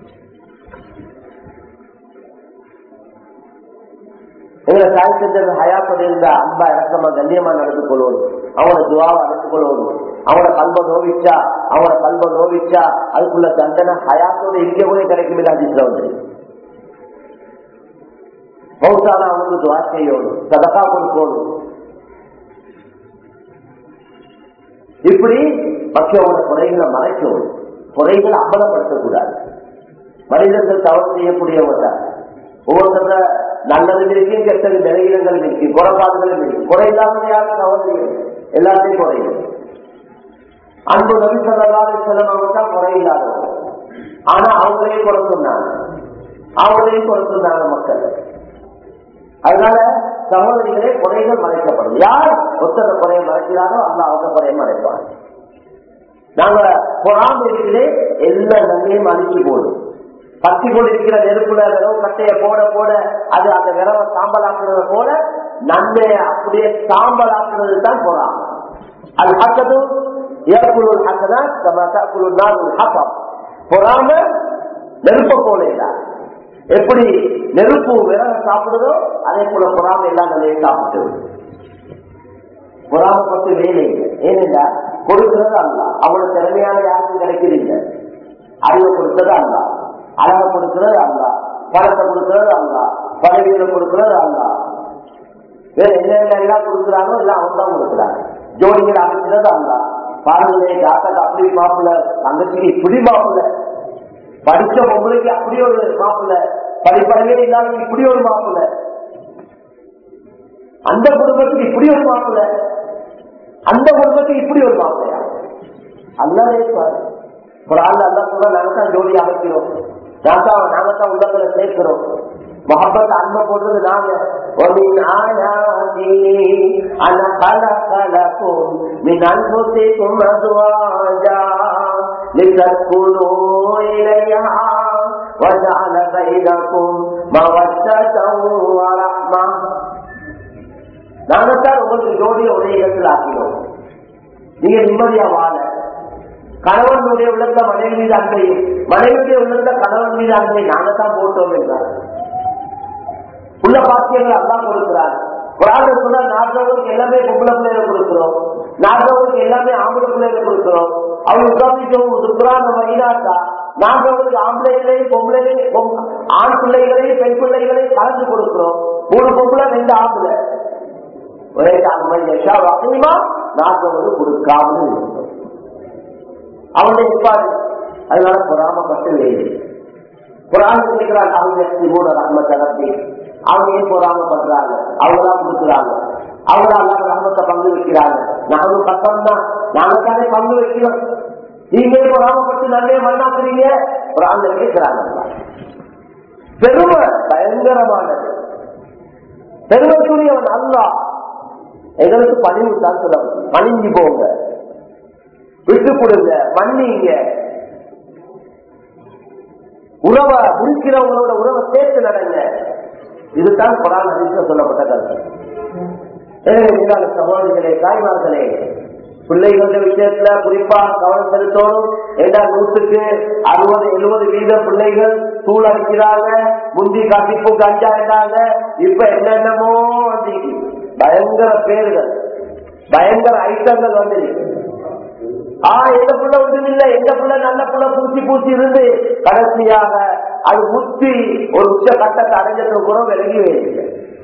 எங்களை தாய் செஞ்சது ஹயாப்பது இருந்தா அன்பா இறக்கமா கண்ணியமா நடந்து கொள்ளணும் அவனோட துவாவை நடந்து கொள்ளணும் அவனோட கல்வ நோவிச்சா அவனோட கல்வ நோவிச்சா அதுக்குள்ள தண்டனை ஹயாத்தோட இங்கே கூட கிடைக்கும் இல்லை அதிர்ஷ்ட வந்து மௌத்தான அவனுக்கு துவா செய்யணும் சதக்கா கொடுக்கணும் இப்படி மக்களோட குறைகளை மறைக்கணும் குறைகளை அம்பலப்படுத்தக்கூடாது மனிதர்கள் தவறு செய்யக்கூடியவங்க தான் ஒவ்வொருத்தர நல்லது இருக்கு கெட்டது நிலையிடங்கள் இருக்கு குறைபாடுகள் இருக்கு குறை இல்லாத யாரும் தவறு எல்லாத்தையும் குறையும் அன்பு நபி சொல்லலாத செலவங்க தான் குறை இல்லாதவங்க ஆனா அவங்களையும் குறை சொன்னாங்க அவங்களையும் குறை சொன்னாங்க மக்கள் அதனால சகோதரிகளே குறைகள் மறைக்கப்படும் யார் ஒத்தக குறையை மறைக்கிறாரோ அந்த அவங்க குறையை மறைப்பார் நாங்க பொறாம இருக்கிறே எல்லா நன்மையும் அழிச்சு போடும் பத்தி கொண்டிருக்கிற நெருப்புல வெறும் கட்டைய போட போட அது அந்த விரவ சாம்பலாக்குறது போல நன்மையை அப்படியே சாம்பலாக்குறது தான் பொறாம அது ஹக்கது ஏற்குழு ஹக்கனா தக்குழு நாள் ஹக்கம் பொறாம நெருப்ப போல இல்லை எப்படி நெருப்பு விரக சாப்பிடுதோ அதே போல பொறாம எல்லாம் நல்ல சாப்பிட்டு பொறாமப்பட்டு வேலை இல்லை ஏனென்றா கொடுக்கிறது அல்ல அவனோட திறமையான யாருக்கும் கிடைக்கிறது இல்லை அறிவை கொடுத்தது அல்ல அழகை கொடுக்கிறது அல்ல பணத்தை கொடுக்கிறது அல்ல பதவிகளை கொடுக்கிறது அல்ல வேற என்ன எல்லாம் கொடுக்குறாங்களோ எல்லாம் அவன் தான் கொடுக்குறாங்க ஜோடிகள் அமைக்கிறது அல்ல பாருங்களே டாக்டர் அப்படி மாப்பிள்ள தங்கச்சிக்கு இப்படி மாப்பிள்ள படிச்ச பொம்பளைக்கு அப்படி ஒரு மாப்பிள்ள படிப்பறிவே இல்லாத இப்படி ஒரு மாப்பிள்ள அந்த குடும்பத்துக்கு இப்படி ஒரு மாப்பிள்ள அந்த குடும்பத்துக்கு இப்படி ஒரு மாப்பிள்ளையா அல்லாவே பாரு ஒரு ஆள் அல்லா கூட நாங்க தான் ஜோடி அமைக்கிறோம் நாங்க நாங்க தான் உள்ளத்துல சேர்க்கிறோம் மொஹப்பத் அன்பை போடுறது நாங்க ومن آياته أن خلق لكم من أنفسكم أزواجا لتسكنوا إليها وجعل بينكم مودة ورحمة நாங்கத்தான் உங்களுக்கு ஜோடியை ஒரே இடத்தில் ஆக்கினோம் நீங்க நிம்மதியா வாழ கணவனுடைய உள்ளத்துல மனைவி மீது அன்பையும் மனைவியுடைய உள்ளத்துல கணவன் மீது அன்பை நாங்கத்தான் போட்டோம் என்றார் உள்ள பாக்கியங்கள் அல்லா கொடுக்கிறார் குரான் சொன்னா நாட்டவருக்கு எல்லாமே பொம்பளை பிள்ளைகளை கொடுக்கிறோம் நாட்டவருக்கு எல்லாமே ஆம்பளை பிள்ளைகளை கொடுக்கிறோம் அவங்க உட்காந்துட்டு குரான் வழிநாட்டா நாட்டவருக்கு ஆம்பளைகளையும் பொம்பளைகளையும் ஆண் பிள்ளைகளையும் பெண் பிள்ளைகளையும் கலந்து கொடுக்கிறோம் மூணு பொம்பளை ரெண்டு ஆம்பளை ஒரே யஷா வாக்கியமா நாங்கள் வந்து கொடுக்காமல் இருந்தோம் அவனுடைய இருப்பாரு அதனால பொறாமப்பட்டு வேறு குரான் கேட்கிறாங்க அவங்க சிவோட ரஹ்மத்தை நம்பி அவங்க ஏன் பொறாமப்படுறாங்க அவங்கதான் கொடுக்குறாங்க அவங்க அல்லாத ரஹ்மத்தை பங்கு வைக்கிறாங்க நானும் கஷ்டம் தான் நாங்க தானே பங்கு வைக்கிறோம் நீங்க ஏன் பொறாமப்பட்டு நல்லே மண்ணாக்குறீங்க குரான் கேட்கிறாங்க பெருமை பயங்கரமானது பெருமைக்குரியவன் அல்லா எங்களுக்கு பணிவு தான் சொல்ல பணிஞ்சு போங்க விட்டு கொடுங்க மன்னிங்க உறவை முடிக்கிறவங்களோட உறவை சேர்த்து நடங்க இதுதான் குரான் ஹதீஸ்ல சொல்லப்பட்ட கருத்து எனவே மீதான சகோதரிகளே தாய்மார்களே பிள்ளைகளுடைய விஷயத்துல குறிப்பா கவனம் செலுத்தணும் ஏண்டா நூற்றுக்கு அறுபது எழுபது வீத பிள்ளைகள் தூள் அடிக்கிறாங்க முந்தி கண்டிப்பு கஞ்சாயிட்டாங்க இப்ப என்னென்னமோ வந்து பயங்கர பேர்கள் பயங்கர ஐட்டங்கள் வந்துருக்கு ஆஹ் எந்த புள்ள ஒன்றும் இல்லை எந்த புள்ள நல்ல புள்ள பூச்சி பூச்சி இருந்து கடைசியாக அது முத்தி ஒரு உச்ச கட்டத்தை அடைஞ்சது கூட விலகி வேண்டிய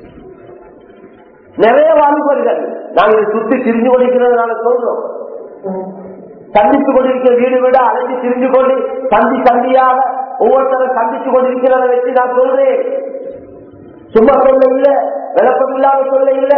நிறைய வாலிபர்கள் நாங்கள் இதை சுத்தி திரிஞ்சு கொண்டிருக்கிறதுனால சொல்றோம் சந்தித்து கொண்டிருக்கிற வீடு வீடு அழைத்து திரிஞ்சு கொண்டு சந்தி சந்தியாக ஒவ்வொருத்தரும் சந்திச்சு கொண்டிருக்கிறத வச்சு நான் சொல்றேன் சும்மா சொல்ல இல்ல விளக்கம் இல்லாத சொல்ல இல்ல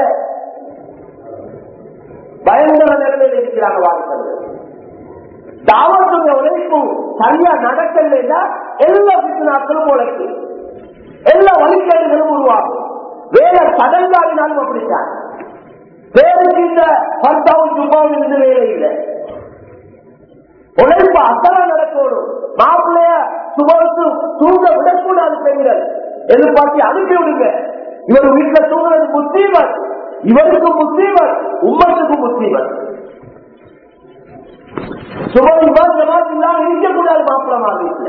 பயங்கர நிலைமையில் இருக்கிறாங்க வாலிபர்கள் தாவத்துடைய உழைப்பும் சரியா நடக்கலைன்னா எல்லா பிசினாக்களும் உழைக்கும் எல்லா வழிகேடுகளும் உருவாகும் வேலை கடன்காரினாலும் அப்படித்தான் பேருக்கு இந்த பத்தாவும் சும்மாவும் இருந்து வேலை இல்லை உழைப்பு அத்தனை நடக்கணும் மாப்பிள்ளைய சுமத்து தூங்க விடக்கூடாது பெண்கள் எதிர்பார்த்து அனுப்பி விடுங்க இவர் வீட்டுல தூங்குறது முஸ்லீமர் இவருக்கு முஸ்லீமர் உம்மத்துக்கு முஸ்லீமர் சுமதி ஜமாத் இல்லாம இருக்கக்கூடாது மாப்பிளமா வீட்டுல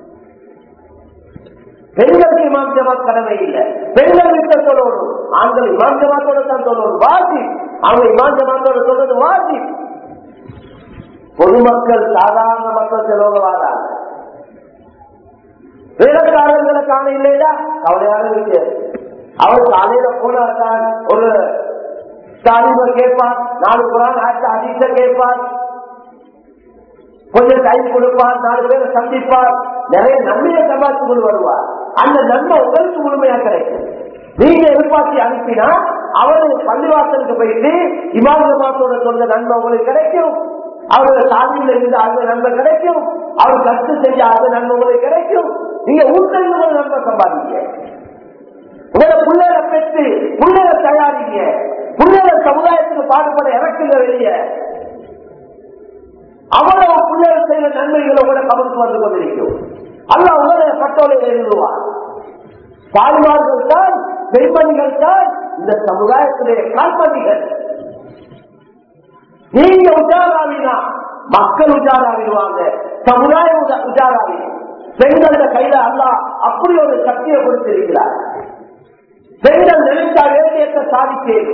பெண்களுக்கு இமாம் ஜமாத் கடமை இல்லை பெண்கள் வீட்டை சொல்லணும் ஆண்கள் இமாம் ஜமாத்தோட தான் சொல்லணும் வாசி அவங்க இமாம் ஜமாத்தோட சொல்றது வாசி பொதுமக்கள் சாதாரண மக்கள் செலவு வாராங்க வேலைக்காரர்களை காண இல்லையா கவலையான விஷயம் அவர் காலையில போனால்தான் ஒரு தாலிப கேட்பார் நாலு குரான் ஆட்சி அதிக கேட்பார் கொஞ்சம் டைம் கொடுப்பார் நாலு பேரை சந்திப்பார் நிறைய நன்மையை சம்பாதிச்சு கொண்டு வருவார் அந்த நன்மை உங்களுக்கு முழுமையா கிடைக்கும் நீங்க எதிர்பார்த்து அனுப்பினா அவரு பள்ளிவாசலுக்கு போயிட்டு இமாதமாத்தோட சொந்த நன்மை உங்களுக்கு கிடைக்கும் அவரோட சாதியில இருந்து அது நன்மை கிடைக்கும் அவர் கஷ்டு செஞ்ச அது நன்மை உங்களுக்கு கிடைக்கும் நீங்க ஊட்டிலிருந்து ஒரு நன்மை சம்பாதிங்க உங்களோட பிள்ளைகளை பெற்று பிள்ளைகளை தயாரிங்க பிள்ளைகளை சமுதாயத்துக்கு பாடுபட இறக்குங்க வெளியே அவ்வளவு பிள்ளைகள் செய்த நன்மைகளை கூட கவனித்து வந்து கொண்டிருக்கும் அல்ல உங்களுடைய கட்டோலையில் எழுதுவார் தாய்மார்கள் தான் பெண்மணிகள் தான் இந்த சமுதாயத்திலே கால்பணிகள் நீங்க உஜாராவினா மக்கள் உஜாராவிடுவாங்க சமுதாயம் உஜாராவி பெண்கள கையில அல்ல அப்படி ஒரு சக்தியை கொடுத்திருக்கிறார் பெண்கள் நினைத்தா வேண்டியத்தை சாதித்தேன்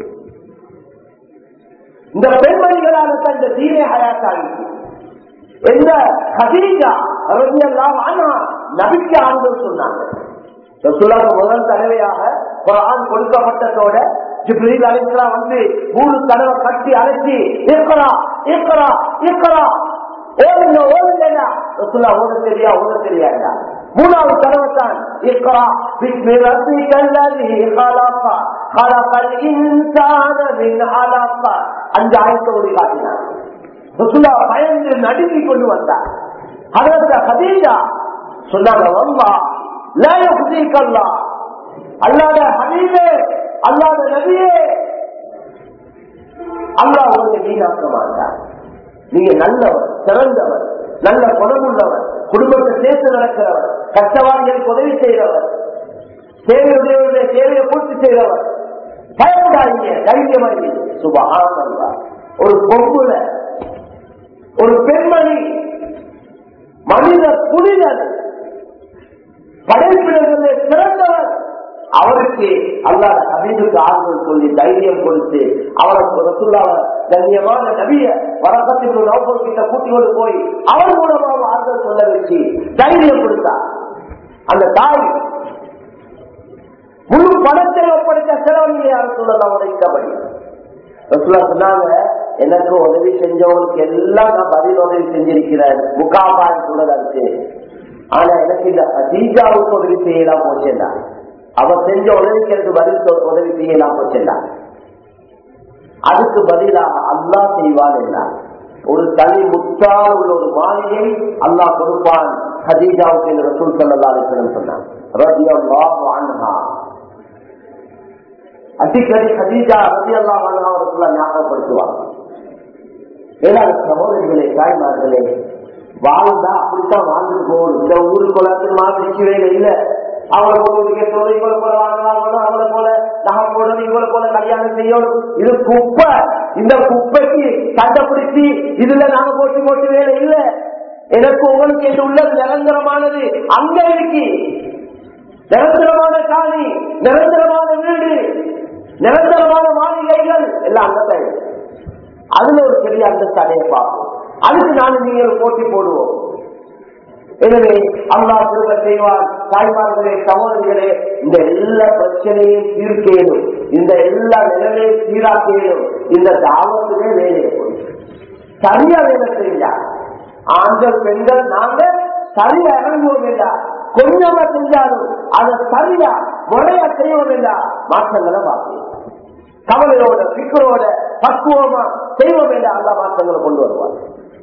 இந்த பெண்மணிகளால தான் இந்த தீனே ஹயாத்தாகி எந்த கதீஜா ரவியெல்லாம் ஆனா நபிக்கு ஆண்கள் சொன்னாங்க ரசூலாக்கு முதல் தடவையாக ஒரு ஆண் கொடுக்கப்பட்டதோட ஜிப்ரீல் அழைக்கலாம் வந்து மூணு தடவை கட்டி அழைச்சி இருக்கறா இருக்கறா இருக்கறா ஓடுங்க ஓடுங்க ரசூலா ஓட தெரியா ஓட தெரியாதா மூணாவது தடவை தான் இருக்கறா பிஸ்மி ரப்பிக்கல்லதி خلق خلق الانسان من علق அஞ்சு ஆயத்தை ஓடி காட்டினார் ரசூலா பயந்து நடுங்கி கொண்டு வந்தார் அதற்கு ஹதீஜா சொன்னாங்க வல்லா லாயகுதீக்கல்லா அல்லாத ஹபீபே அல்லாத நபியே அல்லாஹ் உங்களுக்கு வீணாக்க மாட்டார் நீங்க நல்லவர் சிறந்தவர் நல்ல குணமுள்ளவர் குடும்பத்தை சேர்த்து நடக்கிறவர் கஷ்டவாதிகளுக்கு உதவி செய்கிறவர் தேவையுடையவருடைய தேவையை பூர்த்தி செய்கிறவர் பயப்படாதீங்க தைரியமாயி சுபகானந்தா ஒரு பொம்புல ஒரு பெண்மணி மனித புனிதர் படைப்பிடர்களே சிறந்தவர் அவருக்கு அல்லாத ஹபீபுக்கு ஆறுதல் சொல்லி தைரியம் கொடுத்து அவரை ரசுல்லாவ கண்ணியமான நபிய வரக்கத்திற்கு நோக்கம் கிட்ட கூட்டி கொண்டு போய் அவர் மூலமாக ஆறுதல் சொல்ல வச்சு தைரியம் கொடுத்தார் அந்த தாய் முழு பணத்தை ஒப்படைத்த செலவழியை யாரும் சொல்லலாம் உடைத்தபடி ரசுல்லா சொன்னாங்க எனக்கு உதவி செஞ்சவங்களுக்கு எல்லாம் நான் பதில் உதவி செஞ்சிருக்கிறேன் முகாபான் சூழல் இருக்கு ஆனா எனக்கு இந்த ஹதீஜாவுக்கு உதவி செய்யலாம் போச்சேண்டா அவ செஞ்ச உதவிக்கு எனக்கு பதில் சொல்- உதவி செய்யலாம் போச்சேண்டா அதுக்கு பதிலாக அல்லாஹ் செய்வான் என்றார் ஒரு தனி முற்றால் உள்ள ஒரு மாளிகை அல்லாஹ் கொடுப்பான் ஹதீஜாவுக்கு என்று ரசூல் சல்லா அலிஸ்லம் சொன்னான் ரலியல்லாஹு அன்ஹா அடிக்கடி ஹதீஜா ரதி அல்லா அவர்களுக்கு ஞாபகப்படுத்துவாங்க ஏன்னா சகோதரிகளே தாய்மார்களே வாழ்ந்தா அப்படித்தான் வாழ்ந்துட்டு போகணும் இந்த ஊருக்குள்ள மாதிரி வேலை இல்ல அவளை போல இருக்கணும் இவளை போல வாங்கணும் அவளை போல நகை போடணும் இவளை போல கல்யாணம் செய்யணும் இது குப்பை இந்த குப்பைக்கு கண்டுபிடிச்சு இதுல நாங்க போட்டு போட்டு வேலை இல்ல எனக்கு உங்களுக்கு என்று உள்ளது நிரந்தரமானது அங்க இருக்கு நிரந்தரமான காணி நிரந்தரமான வீடு நிரந்தரமான மாளிகைகள் எல்லாம் அங்கதான் இருக்கு. அதுல ஒரு பெரிய அந்தஸ்து அடைய பார்ப்போம் அதுக்கு நானும் நீங்கள் போட்டி போடுவோம் எனவே அல்லா திரும்ப செய்வார் தாய்மார்களே சகோதரிகளே இந்த எல்லா பிரச்சனையும் தீர்க்கேனும் இந்த எல்லா நிலைமையும் சீராக்கேனும் இந்த தாவத்துமே வேலையை போய் சரியா வேலை செய்யா ஆண்கள் பெண்கள் நாங்க சரியா இறங்குவோம் இல்லா கொஞ்சமா செஞ்சாலும் அதை சரியா முறையா செய்வோம் இல்லா மாற்றங்களை பார்ப்போம் கவலையோட சிக்கலோட பக்குவமா செய்வோம் இல்லா அல்லா மாற்றங்களை கொண்டு வருவார்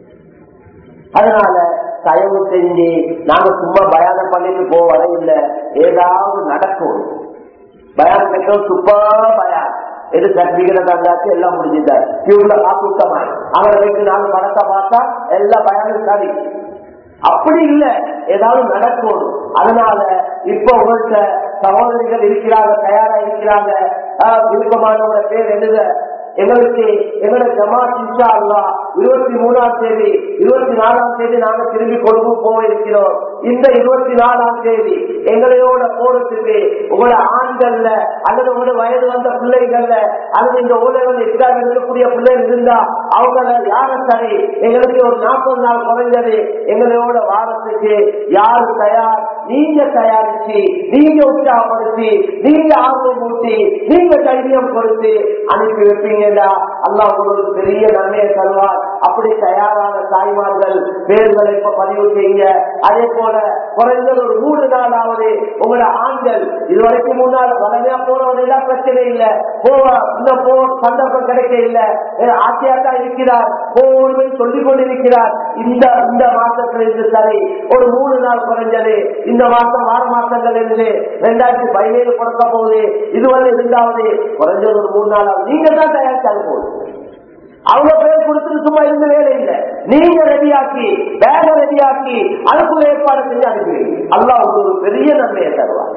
அதனால தயவு செஞ்சு நாங்க சும்மா பயானம் பண்ணிட்டு போவத இல்ல ஏதாவது நடக்கும் பயானம் கேட்டோம் சுப்பா பயான் எது சர்டிபிகேட் தந்தாச்சு எல்லாம் முடிஞ்சுட்டார் இவங்கள காத்து விட்டமாய் அவரை வைத்து நாலு படத்தை பார்த்தா எல்லாம் பயானம் சரி அப்படி இல்ல ஏதாவது நடக்கும் அதனால இப்ப உங்கள்கிட்ட சகோதரிகள் இருக்கிறாங்க தயாரா இருக்கிறாங்க ஆஹ் விருப்பமானவங்க பேர் எழுத எங்களுக்கு எங்களோட ஜமாத் இன்ஷா அல்லா இருபத்தி மூணாம் தேதி இருபத்தி நாலாம் தேதி நாங்க திரும்பி கொழும்பு போக இருக்கிறோம் இந்த இருபத்தி நாலாம் தேதி எங்களையோட போறதுக்கு உங்களோட ஆண்கள்ல அல்லது உங்களோட வயது வந்த பிள்ளைகள்ல அல்லது இந்த ஊழல் எக்ஸாம் இருக்கக்கூடிய பிள்ளைகள் இருந்தா அவங்கள யார சரி எங்களுக்கு ஒரு நாற்பது நாள் குறைஞ்சது எங்களோட வாரத்துக்கு யாரு தயார் நீங்க தயாரிச்சு நீங்க உற்சாகப்படுத்தி நீங்க ஆர்வம் ஊட்டி நீங்க தைரியம் கொடுத்து அனுப்பி வைப்பீங்கடா அல்லா உங்களுக்கு பெரிய நன்மையை தருவார் அப்படி தயாரான தாய்மார்கள் பேர்களை இப்ப பதிவு செய்யுங்க அதே போல குறைந்தது ஒரு மூணு நாளாவது உங்களோட ஆண்கள் இதுவரைக்கும் முன்னால் வளமையா போனவனெல்லாம் பிரச்சனை இல்ல போவ இந்த போ சந்தர்ப்பம் கிடைக்க இல்ல ஆசையாத்தான் இருக்கிறார் போன்னு சொல்லிக் கொண்டிருக்கிறார் இந்த இந்த மாசத்துல இருந்து சரி ஒரு மூணு நாள் குறைஞ்சது இந்த மாசம் ஆறு மாசங்கள் இருந்து ரெண்டாயிரத்தி பதினேழு கொடுக்க போகுது இதுவரை இருந்தாவது குறைஞ்சது ஒரு மூணு நாள் ஆகுது. நீங்க தான் தயாரிச்சாலும் போதும் அவங்க பேர் கொடுத்துட்டு சும்மா இருந்து வேலை இல்லை நீங்க ரெடியாக்கி பேக ரெடியாக்கி அதுக்குள்ள ஏற்பாடு செஞ்சு அனுப்புவீங்க அல்லா உங்களுக்கு ஒரு பெரிய நன்மையை தருவார்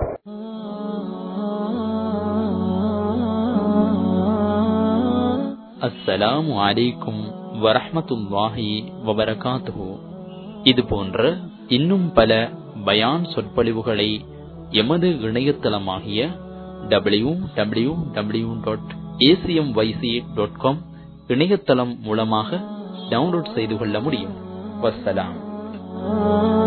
அஸ்ஸலாமு அலைக்கும் வரஹ்மத்துல்லாஹி வபரகாத்துஹு இது போன்ற இன்னும் பல பயான் சொற்பொழிவுகளை எமது இணையதளமாகிய W W W dot ACM YC dot com இணையதளம் மூலமாக டவுன்லோட் செய்து கொள்ள முடியும் வஸ்ஸலாம்